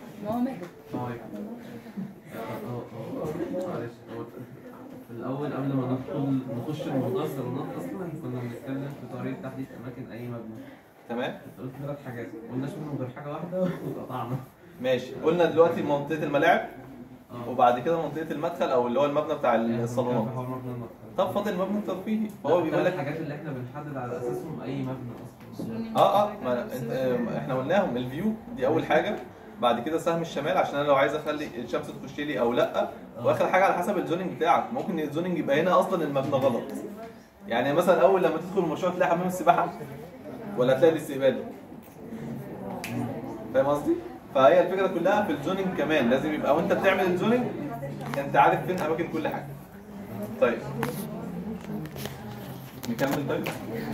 معلش هو في الاول قبل ما ندخل نخش الموضوع الصالونات اصلا كنا بنتكلم في طريقه تحديد اماكن اي مبنى تمام انت قلت ثلاث حاجات ما قلناش منهم غير حاجه واحده وقطعنا ماشي قلنا دلوقتي منطقه الملاعب اه وبعد كده منطقه المدخل او اللي هو المبنى بتاع الصالونات في حوار مبنى المدخل. طب فاضل المبنى الترفيهي فهو بيقول الثلاث لك حاجات اللي احنا بنحدد على اساسهم اي مبنى اصلا اه اه ما انت آه، احنا قلناهم الفيو دي اول حاجه بعد كده سهم الشمال عشان انا لو عايز اخلي الشمس تخش لي او لا واخر حاجه على حسب الزوننج بتاعك ممكن الزوننج يبقى هنا اصلا المبنى غلط يعني مثلا اول لما تدخل المشروع تلاقي حمام السباحه ولا تلاقي الاستقبال فاهم قصدي فهي الفكره كلها في الزوننج كمان لازم يبقى وانت بتعمل الزوننج انت عارف فين اماكن كل حاجه طيب نكمل طيب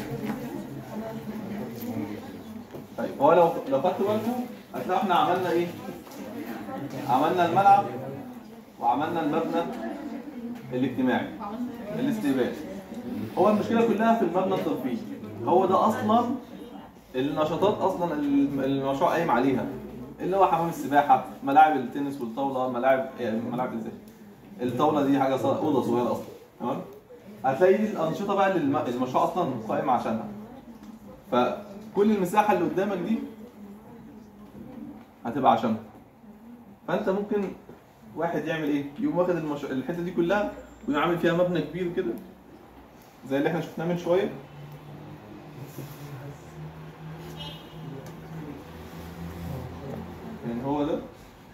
طيب هو لو لو خدتوا بالكم هتلاقوا احنا عملنا ايه؟ عملنا الملعب وعملنا المبنى الاجتماعي الاستقبال هو المشكله كلها في المبنى الترفيهي هو ده اصلا النشاطات اصلا الم- المشروع قايم عليها اللي هو حمام السباحه ملاعب التنس والطاوله ملاعب يعني ملاعب ازاي الطاوله دي حاجه صغيرة اوضه صغيره اصلا تمام هتلاقي دي الانشطه بقى اللي الم- المشروع اصلا قائم عشانها فكل المساحه اللي قدامك دي هتبقى عشانها فانت ممكن واحد يعمل ايه يقوم واخد المش... الحته دي كلها ويعمل فيها مبنى كبير كده زي اللي احنا شفناه من شويه يعني هو ده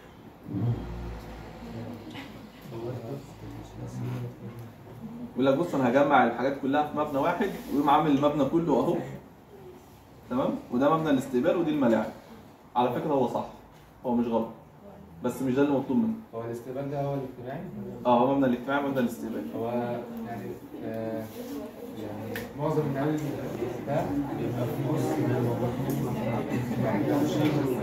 يقول لك بص انا هجمع الحاجات كلها في مبنى واحد ويقوم عامل المبنى كله اهو تمام وده مبنى الاستقبال ودي الملاعب على فكره هو صح هو مش غلط بس مش ده اللي مطلوب منه هو الاستقبال ده هو الاجتماعي اه هو مبنى الاجتماعي ومبنى الاستقبال هو يعني آه، يعني معظم الناس ده بيبقى في نص يعني ده مش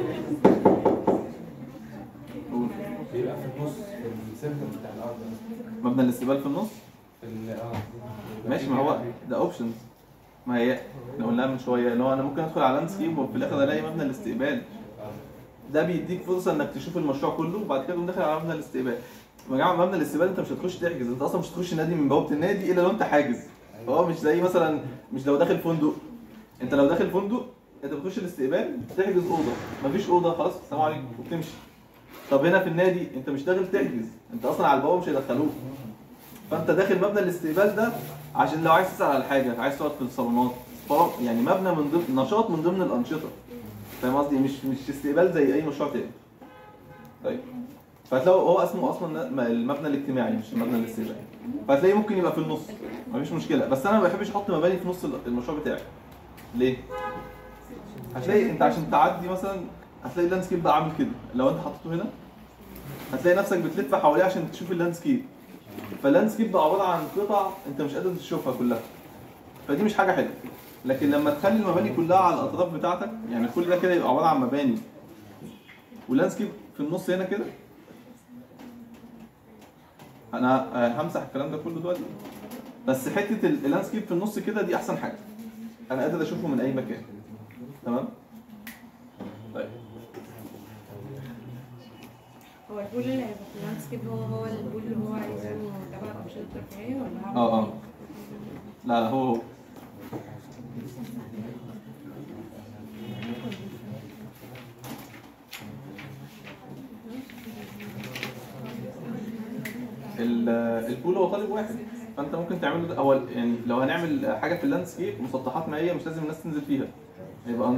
قول. بيبقى في النص في السنتر بتاع الارض مبنى الاستقبال في النص في ال- اه ماشي ما هو ده اوبشنز ما هي احنا قلناها من شويه ان هو انا ممكن ادخل على لاندسكيب وفي الاخر الاقي مبنى الاستقبال ده بيديك فرصه انك تشوف المشروع كله وبعد كده تقوم داخل على مبنى الاستقبال يا جماعه مبنى الاستقبال انت مش هتخش تحجز انت اصلا مش هتخش النادي من بوابه النادي الا لو انت حاجز هو مش زي مثلا مش لو داخل فندق انت لو داخل فندق انت بتخش الاستقبال تحجز اوضه مفيش اوضه خلاص السلام عليكم وبتمشي طب هنا في النادي انت مش داخل تحجز انت اصلا على البوابه مش هيدخلوك فانت داخل مبنى الاستقبال ده عشان لو عايز تسال على حاجه عايز تقعد في الصالونات فهو يعني مبنى من ضمن نشاط من ضمن الانشطه فاهم قصدي مش مش استقبال زي اي مشروع تاني طيب فهتلاقوا هو اسمه اصلا م- المبنى الاجتماعي مش المبنى الاستقبالي فهتلاقيه ممكن يبقى في النص مفيش مشكله بس انا ما بحبش احط مباني في نص المشروع بتاعي ليه هتلاقي انت عشان تعدي مثلا هتلاقي اللاندسكيب ده عامل كده لو انت حطيته هنا هتلاقي نفسك بتلف حواليه عشان تشوف اللاندسكيب فاللاندسكيب ده عباره عن قطع انت مش قادر تشوفها كلها فدي مش حاجه حلوه لكن لما تخلي المباني كلها على الاطراف بتاعتك يعني كل ده كده يبقى عباره عن مباني واللاندسكيب في النص هنا كده انا آه، همسح الكلام ده كله دلوقتي بس حته ال- اللاندسكيب في النص كده دي احسن حاجه انا قادر اشوفه من اي مكان تمام طيب هو البول اللي هيبقى في اللاندسكيب هو هو البول اللي هو عايزه تبع الانشطه الترفيهيه ولا هعمل اه اه لا لا هو هو ال- البول هو طالب واحد فانت ممكن تعمله ده هو يعني لو هنعمل حاجه في اللاندسكيب مسطحات مائيه مش لازم الناس تنزل فيها يبقى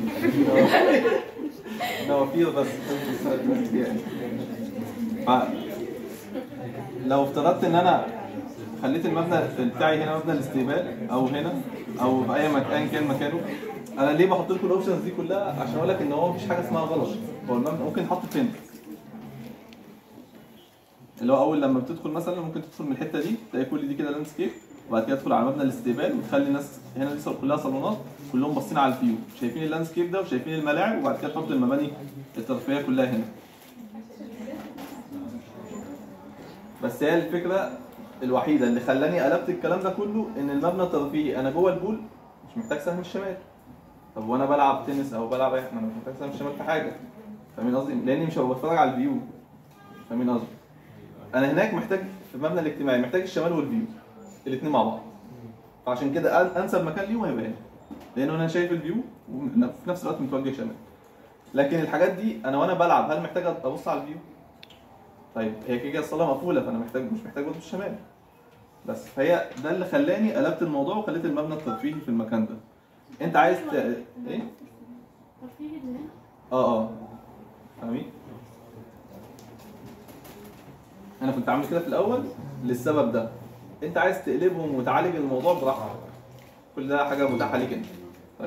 ده وفير بس يعني ف- لو افترضت ان انا خليت المبنى بتاعي هنا مبنى الاستقبال او هنا او في اي مكان كان مكانه انا ليه بحط لكم الاوبشنز دي كلها عشان اقول لك ان هو مفيش حاجه اسمها غلط هو المبنى ممكن يتحط فين اللي هو اول لما بتدخل مثلا ممكن تدخل من الحته دي تلاقي كل دي كده لاندسكيب وبعد كده تدخل على مبنى الاستقبال وتخلي الناس هنا دي صال- كلها صالونات كلهم باصين على الفيو شايفين اللاندسكيب ده وشايفين الملاعب وبعد كده تحط المباني الترفيهيه كلها هنا بس هي الفكره الوحيده اللي خلاني قلبت الكلام ده كله ان المبنى الترفيهي انا جوه البول مش محتاج سهم الشمال طب وانا بلعب تنس او بلعب اي ما انا مش محتاج سهم الشمال في حاجه فاهمين قصدي لاني مش هبقى بتفرج على الفيو فاهمين قصدي انا هناك محتاج في المبنى الاجتماعي محتاج الشمال والفيو الاثنين مع بعض فعشان كده أن- انسب مكان ليهم هيبقى هنا لانه انا شايف الفيو وفي نفس الوقت متوجه شمال لكن الحاجات دي انا وانا بلعب هل محتاج ابص على الفيو طيب هي كده كده الصاله مقفوله فانا محتاج مش محتاج ابص الشمال بس فهي ده اللي خلاني قلبت الموضوع وخليت المبنى الترفيهي في المكان ده انت عايز ت... ايه ترفيه اللي هنا اه اه فاهمين انا كنت عامل كده في الاول للسبب ده انت عايز تقلبهم وتعالج الموضوع براحتك كل ده حاجه متاحه ليك انت طيب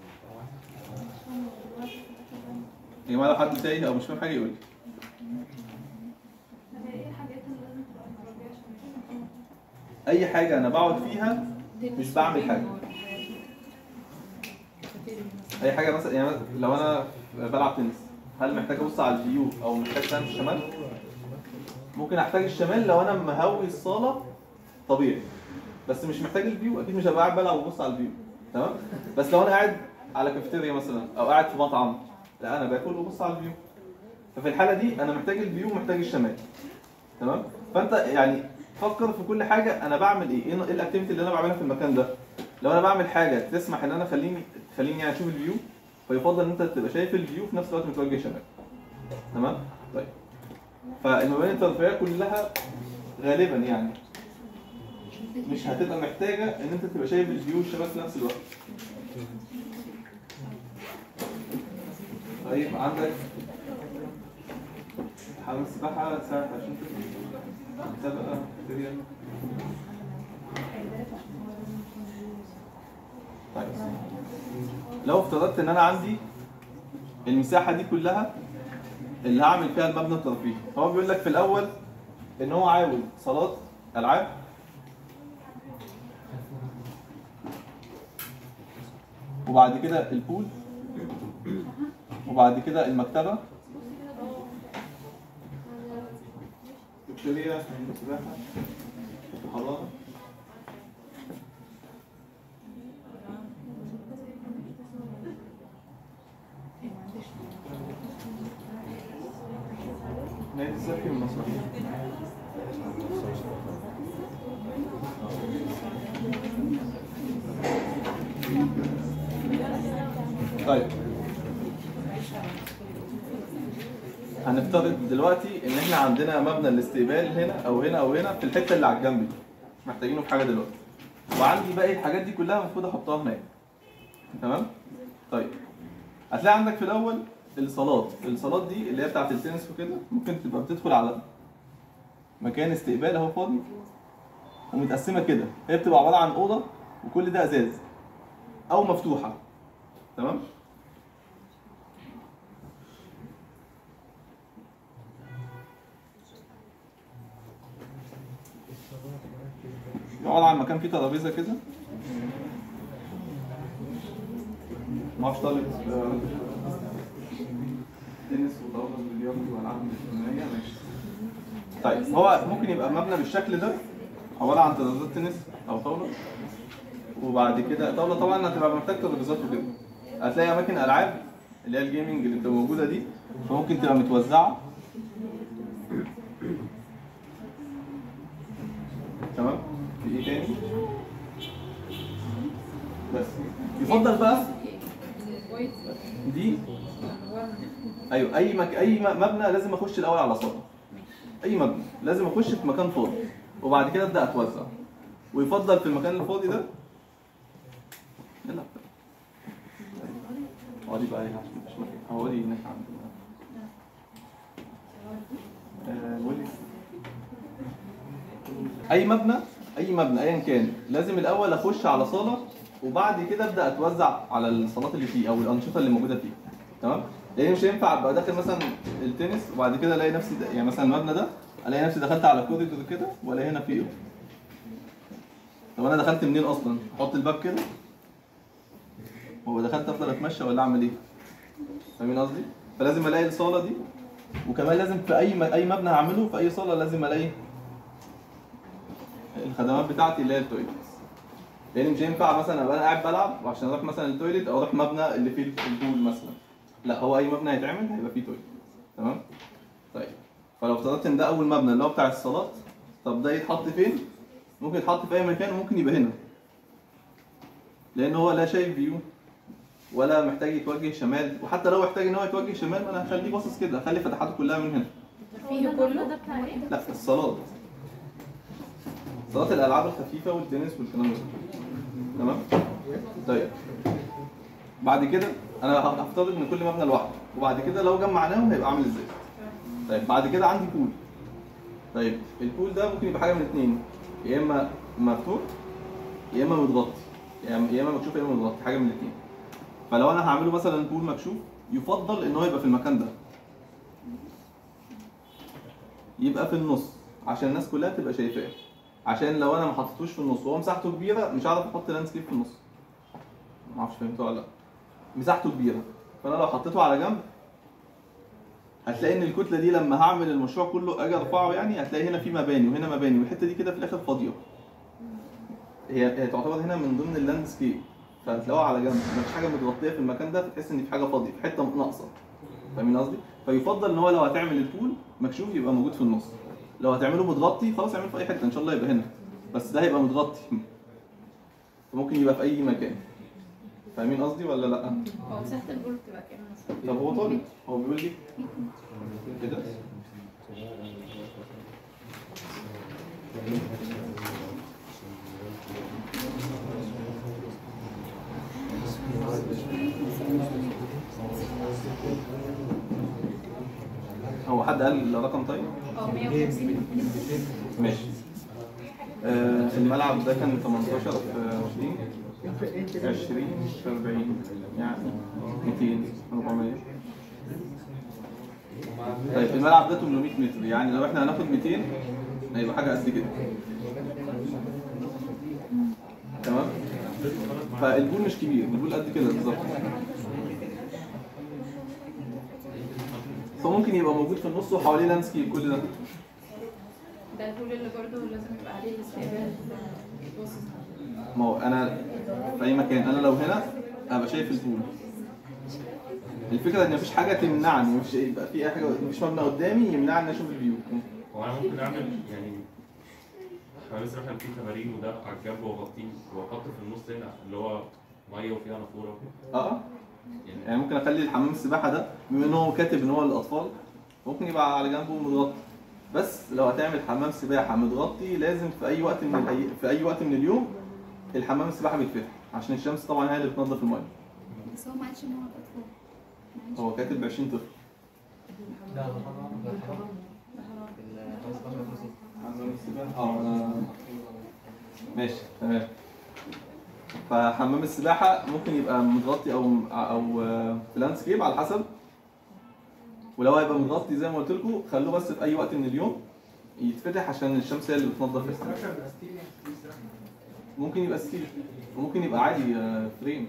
يا جماعه لو حد تايه او مش فاهم حاجه يقول لي ايه الحاجات اللي لازم تبقى متربية عشان اي حاجه انا بقعد فيها مش بعمل حاجه اي حاجه مثلا يعني مثلاً لو انا بلعب تنس هل محتاج ابص على الفيو او محتاج سهم الشمال ممكن احتاج الشمال لو انا مهوي الصاله طبيعي بس مش محتاج الفيو اكيد مش هبقى قاعد بلعب وببص على الفيو تمام بس لو انا قاعد على كافيتيريا مثلا او قاعد في مطعم لا انا باكل وببص على الفيو ففي الحاله دي انا محتاج الفيو ومحتاج الشمال تمام فانت يعني فكر في كل حاجه انا بعمل ايه ايه الاكتيفيتي اللي انا بعملها في المكان ده لو انا بعمل حاجه تسمح ان انا خليني تخليني يعني اشوف الفيو فيفضل ان انت تبقى شايف الفيو في نفس الوقت متوجه شمال تمام طيب فالمباني الترفيهيه كلها غالبا يعني مش هتبقى محتاجه ان انت تبقى شايف الفيو والشمال في نفس الوقت طيب عندك حمام السباحه ساعه 20 مسابقه كافيتيريا طيب لو افترضت ان انا عندي المساحه دي كلها اللي هعمل فيها المبنى الترفيهي هو بيقول لك في الاول ان هو عاوز صالات العاب وبعد كده البول وبعد كده المكتبه كافيتيريا سباحه حضانه نادي الزكي والمسرحية طيب هنفترض دلوقتي ان احنا عندنا مبنى الاستقبال هنا او هنا او هنا في الحته اللي على الجنب دي مش محتاجينه في حاجه دلوقتي وعندي باقي الحاجات دي كلها المفروض احطها هناك تمام طيب هتلاقي عندك في الاول الصالات الصالات دي اللي هي بتاعت التنس وكده ممكن تبقى بتدخل على مكان استقبال اهو فاضي ومتقسمه كده هي بتبقى عباره عن اوضه وكل ده ازاز او مفتوحه تمام عباره عن مكان فيه ترابيزه كده ما اعرفش طالب آه، تنس وطاوله بلياردو والعاب الكترونيه ماشي طيب هو ممكن يبقى مبنى بالشكل ده عباره عن ترابيزات تنس او طاوله وبعد كده طاوله طبعا هتبقى محتاج ترابيزات وكده هتلاقي اماكن العاب اللي هي الجيمنج اللي بتبقى موجوده دي فممكن تبقى متوزعه تمام في ايه تاني بس يفضل بقى دي ايوه اي مك... اي م- مبنى لازم اخش الاول على صاله اي مبنى لازم اخش في مكان فاضي وبعد كده ابدا اتوزع ويفضل في المكان الفاضي ده يلا اقعدي بقى هنا عشان مش مكان اقعدي هناك عندنا آه، قولي. اي مبنى اي مبنى ايا كان لازم الاول اخش على صاله وبعد كده ابدا اتوزع على الصالات اللي فيه او الانشطه اللي موجوده فيه تمام لان مش هينفع ابقى داخل مثلا التنس وبعد كده الاقي نفسي ده يعني مثلا المبنى ده الاقي نفسي دخلت على كوريدور كده والاقي هنا في ايه طب انا دخلت منين اصلا احط الباب كده هو دخلت افضل اتمشى ولا اعمل ايه فاهمين قصدي فلازم الاقي الصاله دي وكمان لازم في اي م- اي مبنى هعمله في اي صاله لازم الاقي الخدمات بتاعتي اللي هي التويلت لان مش هينفع مثلا ابقى انا قاعد بلعب وعشان اروح مثلا التويلت او اروح مبنى اللي فيه البول مثلا لا هو اي مبنى هيتعمل هيبقى فيه تويلت تمام طيب فلو افترضت ان ده اول مبنى اللي هو بتاع الصالات طب ده يتحط فين ممكن يتحط في اي مكان وممكن يبقى هنا لان هو لا شايف فيو ولا محتاج يتوجه شمال وحتى لو احتاج ان هو يتوجه شمال ما انا هخليه باصص كده هخلي فتحاته كلها من هنا فيه كله ده بتاع ايه؟ لا الصالات صالات الالعاب الخفيفه والتنس والكلام ده تمام طيب بعد كده انا هفترض ان كل مبنى لوحده وبعد كده لو جمعناهم هيبقى عامل ازاي طيب بعد كده عندي بول طيب البول ده ممكن يبقى حاجه من اتنين يا اما مفتوح يا اما متغطي يعني يا اما مكشوف يا اما متغطي حاجه من الاتنين فلو انا هعمله مثلا بول مكشوف يفضل ان هو يبقى في المكان ده يبقى في النص عشان الناس كلها تبقى شايفاه عشان لو انا ما حطيتوش في النص وهو مساحته كبيره مش هعرف احط لاندسكيب في النص ما اعرفش فهمتوا ولا لا مساحته كبيره فانا لو حطيته على جنب هتلاقي ان الكتله دي لما هعمل المشروع كله اجي ارفعه يعني هتلاقي هنا في مباني وهنا مباني والحته دي كده في الاخر فاضيه هي هي تعتبر هنا من ضمن اللاندسكيب فهتلاقوها على جنب مفيش حاجه متغطيه في المكان ده فتحس ان في حاجه فاضيه في حته ناقصه فاهمين قصدي؟ فيفضل ان هو لو هتعمل البول مكشوف يبقى موجود في النص لو هتعمله متغطي خلاص اعمله في اي حته ان شاء الله يبقى هنا بس ده هيبقى متغطي فممكن يبقى في اي مكان فاهمين قصدي ولا لا؟ هو مساحة البول بتبقى كام مثلا؟ طب هو طالب هو بيقول لي كده هو حد قال الرقم طيب؟ اه 150 ماشي آه الملعب ده كان 18 في 20 20 في 40 يعني 200 400 طيب الملعب ده 800 متر يعني لو احنا هناخد 200 هيبقى حاجه قد كده تمام فالبول مش كبير البول قد كده بالظبط فممكن يبقى موجود في النص وحواليه لاندسكيب كل ده ده البول اللي برضه لازم يبقى عليه الاستقبال باصص ما هو انا في اي مكان انا لو هنا ابقى شايف البول الفكره ان مفيش حاجه تمنعني مش يبقى في اي حاجه مفيش مبنى قدامي يمنعني اشوف الفيو هو انا ممكن اعمل يعني احنا لسه احنا في تمارين وده على الجنب واغطيه واحط في النص هنا اللي هو ميه وفيها نافوره اه يعني يعني ممكن اخلي الحمام السباحه ده بما ان هو كاتب ان هو للاطفال ممكن يبقى على جنبه متغطي بس لو هتعمل حمام سباحه متغطي لازم في اي وقت من الأي... في اي وقت من اليوم الحمام السباحه بيتفتح عشان الشمس طبعا هي اللي بتنظف الميه بس هو ما قالش ان هو اطفال معلش. هو كاتب 20 طفل لا ده حرام ده حرام حمام السباحة اه انا ماشي تمام فحمام السباحة ممكن يبقى متغطي او او آه، في لاندسكيب على حسب ولو هيبقى متغطي زي ما قلت لكم خلوه بس في اي وقت من اليوم يتفتح عشان الشمس هي اللي بتنظف السباحة. ممكن يبقى ستيل وممكن يبقى عادي آه، فريم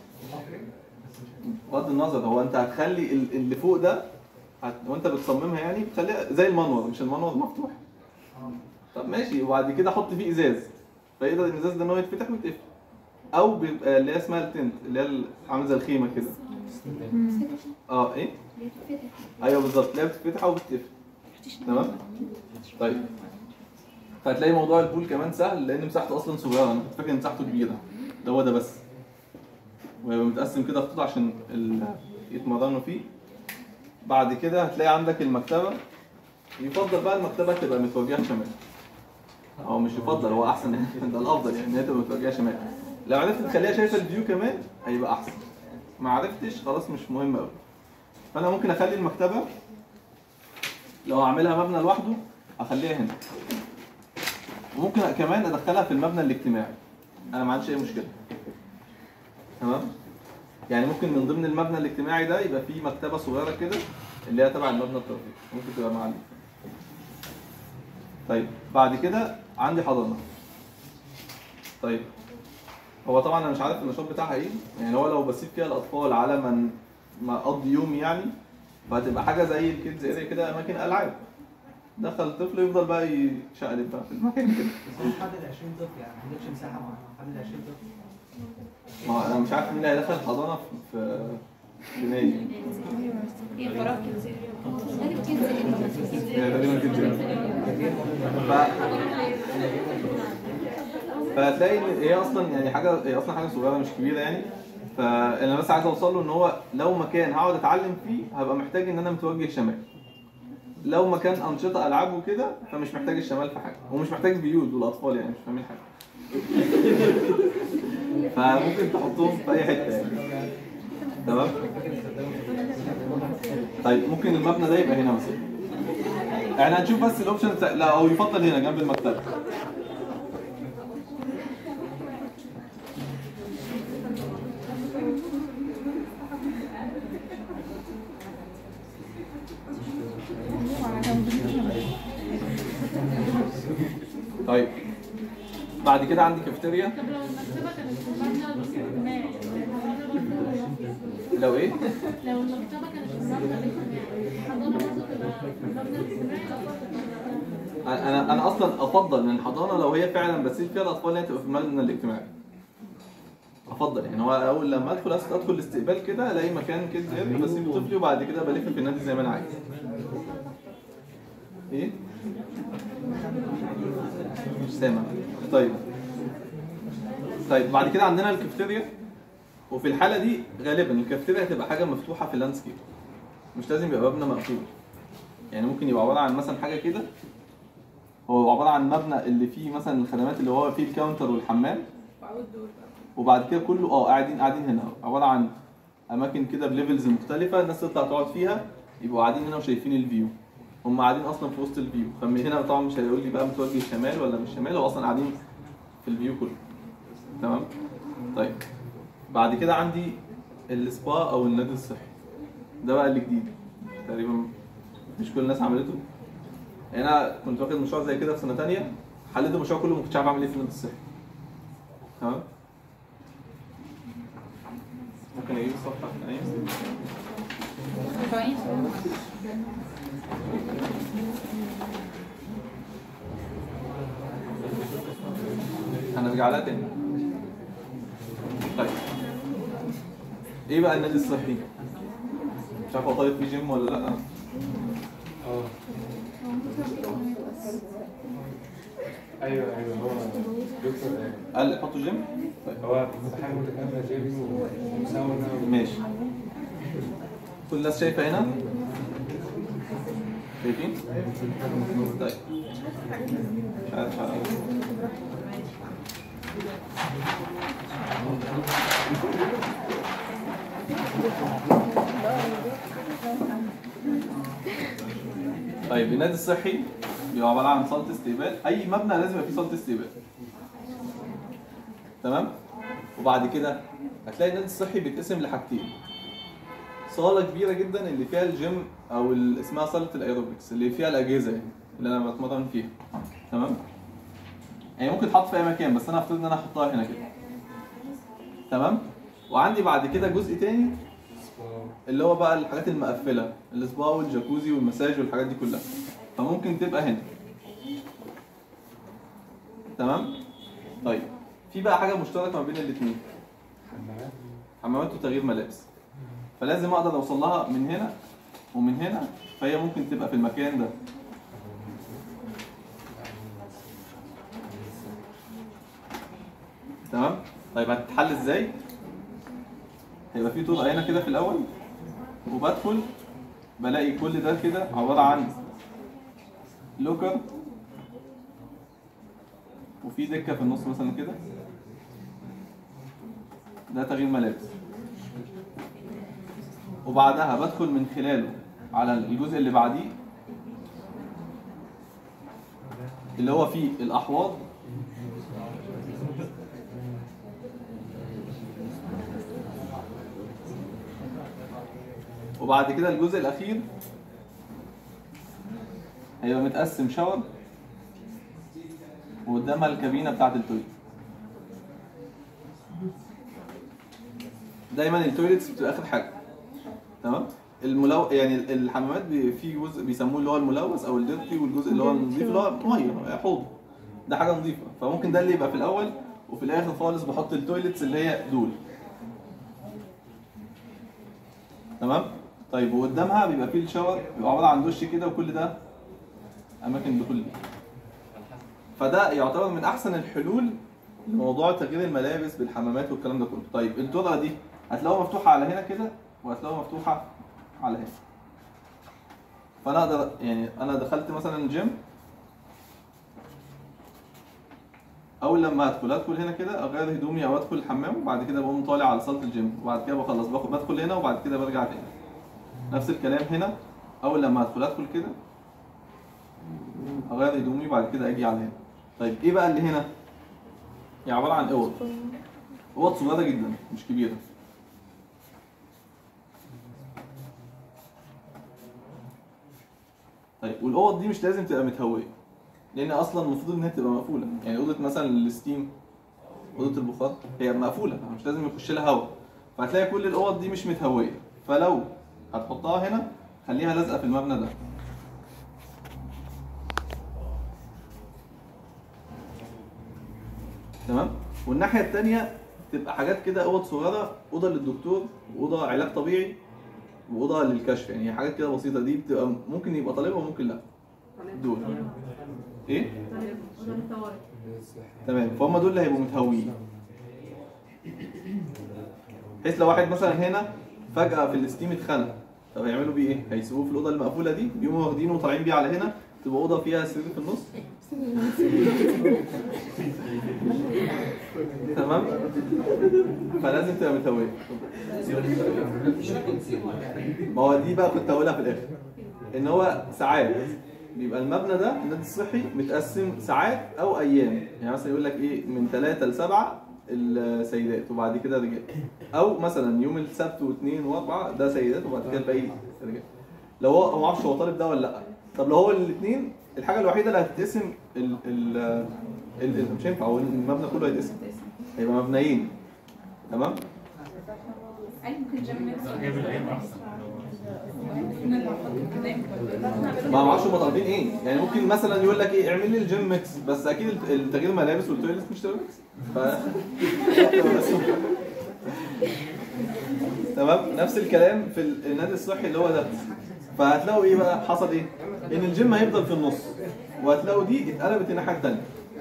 بغض النظر هو انت هتخلي ال- اللي فوق ده هت... وانت بتصممها يعني بتخليها زي المنور مش المنور مفتوح طب ماشي وبعد كده حط فيه ازاز فيقدر الازاز ده ان هو يتفتح ويتقفل او بيبقى اللي هي اسمها التنت اللي هي ال- عامله زي الخيمه كده اه ايه ليه تتفتح؟ ايوه بالظبط اللي هي بتتفتح او بتتقفل تمام طيب فهتلاقي موضوع البول كمان سهل لان مساحته اصلا صغيره انا كنت فاكر ان مساحته كبيره ده هو ده بس ويبقى متقسم كده خطوط عشان ال... يتمرنوا فيه بعد كده هتلاقي عندك المكتبه يفضل بقى المكتبه تبقى متوجهه شمال او مش يفضل هو احسن ده الافضل يعني ان هي تبقى متوجهه شمال لو عرفت تخليها شايفه الفيو كمان هيبقى احسن ما عرفتش خلاص مش مهم قوي فانا ممكن اخلي المكتبه لو هعملها مبنى لوحده اخليها هنا وممكن كمان ادخلها في المبنى الاجتماعي انا ما عنديش اي مشكله تمام يعني ممكن من ضمن المبنى الاجتماعي ده يبقى فيه مكتبه صغيره كده اللي هي تبع المبنى الترفيهي ممكن تبقى معانا طيب بعد كده عندي حضانه طيب هو طبعا انا مش عارف النشاط بتاعها ايه يعني هو لو بسيب فيها الاطفال على ما ما اقضي يومي يعني فهتبقى حاجه زي الكيدز اريا كده اماكن العاب دخل طفل يفضل بقى يشقلب بقى في المكان كده بس هو محدد 20 طفل يعني ما عندكش مساحه معينه محدد 20 طفل ما انا مش عارف مين اللي هيدخل حضانه في في نادي هي فراغ كتير هي تقريبا كده ف... فهتلاقي ان هي اصلا يعني حاجه هي اصلا حاجه صغيره مش كبيره يعني فانا بس عايز اوصل له ان هو لو مكان هقعد اتعلم فيه هبقى محتاج ان انا متوجه شمال لو مكان انشطه العاب وكده فمش محتاج الشمال في حاجه ومش محتاج بيوت والاطفال يعني مش فاهمين حاجه فممكن تحطهم في اي حته يعني تمام طيب ممكن المبنى ده يبقى هنا مثلا احنا هنشوف بس الاوبشن بتاع لا او يفضل هنا جنب المكتبه طيب بعد كده عندي كافيتيريا طب لو المكتبة كانت في المبنى الاجتماعي لو ايه لو المكتبة كانت في المبنى الاجتماعي الحضانة برضه تبقى في المبنى الاجتماعي أو انا انا اصلا افضل ان الحضانه لو هي فعلا بسيب فيها الاطفال اللي هي تبقى في المبنى الاجتماعي افضل يعني هو اول لما ادخل ادخل الاستقبال كده الاقي مكان كده بسيب طفلي وبعد كده بلف في النادي زي ما انا عايز ايه مش سامع طيب طيب بعد كده عندنا الكافتيريا وفي الحاله دي غالبا الكافتيريا هتبقى حاجه مفتوحه في اللاندسكيب مش لازم يبقى مبنى مقفول يعني ممكن يبقى عباره عن مثلا حاجه كده هو عباره عن مبنى اللي فيه مثلا الخدمات اللي هو فيه الكاونتر والحمام وبعد كده كله اه قاعدين قاعدين هنا عباره عن اماكن كده بليفلز مختلفه الناس تطلع تقعد فيها يبقوا قاعدين هنا وشايفين الفيو هم قاعدين اصلا في وسط الفيو فمن هنا طبعا مش هيقول لي بقى متوجه شمال ولا مش شمال هو اصلا قاعدين في الفيو كله تمام طيب بعد كده عندي السبا او النادي الصحي ده بقى اللي جديد تقريبا مش كل الناس عملته يعني انا كنت واخد مشروع زي كده في سنه ثانيه حليت المشروع كله ما كنتش عارف اعمل ايه في النادي الصحي تمام ممكن اجيب الصفحه الثانيه كويس هنرجع لها تاني طيب ايه بقى النادي الصحي؟ مش عارف هو طالب فيه جيم ولا لا اه ايوه ايوه هو دكتور آه. قال حطوا جيم؟ طيب هو حاجه متكامله جيم وساونا ماشي كل الناس شايفه هنا؟ شايفين؟ طيب مش عارف طيب النادي الصحي بيبقى عباره عن صاله استقبال اي مبنى لازم يبقى فيه صاله استقبال تمام وبعد كده هتلاقي النادي الصحي بيتقسم لحاجتين صاله كبيره جدا اللي فيها الجيم او ال- اسمها صاله الايروبكس اللي فيها الاجهزه يعني اللي انا بتمرن فيها تمام يعني ممكن تحط في اي مكان بس انا هفترض ان انا احطها هنا كده تمام وعندي بعد كده جزء تاني اللي هو بقى الحاجات المقفله السبا والجاكوزي والمساج والحاجات دي كلها فممكن تبقى هنا تمام طيب في بقى حاجه مشتركه ما بين الاثنين حمامات وتغيير ملابس فلازم اقدر اوصل لها من هنا ومن هنا فهي ممكن تبقى في المكان ده تمام طيب هتتحل ازاي هيبقى في طرقه هنا كده في الاول وبدخل بلاقي كل ده كده عباره عن لوكر وفي دكه في النص مثلا كده ده تغيير ملابس وبعدها بدخل من خلاله على الجزء اللي بعديه اللي هو فيه الاحواض وبعد كده الجزء الاخير هيبقى متقسم شاور وقدامها الكابينه بتاعت التويلت دايما التويلتس بتبقى اخر حاجه تمام الملو يعني الحمامات بي- في جزء بيسموه اللي هو الملوث او الديرتي والجزء اللي هو النظيف اللي هو ميه حوض ده حاجه نظيفه فممكن ده اللي يبقى في الاول وفي الاخر خالص بحط التويلتس اللي هي دول تمام طيب وقدامها بيبقى فيه الشاور بيبقى عباره عن دش كده وكل ده اماكن دخول ليه. فده يعتبر من احسن الحلول لموضوع تغيير الملابس بالحمامات والكلام ده كله طيب الدرة دي هتلاقوها مفتوحه على هنا كده وهتلاقوها مفتوحه على هنا فانا اقدر يعني انا دخلت مثلا الجيم اول لما ادخل ادخل هنا كده اغير هدومي او ادخل الحمام وبعد كده بقوم طالع على صاله الجيم وبعد كده بخلص باخد بدخل هنا وبعد كده برجع تاني نفس الكلام هنا اول لما ادخل ادخل كده اغير هدومي وبعد كده اجي على هنا طيب ايه بقى اللي هنا هي عباره عن اوض اوض صغيره جدا مش كبيره طيب والاوض دي مش لازم تبقى متهويه لان اصلا المفروض انها تبقى مقفوله يعني اوضه مثلا الستيم اوضه البخار هي مقفوله مش لازم يخش لها هواء فهتلاقي كل الاوض دي مش متهويه فلو هتحطها هنا خليها لازقه في المبنى ده تمام والناحيه الثانيه تبقى حاجات كده اوض صغيره اوضه للدكتور واوضه علاج طبيعي واوضه للكشف يعني حاجات كده بسيطه دي بتبقى ممكن يبقى طالبها وممكن لا دول ايه وده الطوارئ تمام فهم دول اللي هيبقوا متهويين بحيث لو واحد مثلا هنا فجأة في الستيم اتخنق طب هيعملوا بيه ايه؟ هيسيبوه في الأوضة المقفولة دي يقوموا واخدينه وطالعين بيه على هنا تبقى أوضة فيها سرير في النص تمام؟ فلازم تبقى متهوية ما هو دي بقى كنت هقولها في الآخر إن هو ساعات بيبقى المبنى ده النادي الصحي متقسم ساعات أو أيام يعني مثلا يقول لك إيه من ثلاثة لسبعة السيدات وبعد كده رجال او مثلا يوم السبت واثنين واربعه ده سيدات وبعد كده الباقي رجال لو هو هو ما اعرفش هو طالب ده ولا لا طب لو هو الاثنين الحاجه الوحيده اللي هتتقسم ال ال ال- ال- مش هينفع هو المبنى كله هيتقسم هيبقى مبنيين تمام أي ممكن جيم جايب العين احسن ما اعرفش هم طالبين ايه يعني ممكن مثلا يقول لك ايه اعمل لي الجيم ميكس بس اكيد الت- التغيير ملابس والتويلت مش تبقى ميكس ف تمام نفس الكلام في ال- النادي الصحي اللي هو ده فهتلاقوا ايه بقى حصل ايه ان الجيم هيفضل في النص وهتلاقوا دي اتقلبت الناحيه الثانيه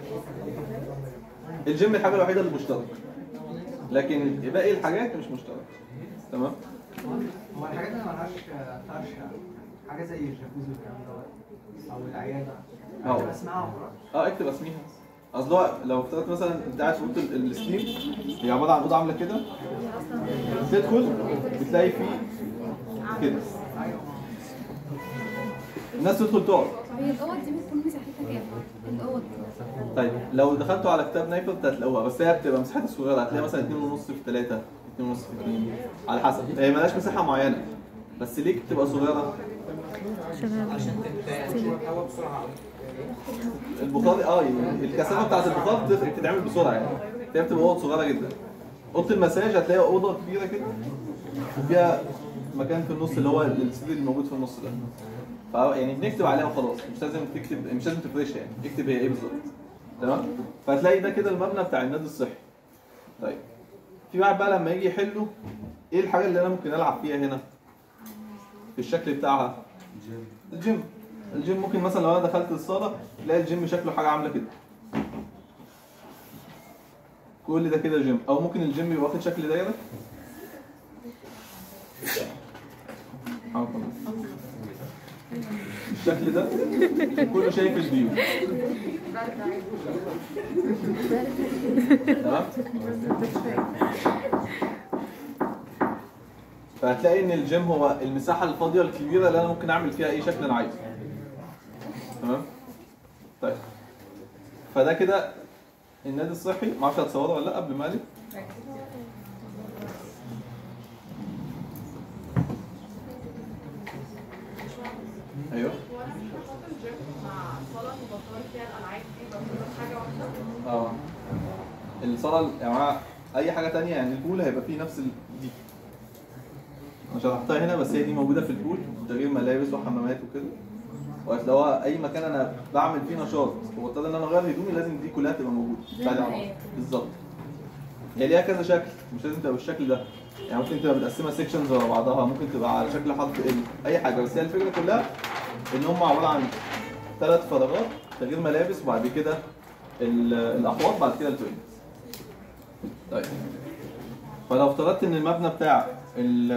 الجيم الحاجه الوحيده اللي مشتركه لكن باقي الحاجات مش مشتركه تمام هو الحاجات اللي مالهاش فرش حاجه زي الجاكوزي والكلام ده او العياده أه. اكتب اسمها وخلاص اه اكتب اسميها اصل هو لو افترضت مثلا انت قاعد في اوضه ال- الستيم هي عباره عن اوضه عامله كده تدخل بتلاقي فيه كده الناس تدخل تقعد هي الاوض دي بتكون مساحتها كام؟ الاوض طيب لو دخلتوا على كتاب نايفرت هتلاقوها بس هي بتبقى مساحتها صغيره هتلاقي مثلا 2.5 في 3 2.5 في 2 على حسب هي مالهاش مساحه معينه بس ليه بتبقى صغيره البخار اه يعني الكثافه بتاعت البخار بت- بتتعمل بسرعه يعني هي بتبقى اوضه صغيره جدا اوضه المساج هتلاقي اوضه كبيره كده وفيها مكان في النص اللي هو السرير اللي موجود في النص ده ف يعني بنكتب عليها وخلاص مش لازم تكتب مش لازم تفرشها يعني اكتب هي ايه بالظبط تمام فهتلاقي ده كده المبنى بتاع النادي الصحي طيب في واحد بقى لما يجي يحله ايه الحاجه اللي انا ممكن العب فيها هنا في الشكل بتاعها الجيم الجيم ممكن مثلا لو انا دخلت الصاله تلاقي الجيم شكله حاجه عامله كده كل ده كده جيم او ممكن الجيم يبقى واخد شكل دايره حاول أطلع. الشكل ده كله شايف الفيو تمام فهتلاقي ان الجيم هو المساحه الفاضيه الكبيره اللي انا ممكن اعمل فيها اي شكل انا عايزه تمام طيب فده كده النادي الصحي ما اعرفش هتصوره ولا لا قبل ما الف ايوه هو انا مش هحط الجيم مع صاله مبطله فيها الالعاب دي بس حاجه واحده اه الصاله يا جماعه اي حاجه تانية يعني البول هيبقى فيه نفس ال- دي انا شرحتها هنا بس هي دي موجوده في البول تغيير ملابس وحمامات وكده وهتلاقوها اي مكان انا بعمل فيه نشاط وبضطر ان انا اغير هدومي لازم دي كلها تبقى موجوده زي بعد ما ما- هي. بالظبط هي ليها كذا شكل مش لازم تبقى بالشكل ده يعني ممكن تبقى متقسمه سيكشنز ورا بعضها ممكن تبقى على شكل حرف ال اي حاجه بس هي الفكره كلها ان هم عباره عن ثلاث فراغات تغيير ملابس وبعد كده ال- الاحواض بعد كده التويلت طيب فلو افترضت ان المبنى بتاع ال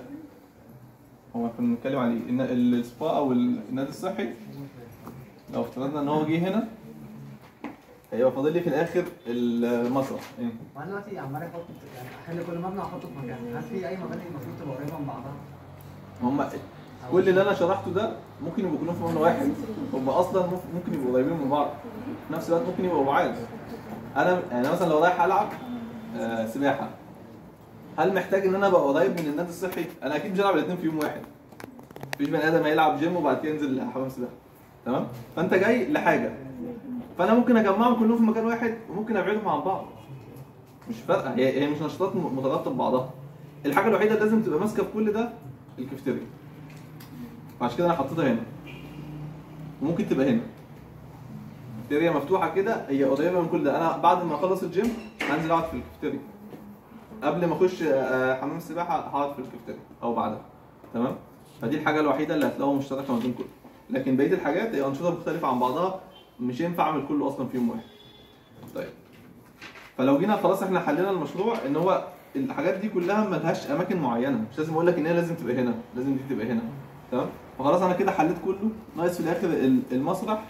هو كنا بنتكلم عليه ان السبا او النادي الصحي لو افترضنا ان هو جه هنا هيبقى فاضل لي في الاخر المسرح إيه؟ وانا دلوقتي عمال احط يعني احل كل مبنى واحطه في مكان هل في اي مباني المفروض تبقى قريبه من بعضها؟ هم كل اللي انا شرحته ده ممكن يبقوا كلهم في مبنى واحد هم اصلا ممكن- ممكن يبقوا قريبين من بعض في نفس الوقت ممكن يبقوا بعاد انا يعني مثلا لو رايح العب آه، سباحه هل محتاج ان انا ابقى قريب من النادي الصحي؟ انا اكيد مش هلعب الاثنين في يوم واحد مفيش بني ادم هيلعب جيم وبعد كده ينزل حمام سباحه تمام؟ فانت جاي لحاجه فانا ممكن اجمعهم كلهم في مكان واحد وممكن ابعدهم عن بعض مش فارقه هي هي مش نشاطات م- مترابطه ببعضها الحاجه الوحيده اللي لازم تبقى ماسكه في كل ده الكافتيريا عشان كده انا حطيتها هنا وممكن تبقى هنا الكافتيريا مفتوحه كده هي قريبه من كل ده انا بعد ما اخلص الجيم هنزل اقعد في الكافتيريا قبل ما اخش آه، حمام السباحه هقعد في الكافتيريا او بعدها تمام فدي الحاجه الوحيده اللي هتلاقوها مشتركه ما بين كله لكن بقيه الحاجات هي انشطه مختلفه عن بعضها مش ينفع اعمل كله اصلا في يوم واحد طيب فلو جينا خلاص احنا حلينا المشروع ان هو الحاجات دي كلها ملهاش اماكن معينه مش لازم اقول لك ان هي لازم تبقى هنا لازم دي تبقى هنا تمام فخلاص انا كده حليت كله ناقص في الاخر ال- المسرح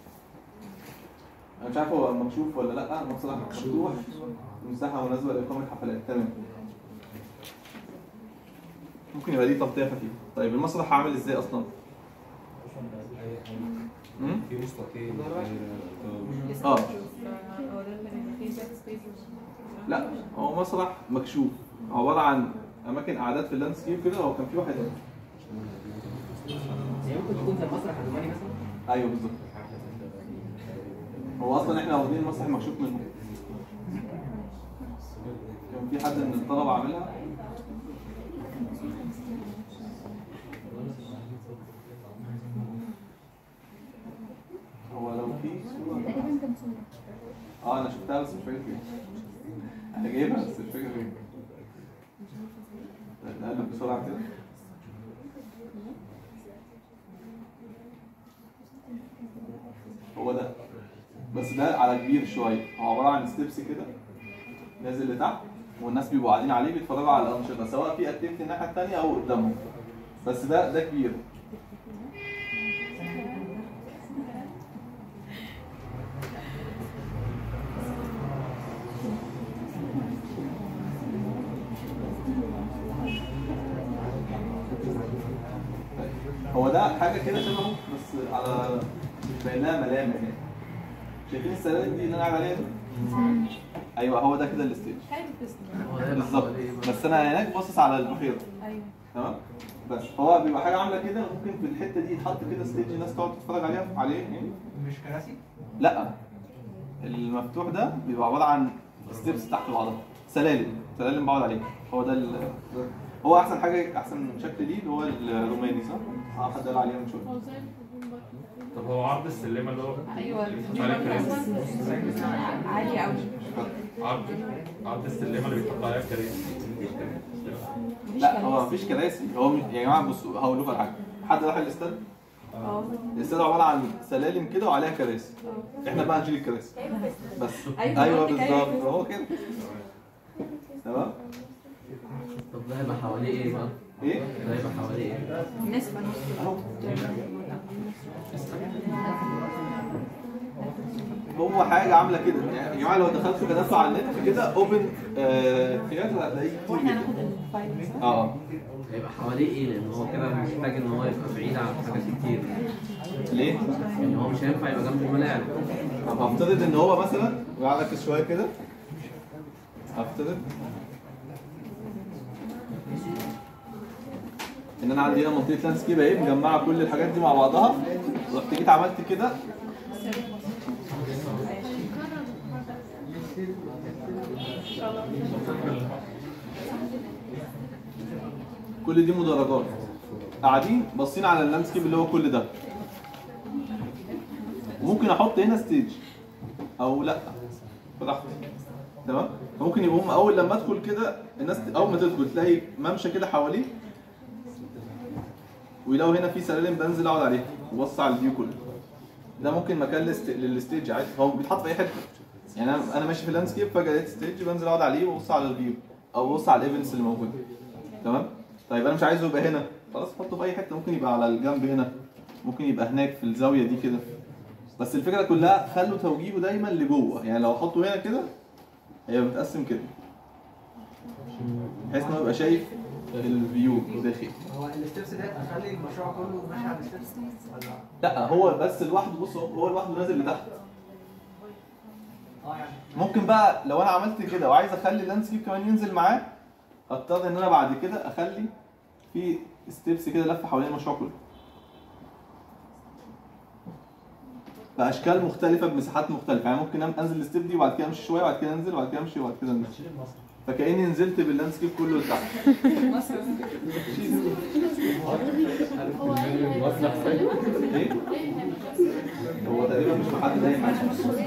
انا مش عارف هو مكشوف ولا لا المسرح مفتوح مساحه مناسبه لاقامه حفلات تمام ممكن يبقى دي تغطيه خفيفه طيب المسرح هعمل ازاي اصلا مم؟ في مستطيل اه هو ده اللي هيبقى فيه باك سبيس لا هو مسرح مكشوف عباره عن اماكن قعدات في اللاندسكيب كده هو كان في واحد هنا هي ممكن تكون زي المسرح الروماني مثلا ايوه بالظبط هو اصلا احنا واخدين المسرح مكشوف منه كان في حد من الطلبه عاملها هو لو في صوره تقريبا كان صورة اه انا شفتها بس مش فاكر فين انا جايبها بس مش فاكر فين نقلب بسرعه كده هو ده بس ده على كبير شويه هو عباره عن ستيبس كده نازل لتحت والناس بيبقوا قاعدين عليه بيتفرجوا على الانشطه سواء في اكتيفيتي الناحيه الثانيه او قدامهم بس ده ده كبير هو ده حاجه كده شبهه بس على مش باين لها ملامح يعني شايفين السلالم دي اللي انا قاعد عليها دي؟ ايوه هو ده كده الستيج هو ده بالظبط بس انا هناك باصص على البحيره ايوه تمام بس هو بيبقى حاجه عامله كده ممكن في الحته دي يتحط كده ستيج الناس تقعد تتفرج عليها عليه يعني مش كراسي؟ لا المفتوح ده بيبقى عباره عن ستيبس تحت بعضها سلالم سلالم بقعد عليها هو ده ال... هو احسن حاجه احسن شكل ليه اللي هو الروماني صح؟ اه حد قال عليه من شويه هو زي الفوتبول برضه. طب هو عرض السلمه اللي هو ايوه اللي بيتحط عليها الكراسي عالي قوي عرض عرض السلمه اللي بيتحط عليها الكراسي لا هو مفيش كراسي هو م- يا جماعه بصوا هقول لكم على حاجه حد راح الاستاد اه الاستاد عباره عن سلالم كده وعليها كراسي احنا بقى نشيل الكراسي بس أيوة، ايوه هو كده. بالظبط هو كده تمام طب ده هيبقى حواليه ايه بقى؟ ايه ده هيبقى حواليه ايه؟ نسبة اهو هو حاجه عامله كده يعني يا جماعه لو دخلتوا كتبتوا على النت كده اوبن ثياتر هتلاقيه كتير واحنا جدا هناخد الفايل صح؟ اه هيبقى حواليه ايه؟ لان هو كده محتاج ان هو يبقى بعيد عن حاجات كتير ليه؟ يعني هو مش هينفع يبقى جنب الملاعب طب هفترض ان هو مثلا وقاعد ركز شويه كده هفترض ان انا عندي هنا منطقه لاندسكيب اهي مجمعه كل الحاجات دي مع بعضها رحت جيت عملت كده كل دي مدرجات قاعدين باصين على اللاندسكيب اللي هو كل ده ممكن احط هنا ستيج او لا براحتي تمام ممكن يبقوا هم اول لما ادخل كده الناس اول ما تدخل تلاقي ممشى كده حواليه ويلاقوا هنا في سلالم بنزل اقعد عليها وبص على الفيو كله ده ممكن مكان للست- للستيج عادي هو بيتحط في اي حته يعني انا انا ماشي في اللاندسكيب فجاه لقيت ستيج بنزل اقعد عليه وابص على الفيو او ابص على الايفنتس اللي موجوده تمام طيب انا مش عايزه يبقى هنا خلاص حطه في اي حته ممكن يبقى على الجنب هنا ممكن يبقى هناك في الزاويه دي كده بس الفكره كلها خلوا توجيهه دايما لجوه يعني لو احطه هنا كده هيبقى متقسم كده بحيث ان هو يبقى شايف الفيو داخلي هو الستبس ديت هتخلي المشروع كله ماشي على الستبس ولا لا هو بس لوحده بص هو هو لوحده نازل لتحت اه يعني ممكن بقى لو انا عملت كده وعايز اخلي اللاندسكيب كمان ينزل معاه اضطر ان انا بعد كده اخلي في ستيبس كده لفه حوالين المشروع كله باشكال مختلفه بمساحات مختلفه يعني ممكن أم- انزل الستيب دي وبعد كده امشي شويه وبعد كده انزل وبعد كده امشي وبعد كده انزل فكاني نزلت باللاندسكيب كله لتحت ايه هو تقريبا مش محدد اي حاجه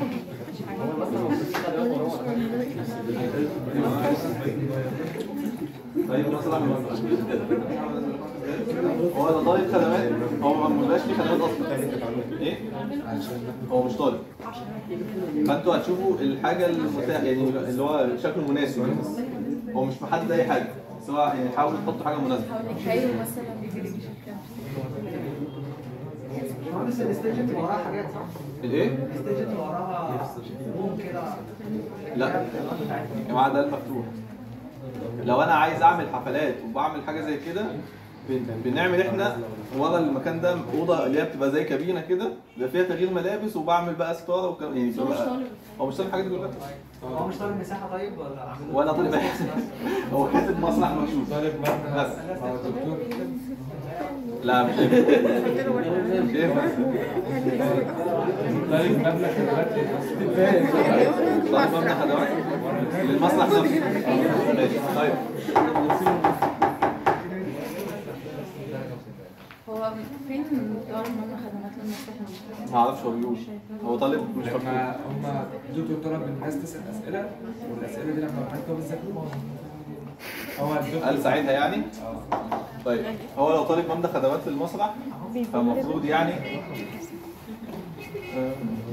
طيب مثلا هو ده طالب خدمات هو ما بيبقاش فيه خدمات اصلا ايه؟ هو مش طالب فانتوا هتشوفوا الحاجه المتاحه يعني اللي هو شكله مناسب يعني بس هو مش محدد اي حاجه بس هو يعني حاولوا تحطوا حاجه مناسبه كايرو مثلا بس الستيج اللي وراها حاجات صح؟ الايه؟ الستيج اللي وراها بوم كده لا يا جماعه ده المفتوح لو انا عايز اعمل حفلات وبعمل حاجه زي كده بن- بنعمل احنا ورا المكان ده اوضه اللي هي بتبقى زي كابينه كده بيبقى فيها تغيير ملابس وبعمل بقى ستاره وكلام يعني هو مش بيبقى- طالب هو مش طالب الحاجات دي كلها هو مش طالب مساحه طيب ولا ولا طالب أي حاجة. هو كاتب مسرح مكشوف طالب مبنى بس مع الدكتور لا مش شايف مش شايف طالب مبنى خدمات طالب مبنى خدمات للمسرح نفسه ماشي طيب هو فين دار ماما خدمات للمسرح ما اعرفش هو بيقول هو طالب مش مكتوب لما هم الدكتور طلب من الناس تسال اسئله والاسئله دي لما بنكتب بالذكاء هو الدكتور قال ساعتها يعني اه طيب هو لو طالب مبنى خدمات للمسرح فالمفروض يعني آه،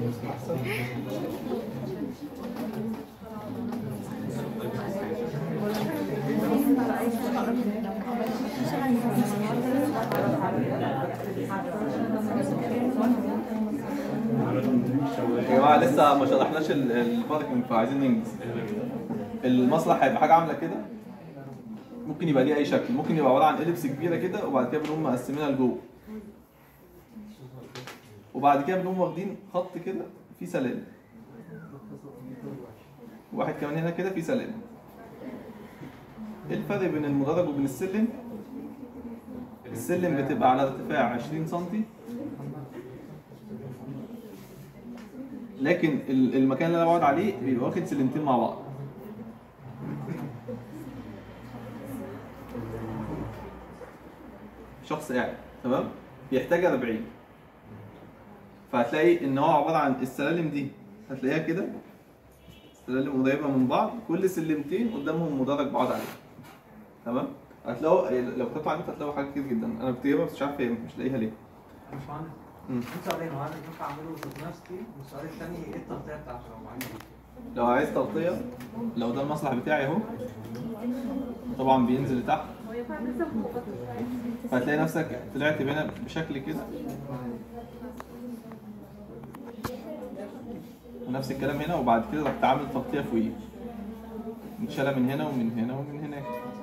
يا جماعه لسه ما شرحناش ال- الباركنج فعايزين ننجز المسرح هيبقى حاجه عامله كده ممكن يبقى ليه اي شكل ممكن يبقى عباره عن اليبس كبيره كده وبعد كده بنقوم مقسمينها لجوه وبعد كده بنقوم واخدين خط كده فيه سلالم واحد كمان هنا كده فيه سلالم ايه الفرق بين المدرج وبين السلم السلم بتبقى على ارتفاع 20 سم لكن ال- المكان اللي انا بقعد عليه بيبقى واخد سلمتين مع بعض شخص قاعد تمام بيحتاج 40 فهتلاقي ان هو عباره عن السلالم دي هتلاقيها كده سلالم قريبه من بعض كل سلمتين قدامهم مدرج بقعد عليه تمام هتلاقوا لو كتبتوا على النت هتلاقوا حاجات كتير جدا انا بكتبها بس مش عارف هي مش لاقيها ليه مش مهندس مم. في سؤالين هو انا ينفع اعمله في نفسي والسؤال الثاني ايه التغطيه بتاعته لو معايا لو عايز تغطيه لو ده المسرح بتاعي اهو طبعا بينزل لتحت هتلاقي نفسك طلعت هنا بشكل كده ونفس الكلام هنا وبعد كده رحت عامل تغطيه فوقيه متشاله من هنا ومن هنا ومن هناك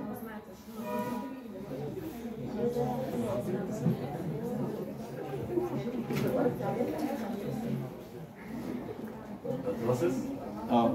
اه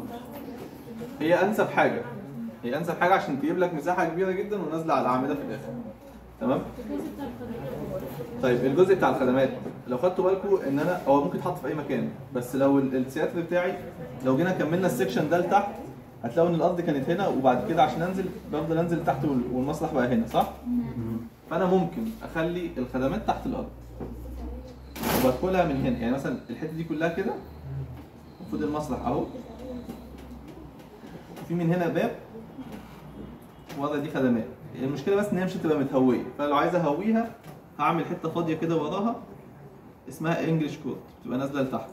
هي انسب حاجه هي انسب حاجه عشان تجيب لك مساحه كبيره جدا ونازله على الاعمده في الاخر تمام الجزء بتاع الخدمات طيب الجزء بتاع الخدمات لو خدتوا بالكم ان انا هو ممكن يتحط في اي مكان بس لو ال- السياتر بتاعي لو جينا كملنا السكشن ده لتحت هتلاقوا ان الارض كانت هنا وبعد كده عشان انزل بفضل انزل تحت وال- والمسرح بقى هنا صح؟ فانا ممكن اخلي الخدمات تحت الارض وبدخلها من هنا يعني مثلا الحته دي كلها كده المفروض المسرح اهو في من هنا باب ورا دي خدمات المشكله بس ان هي مش هتبقى متهويه فلو عايز اهويها هعمل حته فاضيه كده وراها اسمها انجلش كود تبقى نازله لتحت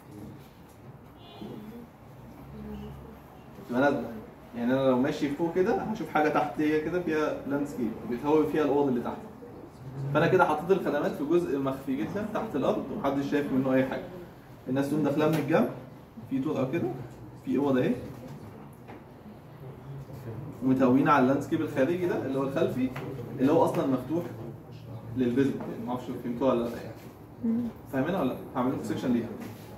تبقى نازله يعني انا لو ماشي فوق كده هشوف حاجه تحت هي كده فيها لاندسكيب بيتهوي فيها الاوض اللي تحت فانا كده حطيت الخدمات في جزء مخفي جدا تحت الارض ومحدش شايف منه اي حاجه الناس تقوم داخلها من الجنب في طرق او كده في اوض اهي ومتهوين على اللاندسكيب الخارجي ده اللي هو الخلفي اللي هو اصلا مفتوح للبيزنس يعني ما اعرفش فهمتوها ولا لا يعني فاهمينها ولا لا؟ هعمل لكم سيكشن ليها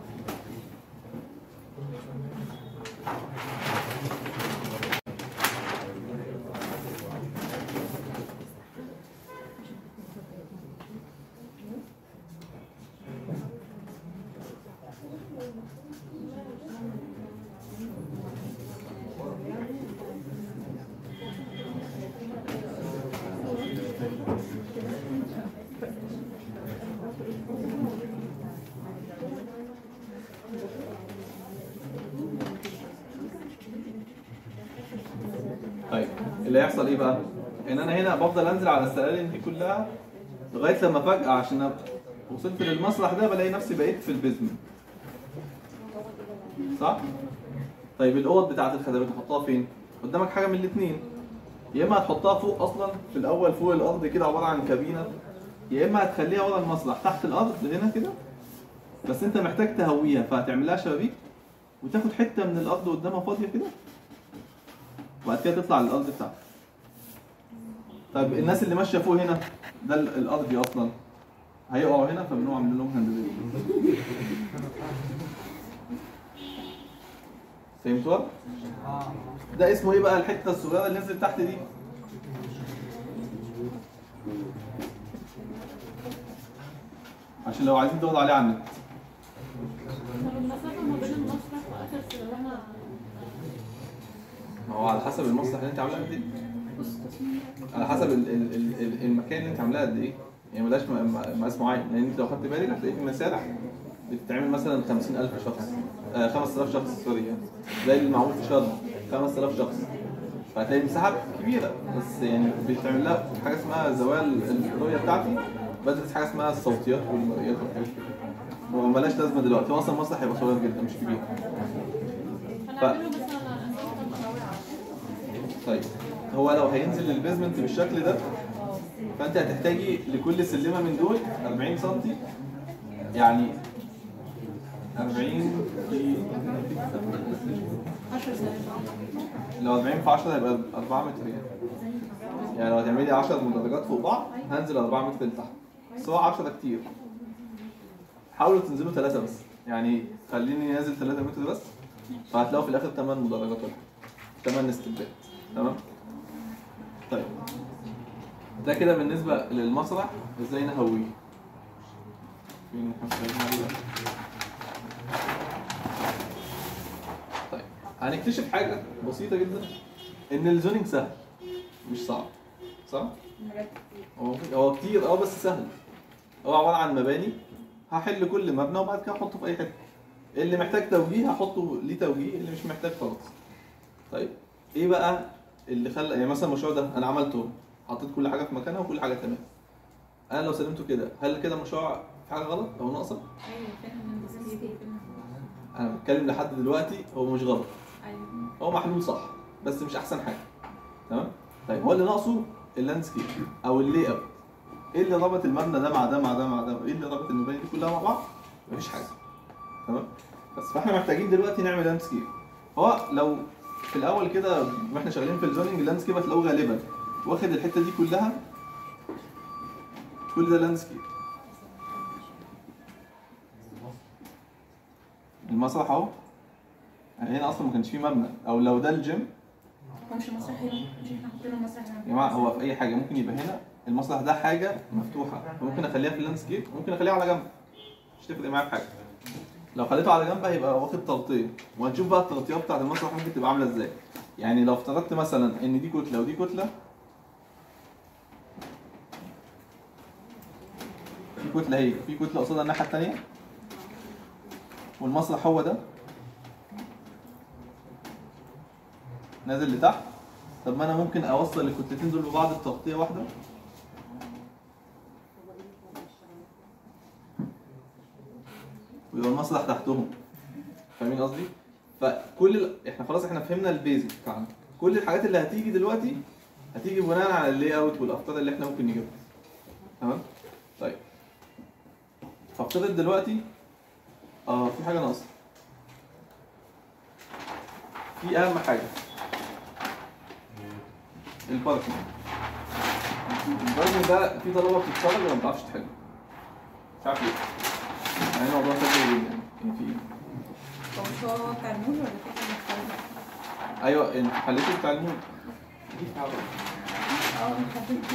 طيب اللي هيحصل ايه بقى؟ ان انا هنا بفضل انزل على السلالم دي كلها لغايه لما فجاه عشان أبقى وصلت للمسرح ده بلاقي نفسي بقيت في البيزمنت صح؟ طيب الاوض بتاعت الخدمات احطها فين؟ قدامك حاجه من الاثنين يا اما هتحطها فوق اصلا في الاول فوق الارض كده عباره عن كابينه يا اما هتخليها ورا المسرح تحت الارض هنا كده بس انت محتاج تهويها فهتعمل لها شبابيك وتاخد حته من الارض قدامها فاضيه كده وبعد كده تطلع للارض بتاعتك طيب الناس اللي ماشيه فوق هنا ده ال- الارض دي اصلا هيقعوا هنا فبنقوم عاملين لهم هندبيل فهمتوا؟ اه ده اسمه ايه بقى الحته الصغيره اللي نزلت تحت دي؟ عشان لو عايزين تدوروا عليه على النت طب المسافة ما بين المسرح وآخر سلالة ما هو على حسب المصلحه اللي انت عاملها قد ايه على حسب ال ال ال ال المكان اللي انت عاملاه قد ايه يعني ملاش م- م- مقاس معين لان انت لو خدت بالك هتلاقي في مسارح بتتعمل مثلا 50000 شخص آه 5000 شخص سوري يعني زي اللي معمول في شرم 5000 شخص فهتلاقي مساحه كبيره بس يعني بيتعمل لها حاجه اسمها زوال الرؤيه بتاعتي بدرس حاجه اسمها الصوتيات والمرئيات والحاجات كده هو ملاش لازمه دلوقتي هو اصلا المسرح هيبقى صغير جدا مش كبير هنعمله مثلا على أساس المطاوعة طيب هو لو هينزل للبيزمنت بالشكل ده فانت هتحتاجي لكل سلمه من دول 40 سم يعني 40 في 10 سنين لو 40 في 10 هيبقى 4 متر يعني يعني لو هتعملي 10 مدرجات فوق بعض هنزل 4 متر لتحت بس هو 10 كتير حاولوا تنزلوا ثلاثة بس يعني خليني نازل 3 متر بس فهتلاقوا في الاخر 8 مدرجات ولا 8 استبات تمام طيب ده كده بالنسبة للمسرح ازاي نهويه فين إحنا مش عايزين نهويه؟ طيب هنكتشف حاجة بسيطة جدا ان الزونينج سهل مش صعب صح؟ هو هو كتير اه بس سهل هو عبارة عن مباني هحل كل مبنى وبعد كده احطه في اي حتة اللي محتاج توجيه هحطه ليه توجيه اللي مش محتاج خلاص طيب ايه بقى اللي خلى يعني مثلا المشروع ده انا عملته حطيت كل حاجه في مكانها وكل حاجه تمام انا لو سلمته كده هل كده مشروع في حاجه غلط او ناقصه ايوه فين الهندسه دي انا بتكلم لحد دلوقتي هو مش غلط ايوه هو محلول صح بس مش احسن حاجه تمام طيب هو اللي ناقصه اللاندسكيب او اللي اوت ايه اللي ربط المبنى ده مع ده مع ده مع ده ايه اللي ربط المباني دي كلها مع بعض مفيش حاجه تمام بس فاحنا محتاجين دلوقتي نعمل لاندسكيب هو لو في الاول كده واحنا شغالين في الزوننج اللاندسكيب هتلاقوه غالبا واخد الحته دي كلها كل ده لاندسكيب المسرح اهو يعني هنا اصلا ما كانش فيه مبنى او لو ده الجيم هو مش المسرح هنا مش احنا حاطين المسرح هنا يا جماعه هو في اي حاجه ممكن يبقى هنا المسرح ده حاجه مفتوحه فممكن اخليها في اللاندسكيب ممكن اخليها على جنب مش تفرق معايا في حاجه لو خليته على جنب هيبقى واخد تغطيه وهنشوف بقى التغطيات بتاعت المسرح ممكن تبقى عامله ازاي يعني لو افترضت مثلا ان دي كتله ودي كتله في كتله هي في كتله قصادها الناحيه الثانيه والمسرح هو ده نازل لتحت طب ما انا ممكن اوصل الكتلتين دول ببعض بتغطيه واحده ويبقى المسرح تحتهم فاهمين قصدي؟ فكل ال... احنا خلاص احنا فهمنا البيزك بتاعنا كل الحاجات اللي هتيجي دلوقتي هتيجي بناء على اللاي اوت والافكار اللي احنا ممكن نجيبها تمام؟ طيب فافترض دلوقتي اه في حاجه ناقصه في اهم حاجه الباركنج الباركنج ده في طلبه بتتخرج وما بتعرفش تحل مش عارف ليه يعني الموضوع سهل جدا يعني في هو مش هو بتاع المول ولا في حاجة مختلفة؟ ايوه انت حليته بتاع المود اه انت حطيت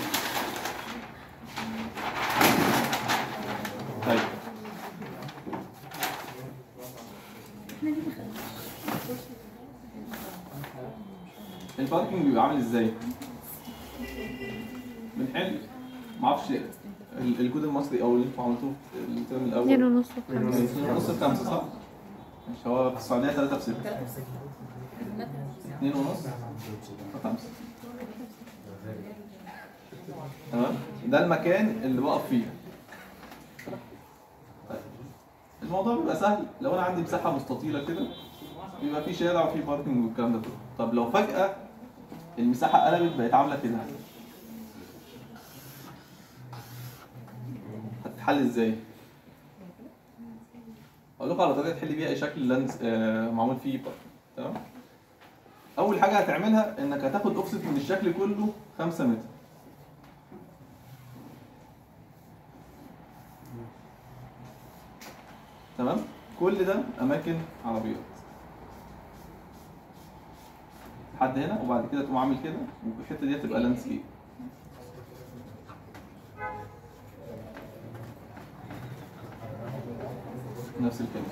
طيب احنا ليه دخلنا؟ الباركنج بيبقى عامل ازاي؟ بنحل معرفش ال- الكود المصري او اللي انتوا عملتوه في الترم الاول اتنين ونص اتنين ونص في خمسة صح؟ مش هو في السعودية تلاتة في ستة اتنين ونص في خمسة تمام؟ ده المكان اللي بقف فيه طيب. الموضوع بيبقى سهل لو انا عندي مساحة مستطيلة كده بيبقى في شارع وفي باركنج والكلام ده كله طب لو فجأة المساحة قلبت بقت عاملة كده هتتحل ازاي؟ اقول لكم على طريقه تحل بيها اي شكل لانس آه معمول فيه بارك تمام اول حاجه هتعملها انك هتاخد اوفست من الشكل كله 5 متر تمام كل ده اماكن عربيات لحد هنا وبعد كده تقوم عامل كده والحته دي هتبقى لاندسكيب نفس الكلام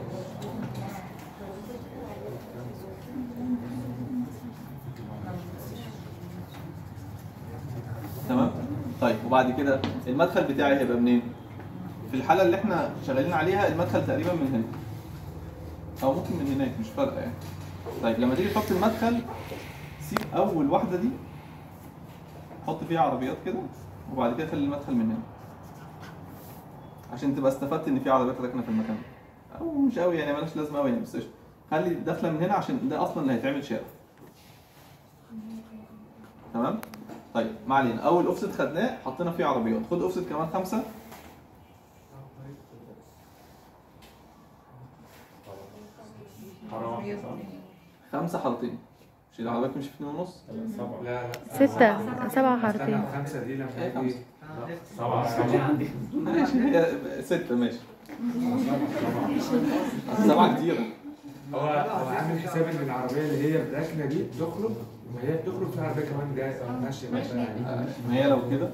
تمام طيب وبعد كده المدخل بتاعي هيبقى منين في الحاله اللي احنا شغالين عليها المدخل تقريبا من هنا او ممكن من هناك مش فارقه يعني طيب لما تيجي تحط المدخل سيب اول واحده دي حط فيها عربيات كده وبعد كده خلي المدخل من هنا عشان تبقى استفدت ان في عربيات راكنه في المكان ده. او مش قوي يعني مالهاش لازمه قوي يعني بس قشطة. خلي داخله من هنا عشان ده اصلا اللي هيتعمل شارع تمام طيب ما علينا اول اوفست خدناه حطينا فيه عربيات خد اوفست كمان خمسه حرام خمسه حارتين مش العربيات تمشي في اتنين ونص سبعة لا لا ستة سبعة حارتين استنى خمسة دي لما ايه تيجي خمسه سبعة سبعة ماشي هي ستة ماشي سبعة كتير هو هو عامل حساب ان العربية اللي هي الراكنة دي تخرج وما هي بتخرج في عربية كمان جاية ماشية مثلا آه، ما هي لو كده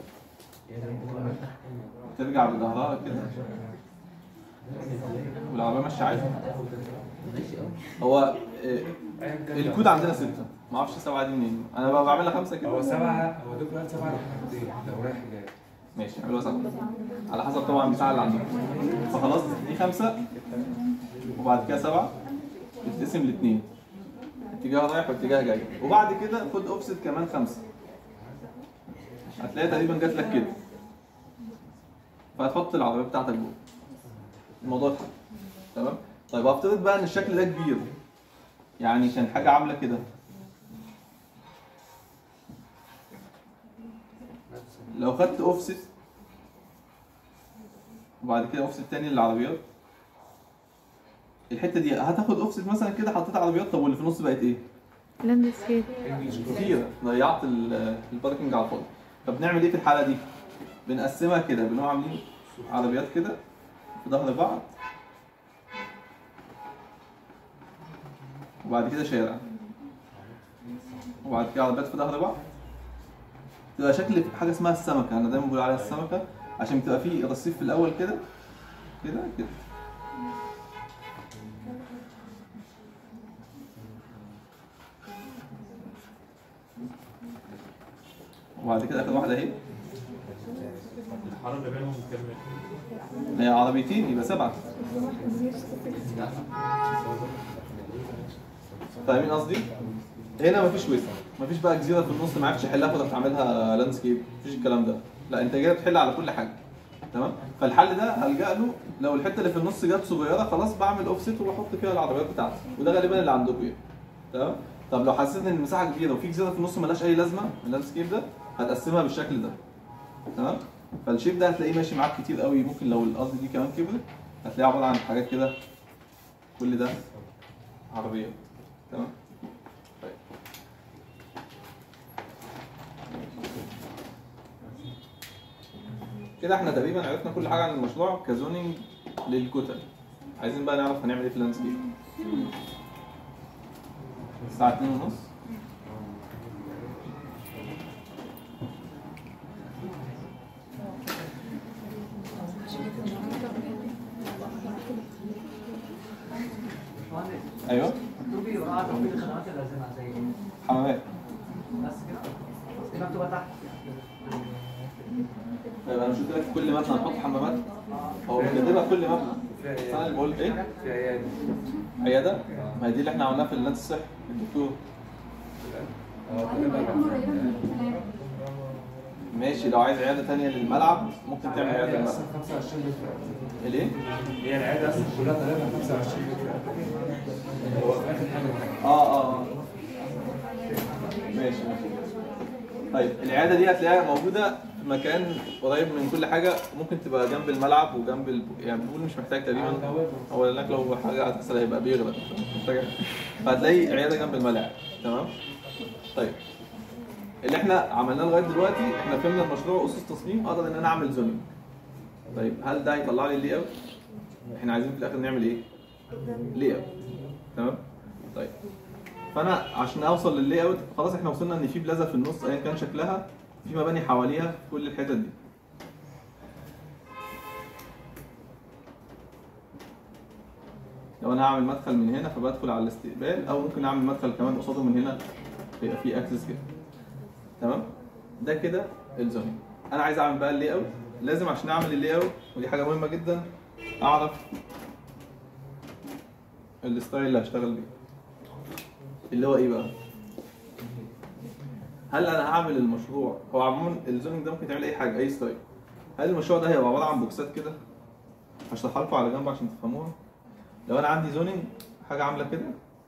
ترجع بظهرها كده والعربية ماشية عادي هو آه، أيا كان الكود عندنا ستة ما اعرفش سبعة دي منين انا بقى بعملها خمسة كده هو سبعة هو دول سبعة لحدين لو رايح جاي ماشي اعملوها سبعة على حسب طبعا المساحة اللي عندكم فخلاص دي خمسة وبعد كده سبعة بتتقسم لاثنين اتجاه رايح واتجاه جاي وبعد كده خد اوفست كمان خمسة هتلاقيها تقريبا جات لك كده فهتحط العربية بتاعتك جوه الموضوع اتحل تمام طيب هفترض بقى ان الشكل ده كبير يعني كان حاجة عاملة كده لو خدت اوفست وبعد كده اوفست تاني للعربيات الحته دي هتاخد اوفست مثلا كده حطيت عربيات طب واللي في النص بقت ايه؟ لاندسكيب كتير ضيعت ال- الباركنج على الفاضي طب نعمل ايه في الحاله دي؟ بنقسمها كده بنقوم عاملين عربيات كده في ظهر بعض وبعد كده شارع وبعد كده عربيات في ظهر بعض تبقى شكل حاجه اسمها السمكه انا دايما بقول عليها السمكه عشان بتبقى فيه رصيف في الاول كده كده كده وبعد كده اخر واحده اهي الحاره اللي بينهم كام متر؟ هي عربيتين يبقى سبعه فاهمين قصدي؟ هنا مفيش وسع مفيش بقى جزيره في النص ما عرفتش احلها فتروح تعملها لاندسكيب مفيش الكلام ده لا انت جاي بتحل على كل حاجه تمام فالحل ده هلجا له لو الحته اللي في النص جت صغيره خلاص بعمل اوفست وبحط فيها العربيات بتاعتي وده غالبا اللي عندكم يعني تمام طب لو حسيت ان المساحه كبيره وفي جزيره في النص ملهاش اي لازمه اللاندسكيب ده هتقسمها بالشكل ده تمام فالشيب ده هتلاقيه ماشي معاك كتير قوي ممكن لو الارض دي كمان كبرت هتلاقيه عباره عن حاجات كده كل ده عربيه تمام طيب كده احنا تقريبا عرفنا كل حاجه عن المشروع كزونينج للكتل عايزين بقى نعرف هنعمل ايه في اللاندسكيب الساعه 2 ونص ايوه مكتوبي وراء توفير الخدمات اللازمه زي ايه؟ حمامات بس كده دي مكتوبه تحت طيب انا مش قلت لك في كل مبنى هنحط حمامات هو بنكتبها في كل مبنى بس انا اللي بقول ايه في عيادة عياده ما هي دي اللي احنا عملناها في النادي الصحي الدكتور ماشي لو عايز عياده تانية للملعب ممكن تعمل عياده العيادة للملعب اصلا 25 متر ليه؟ هي العيادة اصلا كلها تقريبا 25 متر هو في اخر حاجة اه اه آه. ماشي ماشي طيب العياده دي هتلاقيها موجوده في مكان قريب من كل حاجه ممكن تبقى جنب الملعب وجنب ال... يعني البول مش محتاج تقريبا هو هناك لو حاجه هتحصل هيبقى بيغرق مش محتاج فهتلاقي عياده جنب الملعب تمام طيب اللي احنا عملناه لغايه دلوقتي احنا فهمنا المشروع اسس تصميم اقدر ان انا اعمل زونينج طيب هل ده هيطلع لي اللي اوت احنا عايزين في الاخر نعمل ايه لي اوت تمام طيب فانا عشان اوصل لللاي اوت خلاص احنا وصلنا ان في بلازا في النص ايا كان شكلها في مباني حواليها في كل الحتت دي لو انا هعمل مدخل من هنا فبدخل على الاستقبال او ممكن اعمل مدخل كمان قصاده من هنا يبقى فيه اكسس كده تمام ده كده الزونينج انا عايز اعمل بقى اللاي اوت لازم عشان اعمل اللاي اوت ودي حاجه مهمه جدا اعرف الستايل اللي هشتغل بيه اللي هو ايه بقى؟ هل انا هعمل المشروع هو عموما الزونينج ده ممكن تعمل اي حاجه اي ستايل هل المشروع ده هيبقى عباره عن بوكسات كده هشرحها لكم على جنب عشان تفهموها لو انا عندي زونينج حاجه عامله كده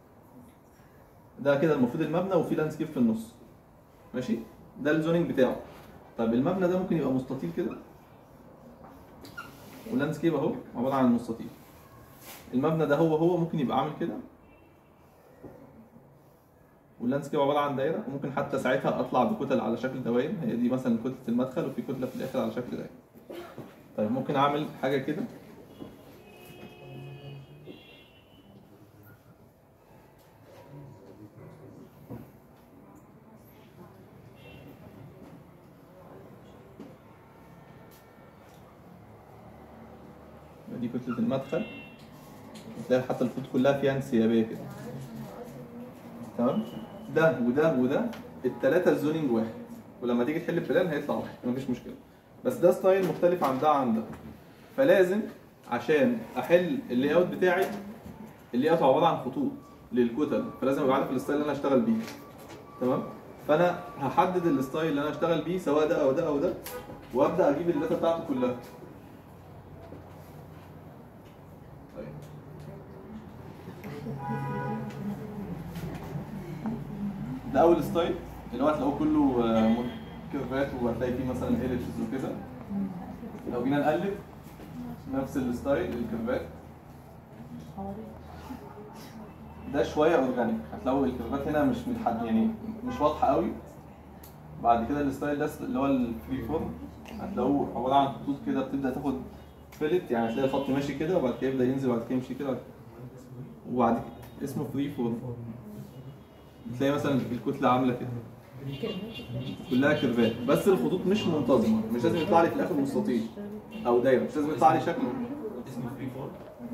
ده كده المفروض المبنى وفي لاندسكيب في النص ماشي ده الزونينج بتاعه طب المبنى ده ممكن يبقى مستطيل كده واللاندسكيب اهو عباره عن مستطيل المبنى ده هو هو ممكن يبقى عامل كده واللاندسكيب عباره عن دايره وممكن حتى ساعتها اطلع بكتل على شكل دوائر هي دي مثلا كتله المدخل وفي كتله في الاخر على شكل دايره طيب ممكن اعمل حاجه كده دي كتله المدخل تلاقي حتى الخطوط كلها فيها انسيابيه كده تمام ده وده وده التلاتة الزونينج واحد ولما تيجي تحل بلان هيطلع واحد مفيش مشكله بس ده ستايل مختلف عن ده عن ده فلازم عشان احل اللاي اوت بتاعي اللاي اوت عباره عن خطوط للكتل فلازم ابقى عارف الستايل اللي انا هشتغل بيه تمام فانا هحدد الستايل اللي انا هشتغل بيه سواء ده او ده او ده وابدا اجيب الداتا بتاعته كلها طيب ده اول ستايل اللي هو هتلاقوه كله آه، م- كيرفات وهتلاقي فيه مثلا اليبسز وكده لو جينا نقلب نفس الستايل الكيرفات ده شويه اورجانيك هتلاقوا الكيرفات هنا مش متحد يعني مش واضحه قوي بعد كده الستايل ده اللي هو الفري فورم هتلاقوه عباره عن خطوط كده بتبدا تاخد فيلت يعني هتلاقي الخط ماشي كده وبعد كده يبدا ينزل وبعد كده يمشي كده وبعد كده اسمه فري فورم تلاقي مثلا الكتله عامله كده كلها كيرفات بس الخطوط مش منتظمه مش لازم يطلع لي في الاخر مستطيل او دايره مش لازم يطلع لي شكل اسمه فري فول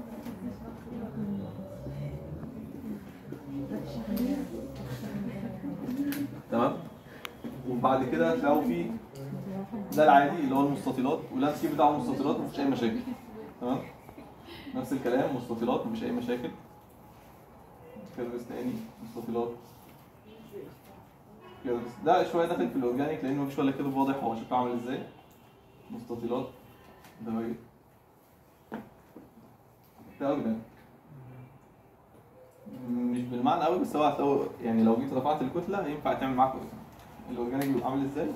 تمام وبعد كده هتلاقوا في ده العادي اللي هو المستطيلات واللاندسكيب بتاعه مستطيلات مفيش اي مشاكل تمام نفس الكلام مستطيلات مفيش اي مشاكل كيرفس تاني مستطيلات كيرفس ده شويه داخل في الاورجانيك لانه مفيش ولا كيرف واضح هو شكله عامل ازاي مستطيلات دواير ده اورجانيك مش بالمعنى قوي بس هو هتلاقوا يعني لو جيت رفعت الكتله ينفع تعمل معاك الاورجانيك بيبقى عامل ازاي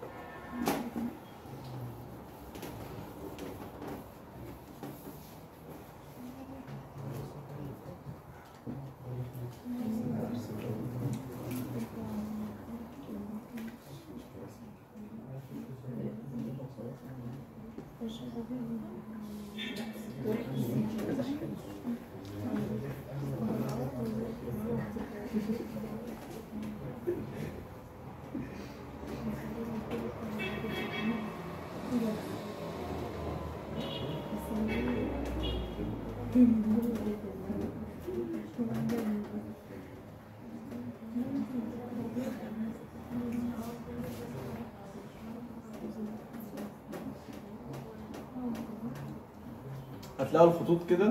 هتلاقوا الخطوط كده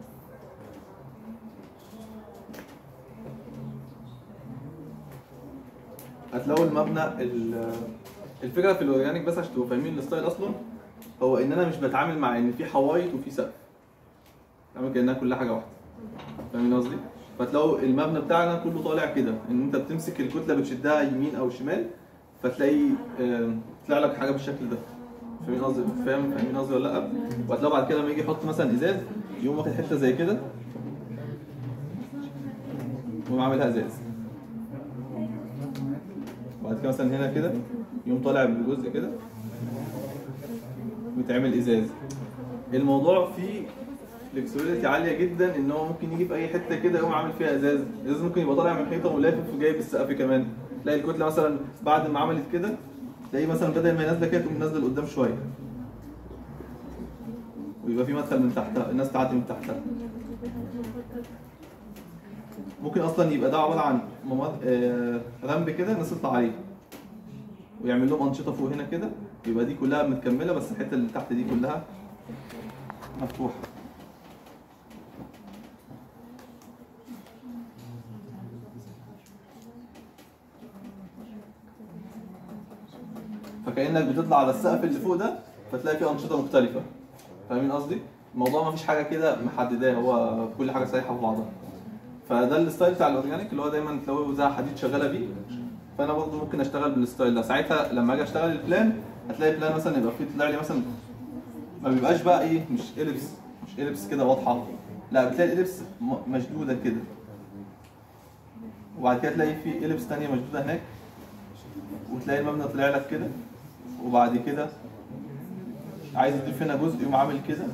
هتلاقوا المبنى ال- الفكره في الاورجانيك بس عشان تبقوا فاهمين الستايل اصلا هو ان انا مش بتعامل مع ان في حوايط وفي سقف بعمل كانها كلها حاجه واحده فاهمين قصدي؟ فتلاقوا المبنى بتاعنا كله طالع كده ان انت بتمسك الكتله بتشدها يمين او شمال فتلاقي آم، طلع لك حاجه بالشكل ده فاهمين قصدي فاهم فاهمين قصدي ولا لا وهتلاقوا بعد كده لما يجي يحط مثلا ازاز يقوم واخد حته زي كده ويقوم عاملها ازاز وبعد كده مثلا هنا كده يقوم طالع بجزء كده ويتعمل ازاز الموضوع فيه فلكسبيليتي عاليه جدا ان هو ممكن يجي في اي حته كده يقوم عامل فيها ازاز الازاز ممكن يبقى طالع من حيطه ولافف وجايب السقف كمان تلاقي الكتله مثلا بعد ما عملت كده تلاقيه مثلا بدل ما هي نازله كده تقوم نازله لقدام شويه ويبقى في مدخل من تحتها الناس تعدي من تحتها ممكن اصلا يبقى ده عباره عن ممر آه، رمب كده الناس تطلع عليه ويعمل لهم انشطه فوق هنا كده يبقى دي كلها متكمله بس الحته اللي تحت دي كلها مفتوحه فكانك بتطلع على السقف اللي فوق ده فتلاقي فيه انشطه مختلفه فاهمين قصدي الموضوع ما فيش حاجه كده محدداه هو كل حاجه سايحه في بعضها فده الستايل بتاع الاورجانيك اللي هو دايما تلاقيه زي حديد شغاله بيه فانا برضه ممكن اشتغل بالستايل ده ساعتها لما اجي اشتغل البلان هتلاقي البلان مثلا يبقى فيه طلع لي مثلا ما بيبقاش بقى ايه مش اليبس مش اليبس كده واضحه لا بتلاقي الاليبس م- مشدوده كده وبعد كده تلاقي في اليبس ثانيه مشدوده هناك وتلاقي المبنى طلع لك كده وبعد كده عايز تضيف هنا جزء يقوم عامل كده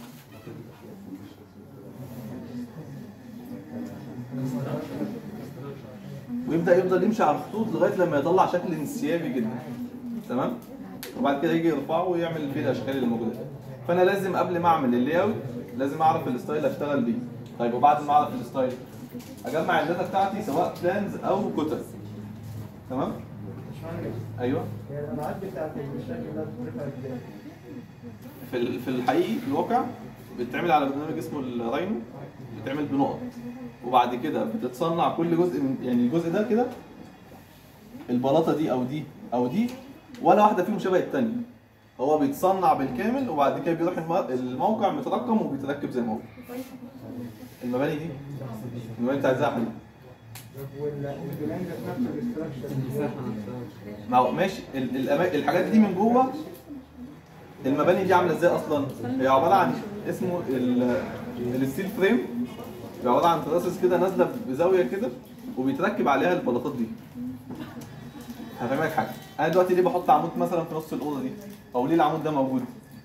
ويبدا يفضل يمشي على الخطوط لغايه لما يطلع شكل انسيابي جدا تمام وبعد كده يجي يرفعه ويعمل فيه الاشكال اللي موجوده فانا لازم قبل ما اعمل اللي اوت لازم اعرف الستايل اللي اشتغل بيه طيب وبعد ما اعرف الستايل اجمع الداتا بتاعتي سواء بلانز او كتب تمام ايوه يعني الابعاد بتاعت الشكل ده بترفع ازاي؟ في ال- في الحقيقي في الواقع بتتعمل على برنامج اسمه الراينو بتتعمل بنقط وبعد كده بتتصنع كل جزء من يعني الجزء ده كده البلاطه دي او دي او دي ولا واحده فيهم شبه الثانيه هو بيتصنع بالكامل وبعد كده بيروح الم- الموقع مترقم وبيتركب زي ما هو المباني دي المباني بتاعت زحمه دي طب وال- والبلان ذات نفسه الاستراكشر المساحه نفسها ما هو ماشي ال- الأما- الحاجات دي من جوه المباني دي عامله ازاي اصلا؟ هي عباره عن اسمه ال- الستيل فريم هي عباره عن تراسس كده نازله بزاويه كده وبيتركب عليها البلاطات دي. هفهمك حاجه، انا دلوقتي ليه بحط عمود مثلا في نص الاوضه دي؟ او ليه العمود ده موجود؟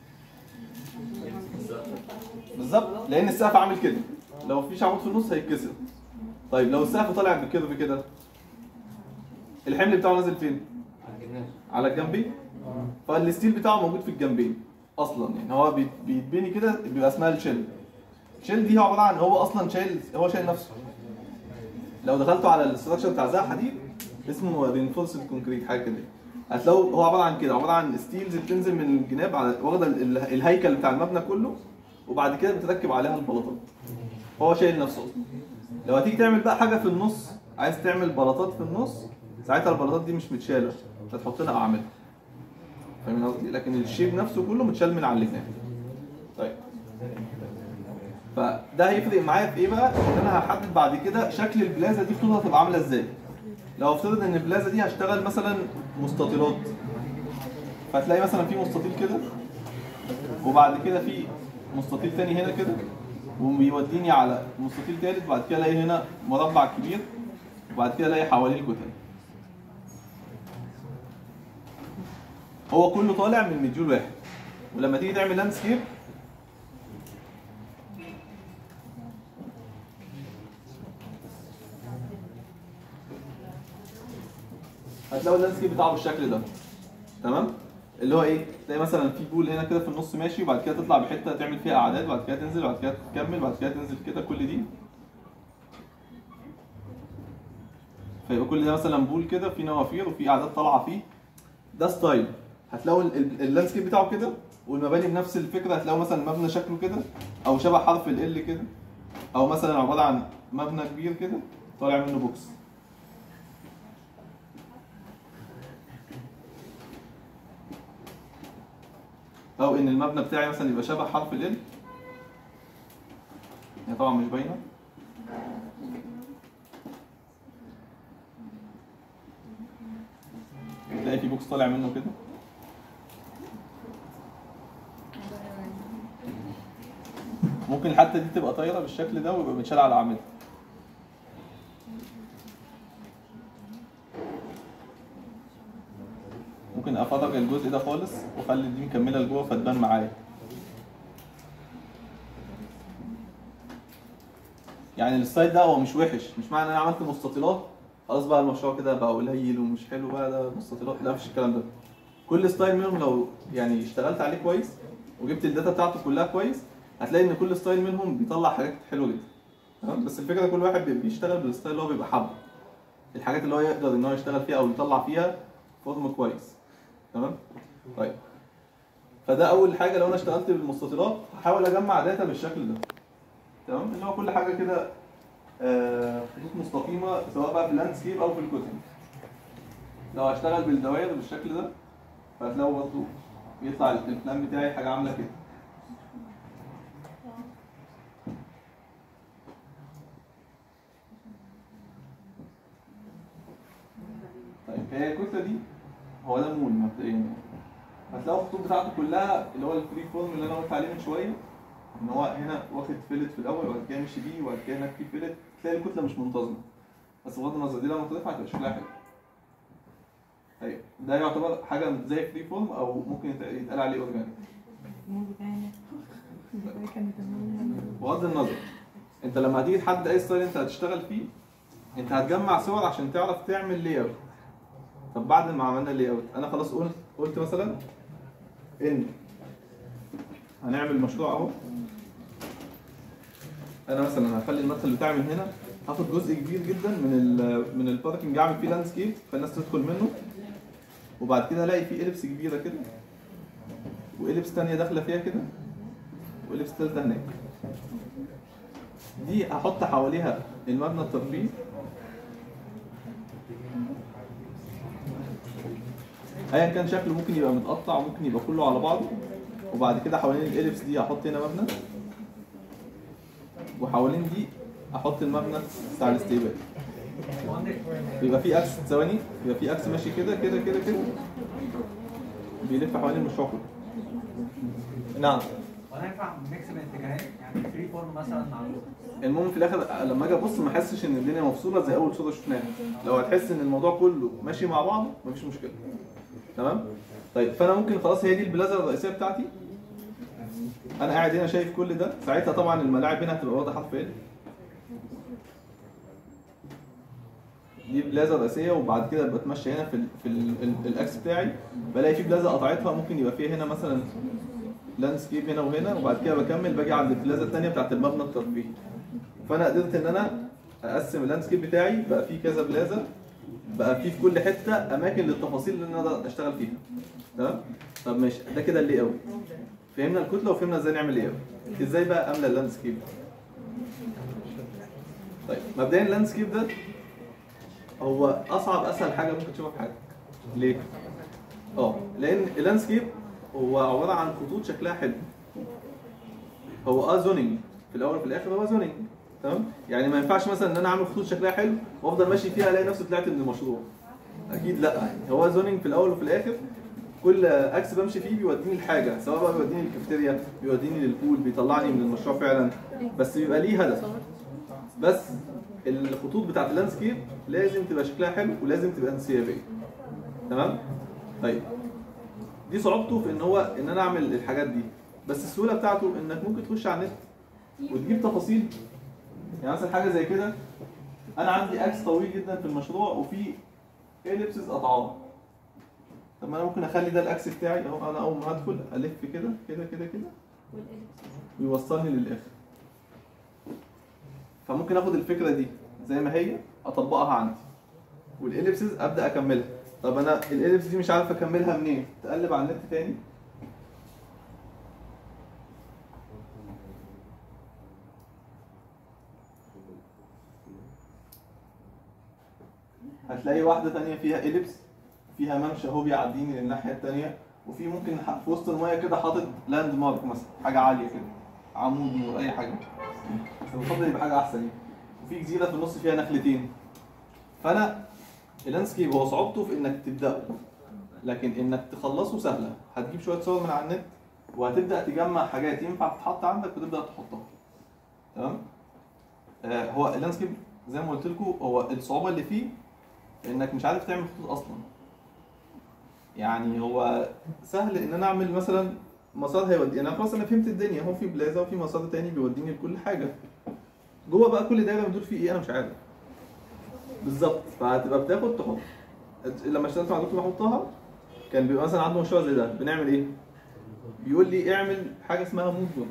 بالظبط لان السقف عامل كده لو مفيش عمود في النص هيتكسر. طيب لو السقف طالع بكيرف كده الحمل بتاعه نازل فين؟ على الجنبين فالستيل بتاعه موجود في الجنبين اصلا يعني هو بيت- بيتبني كده بيبقى اسمها الشيل الشيل دي عباره عن هو اصلا شايل هو شايل نفسه لو دخلتوا على الاستراكشر بتاع زي حديد اسمه رينفورسد كونكريت حاجه كده هتلاقوا هو عباره عن كده عباره عن ستيلز بتنزل من الجناب على واخده ال- ال- الهيكل بتاع المبنى كله وبعد كده بتركب عليها البلاطات هو شايل نفسه اصلا لو هتيجي تعمل بقى حاجه في النص عايز تعمل بلاطات في النص ساعتها البلاطات دي مش متشاله انت تحط لها اعمده فاهمين قصدي لكن الشيب نفسه كله متشال من على الجناب طيب فده هيفرق معايا في ايه بقى ان انا هحدد بعد كده شكل البلازا دي خطوطها هتبقى عامله ازاي لو افترض ان البلازا دي هشتغل مثلا مستطيلات فتلاقي مثلا في مستطيل كده وبعد كده في مستطيل تاني هنا كده وبيوديني على مستطيل تالت بعد كده الاقي هنا مربع كبير وبعد كده الاقي حواليه الكتل هو كله طالع من مديول واحد ولما تيجي تعمل لاندسكيب هتلاقوا اللاندسكيب بتاعه بالشكل ده تمام اللي هو ايه تلاقي مثلا في بول هنا كده في النص ماشي وبعد كده تطلع بحته تعمل فيها اعداد بعد كده تنزل بعد كده تكمل بعد كده تنزل كده كل دي فيبقى كل ده مثلا بول كده في نوافير وفي اعداد طالعه فيه ده ستايل هتلاقوا ال- ال- اللاندسكيب بتاعه كده والمباني بنفس الفكره هتلاقوا مثلا المبنى شكله كده او شبه حرف ال كده او مثلا عباره عن مبنى كبير كده طالع منه بوكس او ان المبنى بتاعي مثلا يبقى شبه حرف ال هي طبعا مش باينه تلاقي في بوكس طالع منه كده ممكن الحته دي تبقى طايره بالشكل ده ويبقى متشال على اعمده ممكن افرغ الجزء ده خالص واخلي دي مكمله لجوه فتبان معايا يعني الستايل ده هو مش وحش مش معنى ان انا عملت مستطيلات خلاص بقى المشروع كده بقى قليل ومش حلو بقى ده مستطيلات لا مفيش الكلام ده كل ستايل منهم لو يعني اشتغلت عليه كويس وجبت الداتا بتاعته كلها كويس هتلاقي ان كل ستايل منهم بيطلع حاجات حلوه جدا تمام بس الفكره كل واحد بي- بيشتغل بالستايل اللي هو بيبقى حابه الحاجات اللي هو يقدر ان هو يشتغل فيها او يطلع فيها فورم كويس تمام طيب فده اول حاجه لو انا اشتغلت بالمستطيلات هحاول اجمع داتا بالشكل ده تمام اللي هو كل حاجه كده آه، خطوط مستقيمه سواء بقى في اللاندسكيب او في الكتل لو هشتغل بالدوائر بالشكل ده فهتلاقوا برضه يطلع البلان بتاعي حاجه عامله كده طيب هي الكتله دي هو ده مول مبدئيا يعني. هتلاقوا الخطوط بتاعته كلها اللي هو الفري فورم اللي انا قلت عليه من شويه ان هو هنا واخد فيلت في الاول وبعد كده مشي بيه وبعد كده هناك في فيلت تلاقي الكتله مش منتظمه بس بغض النظر دي لما ترفع هتبقى شكلها حلو ايوه ده يعتبر حاجه زي فري فورم او ممكن يت- يتقال عليه اورجانيك المول بتاعنا ده كان تمام بغض النظر انت لما هتيجي تحدد اي ستايل انت هتشتغل فيه انت هتجمع صور عشان تعرف تعمل لي اوت طب بعد ما عملنا لي اوت انا خلاص قلت قلت مثلا ان هنعمل مشروع اهو انا مثلا هخلي المدخل بتاعي من هنا هاخد جزء كبير جدا من ال من الباركنج اعمل فيه لاندسكيب فالناس تدخل منه وبعد كده الاقي فيه اليبس كبيره كده واليبس تانية داخله فيها كده واليبس تالتة هناك دي هحط حواليها المبنى الترفيهي ايا كان شكله ممكن يبقى متقطع وممكن يبقى كله على بعضه وبعد كده حوالين الاليبس دي احط هنا مبنى وحوالين دي احط المبنى بتاع الاستقبال بيبقى في اكس ثواني بيبقى في اكس ماشي كده كده كده كده بيلف حوالين المشروع كله نعم ولا ينفع ميكس الاتجاهات يعني فري فورم مثلا مع المهم في الاخر لما اجي ابص ما احسش ان الدنيا مفصوله زي اول صوره شفناها لو هتحس ان الموضوع كله ماشي مع بعضه مفيش مشكله تمام طيب فانا ممكن خلاص هي دي البلازا الرئيسيه بتاعتي انا قاعد هنا شايف كل ده ساعتها طبعا الملاعب هنا هتبقى واضحه حرف ال دي بلازا رئيسيه وبعد كده بتمشى هنا في ال في ال ال الاكس بتاعي بلاقي في بلازا قطعتها ممكن يبقى فيها هنا مثلا لاندسكيب هنا وهنا وبعد كده بكمل باجي عند البلازا الثانيه بتاعت المبنى الترفيهي فانا قدرت ان انا اقسم اللاندسكيب بتاعي بقى فيه كذا بلازا بقى فيه في كل حته اماكن للتفاصيل اللي انا اقدر اشتغل فيها تمام طب ماشي ده كده اللي اوت فهمنا الكتله وفهمنا ازاي نعمل ايه ازاي بقى املى اللاندسكيب طيب مبدئيا اللاندسكيب ده هو اصعب اسهل حاجه ممكن تشوفها في حياتك ليه اه لان اللاندسكيب هو عباره عن خطوط شكلها حلو هو اه زونينج في الاول وفي الاخر هو زونينج تمام يعني ما ينفعش مثلا ان انا اعمل خطوط شكلها حلو وافضل ماشي فيها الاقي نفسي طلعت من المشروع اكيد لا هو زونينج في الاول وفي الاخر كل اكس بمشي فيه بيوديني لحاجه سواء بقى بيوديني للكافيتيريا بيوديني للبول بيطلعني من المشروع فعلا بس بيبقى ليه هدف بس الخطوط بتاعت اللاندسكيب لازم تبقى شكلها حلو ولازم تبقى انسيابيه تمام طيب دي صعوبته في ان هو ان انا اعمل الحاجات دي بس السهوله بتاعته انك ممكن تخش على النت وتجيب تفاصيل يعني مثلا حاجه زي كده انا عندي اكس طويل جدا في المشروع وفي اليبسز قطعاه طب ما انا ممكن اخلي ده الاكس بتاعي اهو انا اول ما هدخل الف كده كده كده كده ويوصلني للاخر فممكن اخد الفكره دي زي ما هي اطبقها عندي والاليبسز ابدا اكملها طب انا الاليبس دي مش عارف اكملها منين تقلب على النت تاني هتلاقي واحده تانية فيها اليبس فيها ممشى اهو بيعديني للناحيه التانية وفي ممكن ح- في وسط المايه كده حاطط لاند مارك مثلا حاجه عاليه كده عمود نور اي حاجه بس بفضل يبقى حاجه احسن يعني وفي جزيره في النص فيها نخلتين فانا اللاندسكيب هو صعوبته في انك تبداه لكن انك تخلصه سهله هتجيب شويه صور من على النت وهتبدا تجمع حاجات ينفع تتحط عندك وتبدا تحطها تمام آه هو اللاندسكيب زي ما قلت لكم هو الصعوبه اللي فيه انك مش عارف تعمل خطوط اصلا يعني هو سهل ان انا اعمل مثلا مسار هيودي انا خلاص انا فهمت الدنيا هو في بلازا وفي مسار تاني بيوديني لكل حاجه جوه بقى كل دايره بتدور فيه ايه انا مش عارف بالظبط فهتبقى بتاخد تحط لما اشتغلت مع دكتور بحطها كان بيبقى مثلا عنده مشروع زي ده بنعمل ايه؟ بيقول لي اعمل حاجه اسمها موفمنت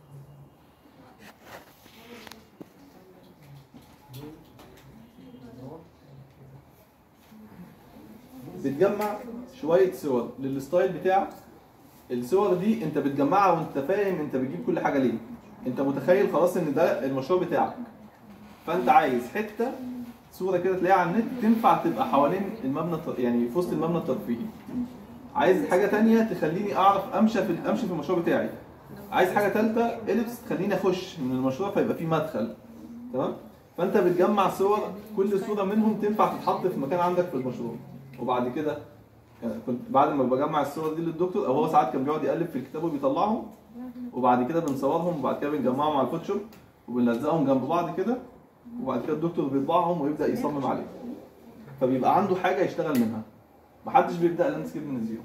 بتجمع شويه صور للستايل بتاعك الصور دي انت بتجمعها وانت فاهم انت بتجيب كل حاجه ليه انت متخيل خلاص ان ده المشروع بتاعك فانت عايز حته صوره كده تلاقيها على النت تنفع تبقى حوالين المبنى الت- يعني في وسط المبنى الترفيهي عايز حاجه تانية تخليني اعرف امشي في امشي في المشروع بتاعي عايز حاجه ثالثه اليبس تخليني اخش من المشروع فيبقى في مدخل تمام فانت بتجمع صور كل صوره منهم تنفع تتحط في مكان عندك في المشروع وبعد كده يعني كنت بعد ما بجمع الصور دي للدكتور او هو ساعات كان بيقعد يقلب في الكتاب وبيطلعهم وبعد كده بنصورهم وبعد كده بنجمعهم على الفوتوشوب وبنلزقهم جنب بعض كده وبعد كده الدكتور بيطبعهم ويبدا يصمم عليهم فبيبقى عنده حاجه يشتغل منها محدش بيبدا لاندسكيب من الزيرو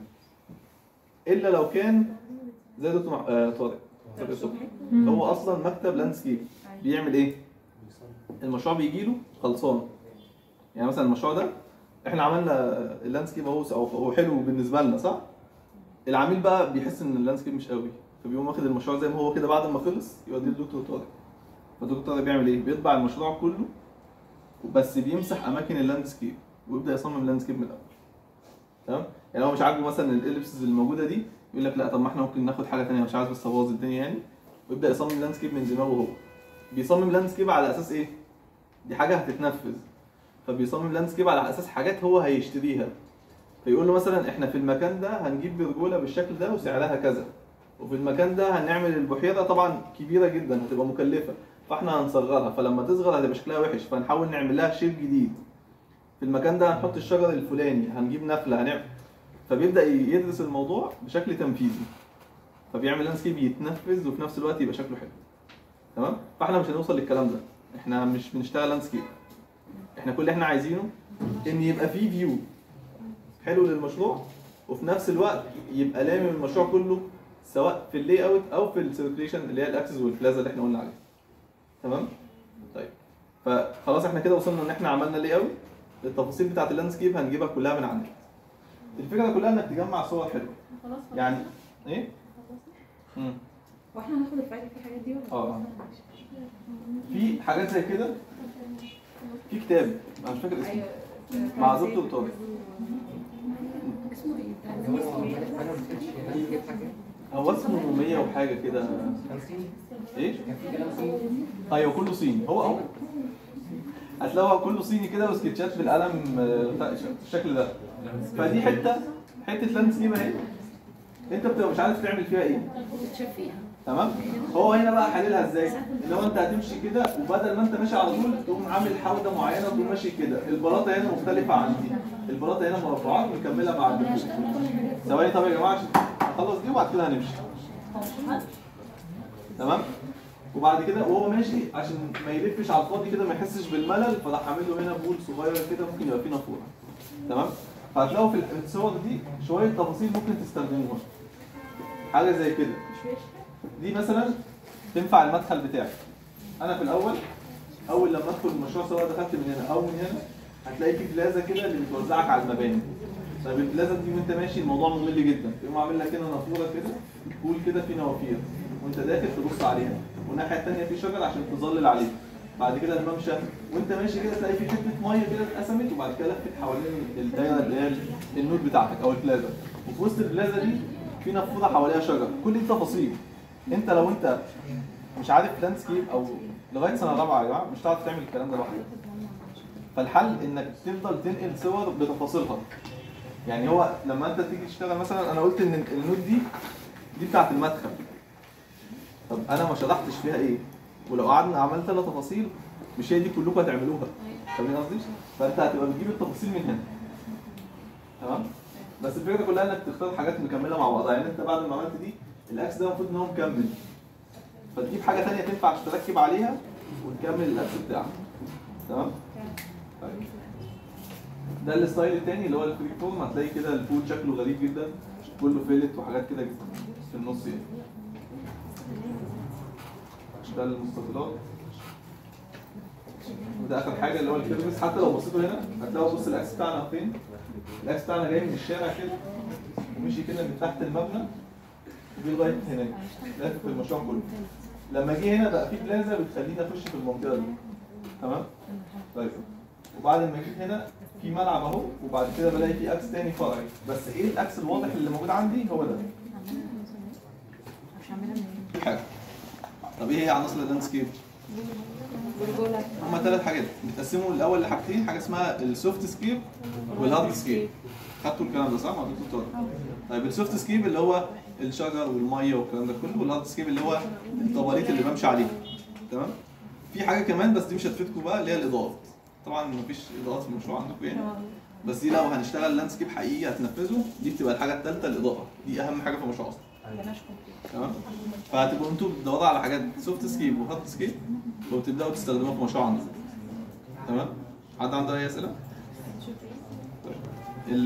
الا لو كان زي دكتور مح- آه طارق طارق صبحي هو اصلا مكتب لاندسكيب بيعمل ايه؟ المشروع بيجي له خلصان يعني مثلا المشروع ده احنا عملنا اللاندسكيب اهو هو حلو بالنسبه لنا صح؟ العميل بقى بيحس ان اللاندسكيب مش قوي فبيقوم واخد المشروع زي ما هو كده بعد ما خلص يوديه للدكتور طارق فالدكتور طارق بيعمل ايه؟ بيطبع المشروع كله بس بيمسح اماكن اللاندسكيب ويبدا يصمم اللاندسكيب من الاول تمام؟ يعني هو مش عاجبه مثلا الاليبسز اللي موجوده دي يقول لك لا طب ما احنا ممكن ناخد حاجه ثانيه مش عايز بس ابوظ الدنيا يعني ويبدا يصمم لاندسكيب من دماغه هو بيصمم لاندسكيب على اساس ايه؟ دي حاجه هتتنفذ فبيصمم لاندسكيب على اساس حاجات هو هيشتريها فيقول له مثلا احنا في المكان ده هنجيب برجوله بالشكل ده وسعرها كذا وفي المكان ده هنعمل البحيره طبعا كبيره جدا هتبقى مكلفه فاحنا هنصغرها فلما تصغر هتبقى شكلها وحش فنحاول نعمل لها شيب جديد في المكان ده هنحط الشجر الفلاني هنجيب نخله هنعمل فبيبدا يدرس الموضوع بشكل تنفيذي فبيعمل لاندسكيب يتنفذ وفي نفس الوقت يبقى شكله حلو تمام فاحنا مش هنوصل للكلام ده احنا مش بنشتغل لاندسكيب احنا كل اللي احنا عايزينه ان يبقى فيه فيو حلو للمشروع وفي نفس الوقت يبقى لامم المشروع كله سواء في اللي اوت او في السيركيليشن اللي هي الاكسس والبلازا اللي احنا قلنا عليها تمام طيب فخلاص احنا كده وصلنا ان احنا عملنا لي اوت التفاصيل بتاعت اللاندسكيب هنجيبها كلها من عندك الفكره كلها انك تجمع صور حلوه خلاص يعني ايه مم. واحنا هناخد الفايده في الحاجات دي ولا اه في حاجات زي كده في كتاب انا مش فاكر اسمه مع دكتور طارق اسمه ايه؟ هو انا ما كنتش هناك جبت حاجه هو اسمه 100 وحاجه كده كان صيني ايه كان في كلام صيني ايوه كله صيني هو هو هتلاقوا كله صيني كده وسكتشات بالقلم آه، بتاع- بالشكل ده فدي حته حته لاندسكيب اهي انت بتبقى مش عارف تعمل فيها ايه بتشفيها تمام هو هنا بقى حللها ازاي ان هو انت هتمشي كده وبدل ما انت ماشي على طول تقوم عامل حوده معينه وتقوم ماشي كده البلاطه هنا مختلفه عن دي البلاطه هنا مربعات مكمله مع الدكتور ثواني طب يا جماعه عشان نخلص دي وبعد كده هنمشي تمام وبعد كده وهو ماشي عشان ما يلفش على الفاضي كده ما يحسش بالملل فراح عامل له هنا بول صغير كده ممكن يبقى فيه نافوره تمام فهتلاقوا في الصور دي شويه تفاصيل ممكن تستخدموها حاجه زي كده دي مثلا تنفع المدخل بتاعك انا في الاول اول لما ادخل المشروع سواء دخلت من هنا او من هنا هتلاقي في بلازا كده اللي بتوزعك على المباني طيب البلازا دي وانت ماشي الموضوع ممل جدا تقوم عامل لك هنا نافوره كده بول كده في نوافير وانت داخل تبص عليها والناحيه الثانيه في شجر عشان تظلل عليه بعد كده الممشى وانت ماشي كده تلاقي في حته ميه كده اتقسمت وبعد كده لفت حوالين الدايره اللي هي النود بتاعتك او البلازا وفي وسط البلازا دي في نافوره حواليها شجر كل دي تفاصيل انت لو انت مش عارف لاندسكيب او لغايه سنه رابعه يا جماعه مش هتعرف تعمل الكلام ده لوحدك فالحل انك تفضل تنقل صور بتفاصيلها يعني هو لما انت تيجي تشتغل مثلا انا قلت ان النود دي دي بتاعت المدخل طب انا ما شرحتش فيها ايه ولو قعدنا عملت لها تفاصيل مش هي دي كلكم هتعملوها فاهمين قصدي؟ فانت هتبقى بتجيب التفاصيل من هنا تمام؟ بس الفكره كلها انك تختار حاجات مكمله مع بعضها يعني انت بعد ما عملت دي الاكس ده المفروض ان هو مكمل فتجيب حاجه ثانيه تنفع تركب عليها وتكمل الاكس بتاعك تمام؟ طيب. ده الستايل الثاني اللي هو الفري فورم هتلاقي كده الفول شكله غريب جدا كله فيلت وحاجات كده في النص يعني ده المستطيلات وده اخر حاجه اللي هو الكيرفس حتى لو بصيتوا هنا هتلاقوا بص الاكس بتاعنا فين الاكس بتاعنا جاي من الشارع كده ومشي كده من تحت المبنى وجي لغايه هناك لافف في المشروع كله لما جه هنا بقى في بلازا بتخليني اخش في المنطقه دي تمام طيب وبعد ما جيت هنا في ملعب اهو وبعد كده بلاقي في اكس تاني فرعي بس ايه الاكس الواضح اللي موجود عندي هو ده مش هعملها من في حاجه طب ايه هي عناصر اللاندسكيب؟ هما ثلاث حاجات بتقسموا الاول لحاجتين حاجه اسمها السوفت سكيب والهارد سكيب خدتوا الكلام ده صح مع دكتور طارق طيب السوفت سكيب اللي هو الشجر والميه والكلام ده كله والهارد سكيب اللي هو الطباليت اللي بمشي عليها تمام في حاجه كمان بس دي مش هتفيدكم بقى اللي هي الاضاءات طبعا مفيش اضاءات في المشروع عندكم يعني بس دي لو هنشتغل لاندسكيب حقيقي هتنفذه دي بتبقى الحاجه الثالثه الاضاءه دي اهم حاجه في المشروع اصلا تمام فهتبقوا انتوا بتدوروا على حاجات سوفت سكيب وهارد سكيب وبتبداوا تستخدموها في مشروع عندكم تمام حد عنده اي اسئله؟ طيب